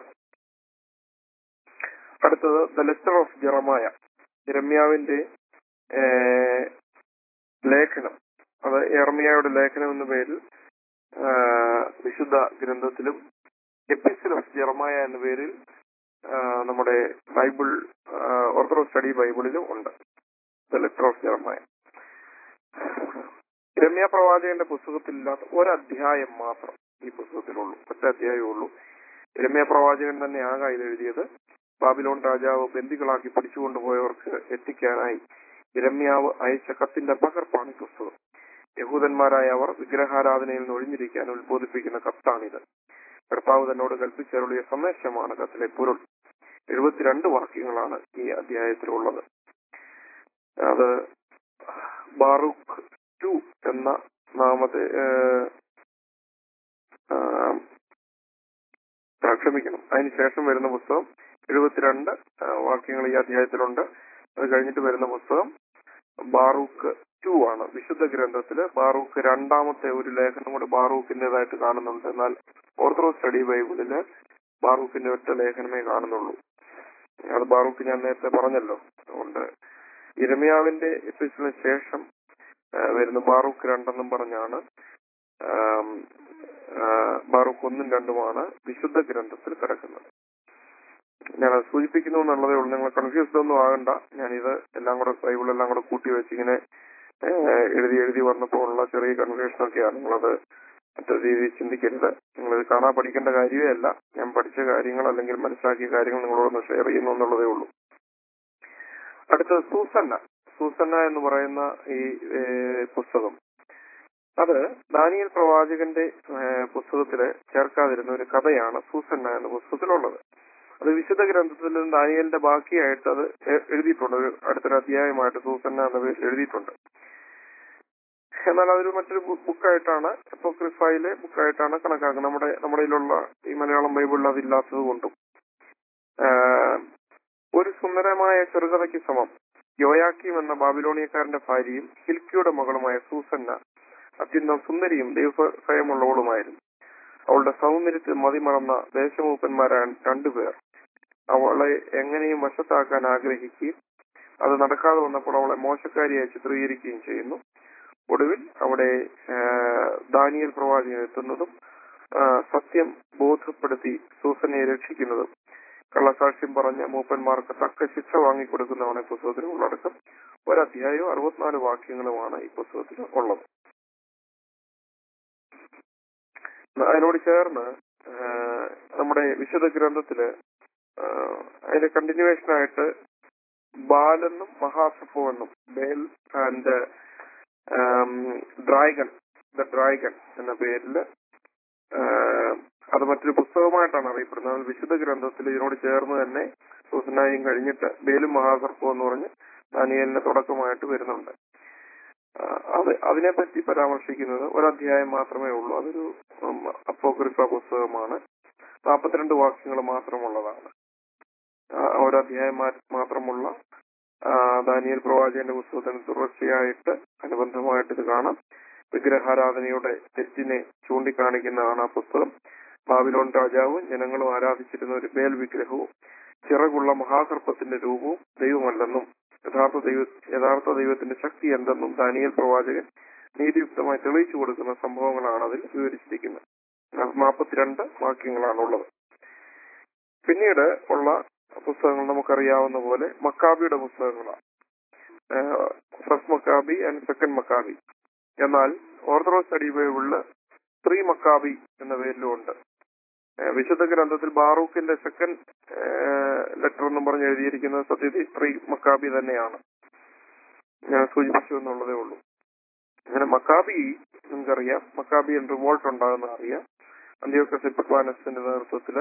അടുത്തത് ദ ലെറ്റർ ഓഫ് ജെറമായ ജെറമ്യാവിന്റെ ഏഹ്, ലേഖനം അത് എർമിയായുടെ ലേഖനം എന്ന പേരിൽ ആഹ്, വിശുദ്ധ ഗ്രന്ഥത്തിലും എപ്പിസിൽ ഓഫ് ജെറമായ എന്ന പേരിൽ ആഹ്, നമ്മുടെ ബൈബിൾ ആഹ്, ഓർത്തഡോക്സ് സ്റ്റഡി ബൈബിളിലും ഉണ്ട് ദ ലെറ്റർ ഓഫ് ജെറമായ രമ്യ പ്രവാചകന്റെ പുസ്തകത്തിലില്ലാത്ത ഒരധ്യായം മാത്രം ഈ പുസ്തകത്തിലുള്ളൂ ഒറ്റ അധ്യായമേ ഉള്ളൂ രമ്യ പ്രവാചകൻ തന്നെ ആകാം ഇത് എഴുതിയത് ബാബിലോൺ രാജാവ് ബന്ദികളാക്കി പിടിച്ചുകൊണ്ടുപോയവർക്ക് എത്തിക്കാനായി ഇരമ്യാവ് അയച്ച കത്തിന്റെ പകർപ്പാണ് ഈ പുസ്തകം യഹൂദന്മാരായ അവർ വിഗ്രഹാരാധനയിൽ നിന്ന് ഒഴിഞ്ഞിരിക്കാൻ ഉത്ബോധിപ്പിക്കുന്ന കത്താണിത് കർത്താവ് തന്നോട് കൽപ്പിച്ചരുളിയ സന്ദേശമാണ് കത്തിലെ പൊരുൾ എഴുപത്തിരണ്ട് വാക്യങ്ങളാണ് ഈ അധ്യായത്തിലുള്ളത് അത് ബാറൂഖ് ടു എന്ന നാമത്തെ ഏഹ്, ആം, ആ, ക്ഷമിക്കണം അതിനുശേഷം വരുന്ന പുസ്തകം എഴുപത്തിരണ്ട് ആ, വാക്യങ്ങൾ ഈ അധ്യായത്തിലുണ്ട് അത് കഴിഞ്ഞിട്ട് വരുന്ന പുസ്തകം ബാറൂഖ് ടു ആണ് വിശുദ്ധ ഗ്രന്ഥത്തില് ബാറൂഖ് രണ്ടാമത്തെ ഒരു ലേഖനം കൂടെ ബാറൂഖിന്റേതായിട്ട് കാണുന്നുണ്ട് എന്നാൽ ഓർത്തഡോക്സ് സ്റ്റഡി ബൈബിളില് ബാറൂഖിന്റെ ഒറ്റ ലേഖനമേ കാണുന്നുള്ളൂ അത് ബാറൂഖ് ഞാൻ നേരത്തെ പറഞ്ഞല്ലോ അതുകൊണ്ട് ഇരമിയാവിന്റെ എപ്പിസോഡിന് ശേഷം ആ, വരുന്ന ബാറൂഖ് രണ്ടെന്നും പറഞ്ഞാണ് ആം, ആ, ബാറൂഖ് ഒന്നും രണ്ടുമാണ് വിശുദ്ധ ഗ്രന്ഥത്തിൽ കിടക്കുന്നത് ഞാൻ അത് സൂചിപ്പിക്കുന്നു എന്നുള്ളതേ ഉള്ളൂ നിങ്ങൾ കൺഫ്യൂസ്ഡ് ഒന്നും ആകണ്ട ഞാനിത് എല്ലാം കൂടെ ബൈബിളെല്ലാം കൂടെ കൂട്ടി വെച്ച് ഇങ്ങനെ ഏഹ്, എഴുതി എഴുതി വന്നപ്പോൾ ഉള്ള ചെറിയ കൺഫ്യൂഷൻ ഒക്കെയാണ് നിങ്ങളത് മറ്റൊരു രീതിയിൽ ചിന്തിക്കരുത് നിങ്ങളിത് കാണാൻ പഠിക്കേണ്ട കാര്യമേ അല്ല ഞാൻ പഠിച്ച കാര്യങ്ങൾ അല്ലെങ്കിൽ മനസ്സിലാക്കിയ കാര്യങ്ങൾ നിങ്ങളോടൊന്ന് ഷെയർ ചെയ്യുന്നു എന്നുള്ളതേ ഉള്ളൂ അടുത്തത് സൂസന്ന സൂസന്ന എന്ന് പറയുന്ന ഈ ഏഹ്, പുസ്തകം അത് ദാനിയൽ പ്രവാചകന്റെ ഏഹ്, പുസ്തകത്തില് ചേർക്കാതിരുന്ന ഒരു കഥയാണ് സൂസന്ന എന്ന പുസ്തകത്തിലുള്ളത് അത് വിശുദ്ധ ഗ്രന്ഥത്തിൽ നിന്ന് ദാനിയലിന്റെ ബാക്കിയായിട്ട് അത് എ- എഴുതിയിട്ടുണ്ട് ഒരു അടുത്തൊരു അധ്യായമായിട്ട് സൂസന്ന എന്ന പേരിൽ എഴുതിയിട്ടുണ്ട് എന്നാൽ അതൊരു മറ്റൊരു ബു- ബുക്കായിട്ടാണ് അപ്പോക്രിഫയിലെ ബുക്കായിട്ടാണ് കണക്കാക്കുന്നത് നമ്മുടെ നമ്മുടെ കയ്യിലുള്ള ഈ മലയാളം ബൈബിളിൽ അതില്ലാത്തത് കൊണ്ടും ആഹ്, ഒരു സുന്ദരമായ ചെറുകഥയ്ക്ക് സമം യോയാക്കീം എന്ന ബാബിലോണിയക്കാരന്റെ ഭാര്യയും ഹിൽക്കിയുടെ മകളുമായ സൂസന്ന അത്യന്തം സുന്ദരിയും ദൈവഭയമുള്ളവളുമായിരുന്നു അവളുടെ സൗന്ദര്യത്തിൽ മതിമറന്ന ദേശമൂപ്പന്മാരായ രണ്ടുപേർ അവളെ എങ്ങനെയും വശത്താക്കാൻ ആഗ്രഹിക്കുകയും അത് നടക്കാതെ വന്നപ്പോൾ അവളെ മോശക്കാരിയായി ചിത്രീകരിക്കുകയും ചെയ്യുന്നു ഒടുവിൽ അവിടെ ആ, ദാനിയേൽ പ്രവാചകൻ എത്തുന്നതും ആ, സത്യം ബോധപ്പെടുത്തി സൂസനയെ രക്ഷിക്കുന്നതും കള്ളസാക്ഷ്യം പറഞ്ഞ മൂപ്പന്മാർക്ക് തക്ക ശിക്ഷ വാങ്ങിക്കൊടുക്കുന്നതാണ് ഈ പുസ്തകത്തിൽ ഉള്ളടക്കം ഒരധ്യായവും അറുപത്തിനാല് വാക്യങ്ങളുമാണ് ഈ പുസ്തകത്തിൽ ഉള്ളത് അതിനോട് ചേർന്ന് ആ, നമ്മുടെ വിശുദ്ധ ഗ്രന്ഥത്തില് ആ, അതിന്റെ കണ്ടിന്യൂവേഷൻ ആയിട്ട് ബാലെന്നും മഹാസപ്പുവെന്നും Bel and dragon the dragon എന്ന പേരിൽ അത് മറ്റൊരു പുസ്തകമായിട്ടാണ് അറിയപ്പെടുന്നത് അത് വിശുദ്ധ ഗ്രന്ഥത്തിൽ ഇതിനോട് ചേർന്ന് തന്നെ സൂസനായും കഴിഞ്ഞിട്ട് ബേലും മഹാസർപ്പം എന്ന് പറഞ്ഞ് ദാനിയലിന്റെ തുടക്കമായിട്ട് വരുന്നുണ്ട് ആ, അത് അതിനെപ്പറ്റി പരാമർശിക്കുന്നത് ഒരധ്യായം മാത്രമേ ഉള്ളൂ അതൊരു ഉം, അപ്പോക്രിഫ പുസ്തകമാണ് നാൽപ്പത്തിരണ്ട് വാക്യങ്ങൾ മാത്രമുള്ളതാണ് ആ, ഒരധ്യായം മാ- മാത്രമുള്ള ആ, ദാനിയേൽ പ്രവാചകന്റെ പുസ്തകത്തിന് തുടർച്ചയായിട്ട് അനുബന്ധമായിട്ട് ഇത് കാണാം വിഗ്രഹാരാധനയുടെ തെറ്റിനെ ചൂണ്ടിക്കാണിക്കുന്നതാണ് ആ പുസ്തകം ബാബിലോൺ രാജാവും ജനങ്ങളും ആരാധിച്ചിരുന്ന ഒരു ബേൽ വിഗ്രഹവും ചിറകുള്ള മഹാസർപ്പത്തിന്റെ രൂപവും ദൈവമല്ലെന്നും യഥാർത്ഥ ദൈവ യഥാർത്ഥ ദൈവത്തിന്റെ ശക്തി എന്തെന്നും ദാനിയേൽ പ്രവാചകൻ നീതിയുക്തമായി തെളിയിച്ചു കൊടുക്കുന്ന സംഭവങ്ങളാണ് അതിൽ വിവരിച്ചിരിക്കുന്നത് നാൽപ്പത്തിരണ്ട് വാക്യങ്ങളാണുള്ളത് പിന്നീട് ഉള്ള പുസ്തകങ്ങൾ നമുക്കറിയാവുന്ന പോലെ മക്കാബിയുടെ പുസ്തകങ്ങളാണ് first Maccabee and second Maccabee എന്നാൽ ഓർത്തഡോക്സ് സ്റ്റഡി ബൈബിളില് ത്രീ മക്കാബി എന്ന പേരിലും ഉണ്ട് ഏഹ് വിശുദ്ധ ഗ്രന്ഥത്തിൽ ബാറൂഖിന്റെ സെക്കൻഡ് ലെറ്റർ എന്നും പറഞ്ഞ് എഴുതിയിരിക്കുന്നത് സത്യത്തിൽ ത്രീ മക്കാബി തന്നെയാണ് ഞാൻ സൂചിപ്പിച്ചു എന്നുള്ളതേ ഉള്ളൂ അങ്ങനെ മക്കാബി നിങ്ങൾക്കറിയാം മക്കാബിയൻ റിവോൾട്ട് ഉണ്ടാകുന്ന അറിയാം അന്ത്യോക്കസ് എപ്പിഫാനസിന്റെ നേതൃത്വത്തില്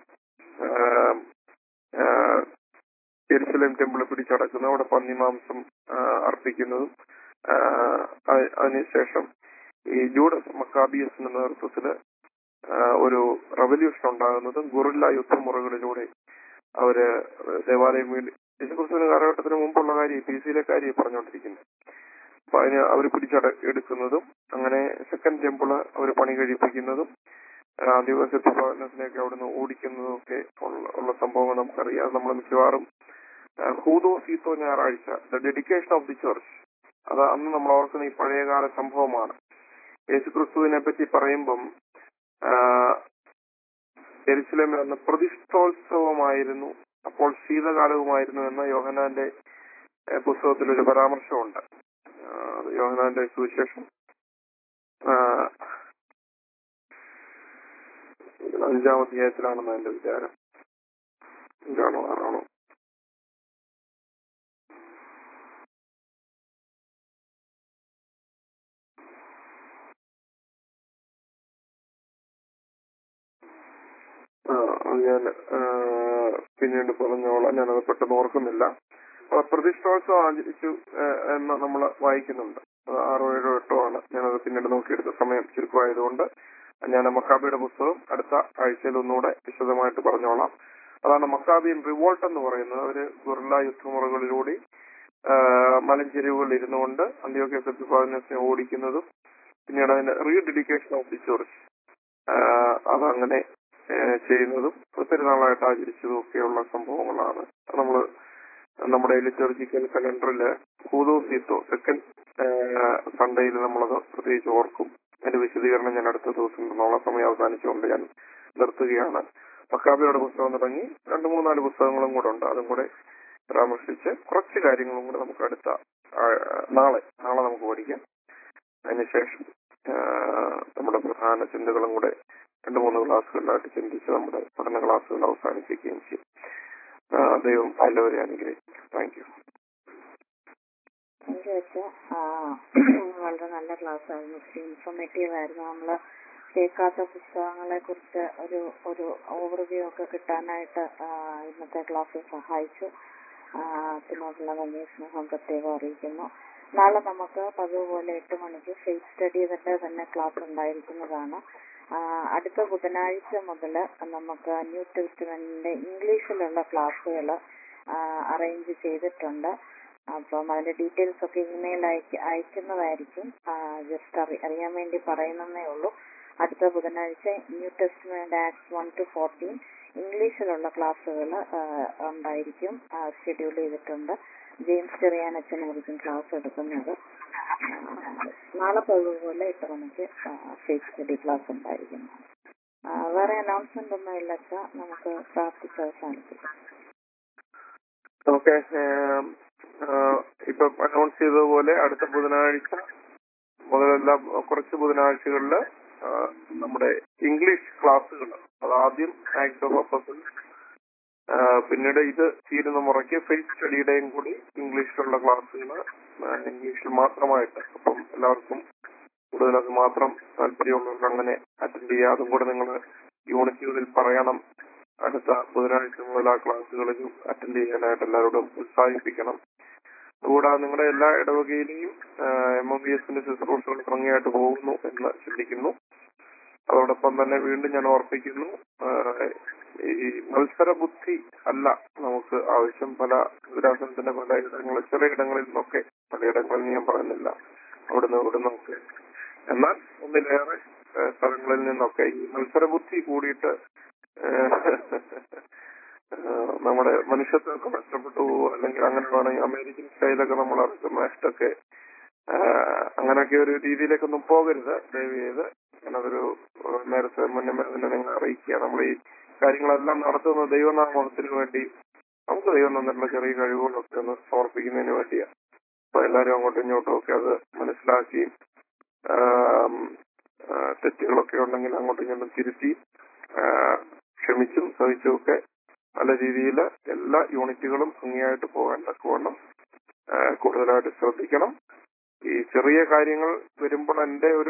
ആം, ആ, ജെറുസലേം ടെമ്പിൾ പിടിച്ചടക്കുന്നു അവിടെ പന്നിമാംസം ആ, അർപ്പിക്കുന്നതും ആ, അ- അതിനുശേഷം ഈ ജൂഡസ് മക്കാബിയസിന്റെ നേതൃത്വത്തില് ആ, ഒരു റവല്യൂഷൻ ഉണ്ടാകുന്നതും ഗുറില്ല യുദ്ധമുറകളിലൂടെ അവര് ദേവാലയം വീട് യേശുക്രിസ്തുവിന്റെ കാലഘട്ടത്തിന് മുമ്പുള്ള കാര്യം പി സിയിലെ കാര്യം പറഞ്ഞുകൊണ്ടിരിക്കുന്നത് അപ്പൊ അതിന് അവർ പിടിച്ചട എടുക്കുന്നതും അങ്ങനെ സെക്കൻഡ് ടെമ്പിള് അവർ പണി കഴിപ്പിക്കുന്നതും ആദിവാസി ഭവനത്തിനെയൊക്കെ അവിടുന്ന് ഓടിക്കുന്നതും ഒക്കെ ഉള്ള ഉള്ള സംഭവങ്ങൾ നമുക്കറിയാം നമ്മൾ മിക്കവാറും ആ, ഹൂദോ സീത്തോ ഞായറാഴ്ച the dedication of the church അത് അന്ന് നമ്മൾ ഓർക്കുന്ന ഈ പഴയകാല സംഭവമാണ് യേശുക്രിസ്തുവിനെ പറ്റി പറയുമ്പം എരിശിലേമിൽ അന്ന് പ്രതിഷ്ഠോത്സവമായിരുന്നു അപ്പോൾ ശീതകാലവുമായിരുന്നു എന്ന യോഹനാന്റെ ഏഹ്, പുസ്തകത്തിൽ ഒരു പരാമർശമുണ്ട് ആ, അത് യോഹനാന്റെ സുവിശേഷം ആ, അഞ്ചാം അധ്യായത്തിലാണെന്ന് എന്റെ വിചാരം അഞ്ചാണോ ആറാണോ ആ, അത് ഞാൻ ആ, പിന്നീട് പറഞ്ഞോളാം ഞാനത് പെട്ടെന്ന് ഓർക്കുന്നില്ല അപ്പൊ പ്രതിഷ്ഠോത്സവം ആചരിച്ചു ആ, എന്ന് നമ്മൾ വായിക്കുന്നുണ്ട് അത് ആറോ ഏഴോ എട്ടോ ആണ് ഞാനത് പിന്നീട് നോക്കിയെടുത്ത സമയം ചുരുക്കമായതുകൊണ്ട് ഞാൻ മക്കാബിയുടെ പുസ്തകം അടുത്ത ആഴ്ചയിൽ ഒന്നുകൂടെ വിശദമായിട്ട് പറഞ്ഞോളാം അതാണ് മക്കാബിയൻ റിവോൾട്ട് എന്ന് പറയുന്നത് അവര് ഗുർല യുദ്ധമുറകളിലൂടെ ആ, മലഞ്ചെരിവുകളിൽ ഇരുന്നുകൊണ്ട് അന്ത്യോക്യ സത്യപാദനസിനെ ഓടിക്കുന്നതും പിന്നീട് അതിന്റെ റീഡെഡിക്കേഷൻ ഓഫ് ദി ചർച്ച് അതങ്ങനെ ഏഹ് ചെയ്യുന്നതും പെരുന്നാളായിട്ട് ആചരിച്ചതും ഒക്കെയുള്ള സംഭവങ്ങളാണ് നമ്മൾ നമ്മുടെ ലിറ്റർജിക്കൽ കലണ്ടറില് ഹൂദോസീത്തോ സെക്കൻഡ് സൺഡേയിൽ നമ്മളത് പ്രത്യേകിച്ച് ഓർക്കും അതിന്റെ വിശദീകരണം ഞാൻ അടുത്ത ദിവസം തന്നോളം സമയം അവസാനിച്ചുകൊണ്ട് ഞാൻ നിർത്തുകയാണ് മക്കാബിയുടെ പുസ്തകം തുടങ്ങി രണ്ട് മൂന്നാല് പുസ്തകങ്ങളും കൂടെ ഉണ്ട് അതും കൂടെ പരാമർശിച്ച് കുറച്ച് കാര്യങ്ങളും കൂടെ നമുക്ക് അടുത്ത ആ, നാളെ നാളെ നമുക്ക് പഠിക്കാം അതിനുശേഷം ആ, നമ്മുടെ പ്രധാന ചിന്തകളും കൂടെ രണ്ട് മൂന്ന് ക്ലാസ്സുകളിലായിട്ട് ചിന്തിച്ച് നമ്മുടെ പഠന ക്ലാസ്സുകൾ അവസാനിപ്പിക്കുകയും ചെയ്യും ആ, ദൈവം എല്ലാവരെയും അനുഗ്രഹിക്കും താങ്ക് യു എനിക്ക് വെച്ച വളരെ നല്ല ക്ലാസ് ആയിരുന്നു ഒത്തിരി ഇൻഫോർമേറ്റീവ് ആയിരുന്നു നമ്മൾ കേൾക്കാത്ത പുസ്തകങ്ങളെ കുറിച്ച് ഒരു ഒരു ഓവർവ്യൂ ഒക്കെ കിട്ടാനായിട്ട് ആ, ഇന്നത്തെ ക്ലാസ് സഹായിച്ചു ആ, അതിനോടുള്ള വലിയ സ്നേഹം പ്രത്യേകം അറിയിക്കുന്നു നാളെ നമുക്ക് പതിവ് പോലെ എട്ട് മണിക്ക് ഫേസ് സ്റ്റഡി ഇതിന്റെ തന്നെ ക്ലാസ് ഉണ്ടായിരിക്കുന്നതാണ് ആ, അടുത്ത ബുധനാഴ്ച മുതൽ നമുക്ക് ന്യൂ ടെസ്റ്റ്മെന്റിന്റെ ഇംഗ്ലീഷിലുള്ള ക്ലാസ്സുകൾ അറേഞ്ച് ചെയ്തിട്ടുണ്ട് അപ്പം അതിന്റെ ഡീറ്റെയിൽസ് ഒക്കെ ഇമെയിൽ അയക്ക അയക്കുന്നതായിരിക്കും ജസ്റ്റ് അറി അറിയാൻ വേണ്ടി പറയുന്നതേ ഉള്ളൂ അടുത്ത ബുധനാഴ്ച new testament act one two fourteen ഇംഗ്ലീഷിലുള്ള ക്ലാസ്സുകൾ ഉണ്ടായിരിക്കും ഷെഡ്യൂൾ ചെയ്തിട്ടുണ്ട് ജെയിംസ് ചെറിയാൻ അച്ഛനായിരിക്കും ക്ലാസ് എടുക്കുന്നത് ആ, നാളെ പതിവുപോലെ എട്ട് മണിക്ക് ഫേസ് സ്റ്റഡി ക്ലാസ് ഉണ്ടായിരിക്കുന്നു ആ, വേറെ അനൗൺസ്മെന്റ് ഒന്നും ഇല്ല അച്ഛാ നമുക്ക് പ്രാർത്ഥിച്ച് അവസാനിപ്പിക്കാം ഓക്കെ ഇപ്പൊ അനൗൺസ് ചെയ്തതുപോലെ അടുത്ത ബുധനാഴ്ച മുതലെല്ലാം കുറച്ച് ബുധനാഴ്ചകളിൽ നമ്മുടെ ഇംഗ്ലീഷ് ക്ലാസ്സുകൾ അതാദ്യം ആക്ട് ഓഫ് അപ്പസിൽ പിന്നീട് ഇത് തീരുന്ന മുറയ്ക്ക് ഫേസ് സ്റ്റഡിയുടെയും കൂടി ഇംഗ്ലീഷിലുള്ള ക്ലാസ്സുകൾ ഇംഗ്ലീഷിൽ മാത്രമായിട്ട് അപ്പം എല്ലാവർക്കും കൂടുതൽ അത് മാത്രം താല്പര്യമുള്ളവർക്ക് അങ്ങനെ അറ്റൻഡ് ചെയ്യുക അതും കൂടെ നിങ്ങൾ യൂണിറ്റുകളിൽ പറയണം അടുത്ത ബുധനാഴ്ച മുതൽ ആ ക്ലാസ്സുകളിലും അറ്റൻഡ് ചെയ്യാനായിട്ട് എല്ലാവരോടും ഉത്സാഹിപ്പിക്കണം കൂടാതെ നിങ്ങളുടെ എല്ലാ ഇടവകയിലെയും എം എം ബി എസിന്റെ ശുശ്രൂഷകൾ ഭംഗിയായിട്ട് പോകുന്നു എന്ന് ചിന്തിക്കുന്നു അതോടൊപ്പം തന്നെ വീണ്ടും ഞാൻ ഓർപ്പിക്കുന്നു ആ, ഈ മത്സര ബുദ്ധി അല്ല നമുക്ക് ആവശ്യം പല വിരാസനത്തിന്റെ പല ഇടങ്ങളിൽ ചില ഇടങ്ങളിൽ നിന്നൊക്കെ പലയിടങ്ങളിൽ ഞാൻ പറയുന്നില്ല അവിടുന്ന് ഇവിടുന്ന് ഒക്കെ എന്നാൽ ഒന്നിലേറെ ആ, സ്ഥലങ്ങളിൽ നിന്നൊക്കെ ഈ മത്സര ബുദ്ധി കൂടിയിട്ട് ആ, നമ്മുടെ മനുഷ്യത്വമൊക്കെ നഷ്ടപ്പെട്ടു പോകുമോ അല്ലെങ്കിൽ അങ്ങനെ വേണമെങ്കിൽ അമേരിക്കൻ സ്റ്റൈലൊക്കെ നമ്മൾ ഇറക്കുന്ന ഇഷ്ടമൊക്കെ അങ്ങനെയൊക്കെ ഒരു രീതിയിലേക്കൊന്നും പോകരുത് ദയവ് ചെയ്ത് ഞാനതൊരു ഏഹ്, നേരത്തെ മുന്നേ തന്നെ നിങ്ങൾ അറിയിക്കുക നമ്മൾ ഈ കാര്യങ്ങളെല്ലാം നടത്തുന്നത് ദൈവനാമത്തിന് വേണ്ടി നമുക്ക് ദൈവം തന്നിട്ടുള്ള ചെറിയ കഴിവുകളൊക്കെ ഒന്ന് സമർപ്പിക്കുന്നതിന് വേണ്ടിയാണ് അപ്പൊ എല്ലാവരും അങ്ങോട്ടും ഇങ്ങോട്ടും ഒക്കെ അത് മനസ്സിലാക്കി ആം, ആ, തെറ്റുകളൊക്കെ ഉണ്ടെങ്കിൽ അങ്ങോട്ടും ഇങ്ങോട്ടും തിരുത്തി ആ, ക്ഷമിച്ചും സഹിച്ചും ഒക്കെ നല്ല രീതിയിൽ എല്ലാ യൂണിറ്റുകളും ഭംഗിയായിട്ട് പോകാൻ തക്കവണ്ണം ആ, കൂടുതലായിട്ട് ശ്രദ്ധിക്കണം ഈ ചെറിയ കാര്യങ്ങൾ വരുമ്പോൾ എന്റെ ഒരു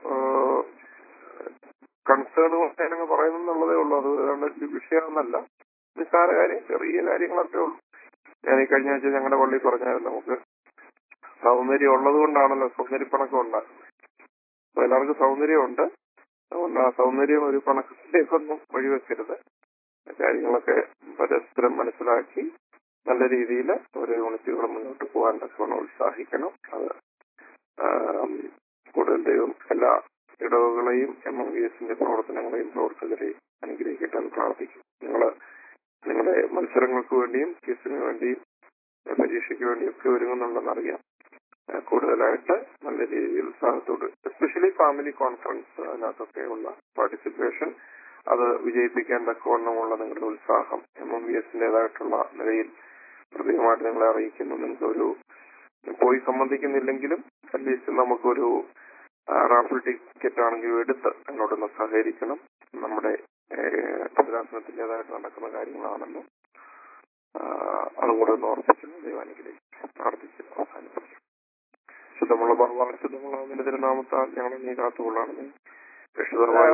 കൺസേൺ ഞാനങ്ങ് പറയുന്നുള്ളതേ ഉള്ളൂ അത് ഏതാണ്ട് ഒരു വിഷയമൊന്നല്ല നിസ്സാര കാര്യം ചെറിയ കാര്യങ്ങളൊക്കെ ഉള്ളൂ ഞാൻ ഈ കഴിഞ്ഞ ആഴ്ച ഞങ്ങളുടെ പള്ളിയിൽ പറഞ്ഞായിരുന്നു നമുക്ക് സൗന്ദര്യം ഉള്ളത് കൊണ്ടാണല്ലോ സൗന്ദര്യപ്പണക്കം ഉണ്ടാകുന്നത് അപ്പൊ എല്ലാവർക്കും സൗന്ദര്യമുണ്ട് അതുകൊണ്ട് ആ സൗന്ദര്യം ഒരു പണക്കത്തിലേക്കൊന്നും വഴിവെക്കരുത് കാര്യങ്ങളൊക്കെ പരസ്പരം മനസ്സിലാക്കി നല്ല രീതിയിൽ ഓരോ യൂണിറ്റുകൾ മുന്നോട്ട് പോകാൻ തക്കവണ്ണം ഉത്സാഹിക്കണം അത് ആം, കൂടുതൽ ദൈവം എല്ലാ ഇടവുകളെയും എം എം വി എസിന്റെ പ്രവർത്തനങ്ങളെയും പ്രവർത്തകരെയും അനുഗ്രഹിക്കട്ടെ എന്ന് പ്രാർത്ഥിക്കും നിങ്ങൾ നിങ്ങളുടെ മത്സരങ്ങൾക്ക് വേണ്ടിയും ക്വിസിന് വേണ്ടിയും പരീക്ഷയ്ക്ക് വേണ്ടിയും ഒക്കെ ഒരുങ്ങുന്നുണ്ടെന്നറിയാം ആ, കൂടുതലായിട്ട് നല്ല രീതിയിൽ ഉത്സാഹത്തോട് എസ്പെഷ്യലി ഫാമിലി കോൺഫറൻസ് അതിനകത്തൊക്കെ ഉള്ള പാർട്ടിസിപ്പേഷൻ അത് വിജയിപ്പിക്കാൻ തക്കവണ്ണമുള്ള നിങ്ങളുടെ ഉത്സാഹം എം എം ബി എസിന്റേതായിട്ടുള്ള നിലയിൽ പ്രത്യേകമായിട്ട് നിങ്ങളെ അറിയിക്കുന്നു നിങ്ങൾക്ക് ഒരു പോയി സംബന്ധിക്കുന്നില്ലെങ്കിലും അറ്റ്ലീസ്റ്റ് നമുക്കൊരു റാഫിൾ ടിക്കറ്റ് ആണെങ്കിലും എടുത്ത് എന്നോടൊന്ന് സഹകരിക്കണം നമ്മുടെ ഭദ്രാസനത്തിൻ്റെതായിട്ട് നടക്കുന്ന കാര്യങ്ങളാണല്ലോ ആ, അതും കൂടെ ഒന്ന് ഓർമ്മിക്കുന്നു ദൈവാനുഗ്രഹിക്കും പ്രാർത്ഥിച്ച് അവസാനിപ്പിക്കും ശുദ്ധമുള്ള ഭഗവാൻ ശുദ്ധമുള്ള നിന്റെ തിരുനാമത്താൽ ഞങ്ങളെ നീ കാത്തുകൊള്ളാണെന്ന് രക്ഷിതമായ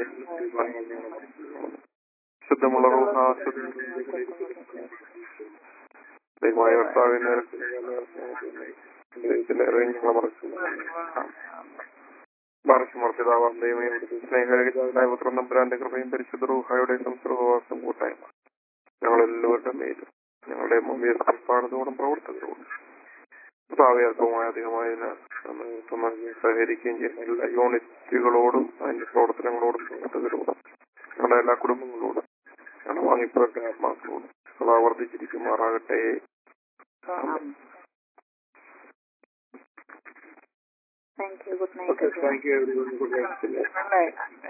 ശുദ്ധമുള്ള റൂഹ ദൈവമായ കർത്താവിനെ ദൈവത്തിലേറെ ഞങ്ങളെ മറക്കുന്നു മറച്ചുമർപ്പിതാവാം ദൈവമേ ഇവിടുത്തെ സ്നേഹരഹിതാവിനായ പുത്രൻ നമ്പുരാന്റെ കൃപയും പരിശുദ്ധ റൂഹായുടെ സംസർവവാസം കൂട്ടായ്മ ഞങ്ങളെല്ലാവരുടെ മേലും ഞങ്ങളുടെ മമ്മിയെ സംസ്ഥാനത്തോടും പ്രവർത്തകരോടും ഭാവ്യാത്മകമായ അധികമായതിന് സഹകരിക്കുകയും ചെയ്യുന്ന എല്ലാ യൂണിറ്റുകളോടും അതിന്റെ പ്രവർത്തനങ്ങളോടും പ്രവർത്തകരോടും ഞങ്ങളുടെ എല്ലാ കുടുംബങ്ങളോടും ഞങ്ങളുടെ വാങ്ങിപ്പോട്ട ആത്മാക്കളോടും സദാ വർദ്ധിച്ചിരിക്കുമാറാകട്ടെ ആമേൻ. Thank you good night Okay, thank you everyone. Good night. നന്നായി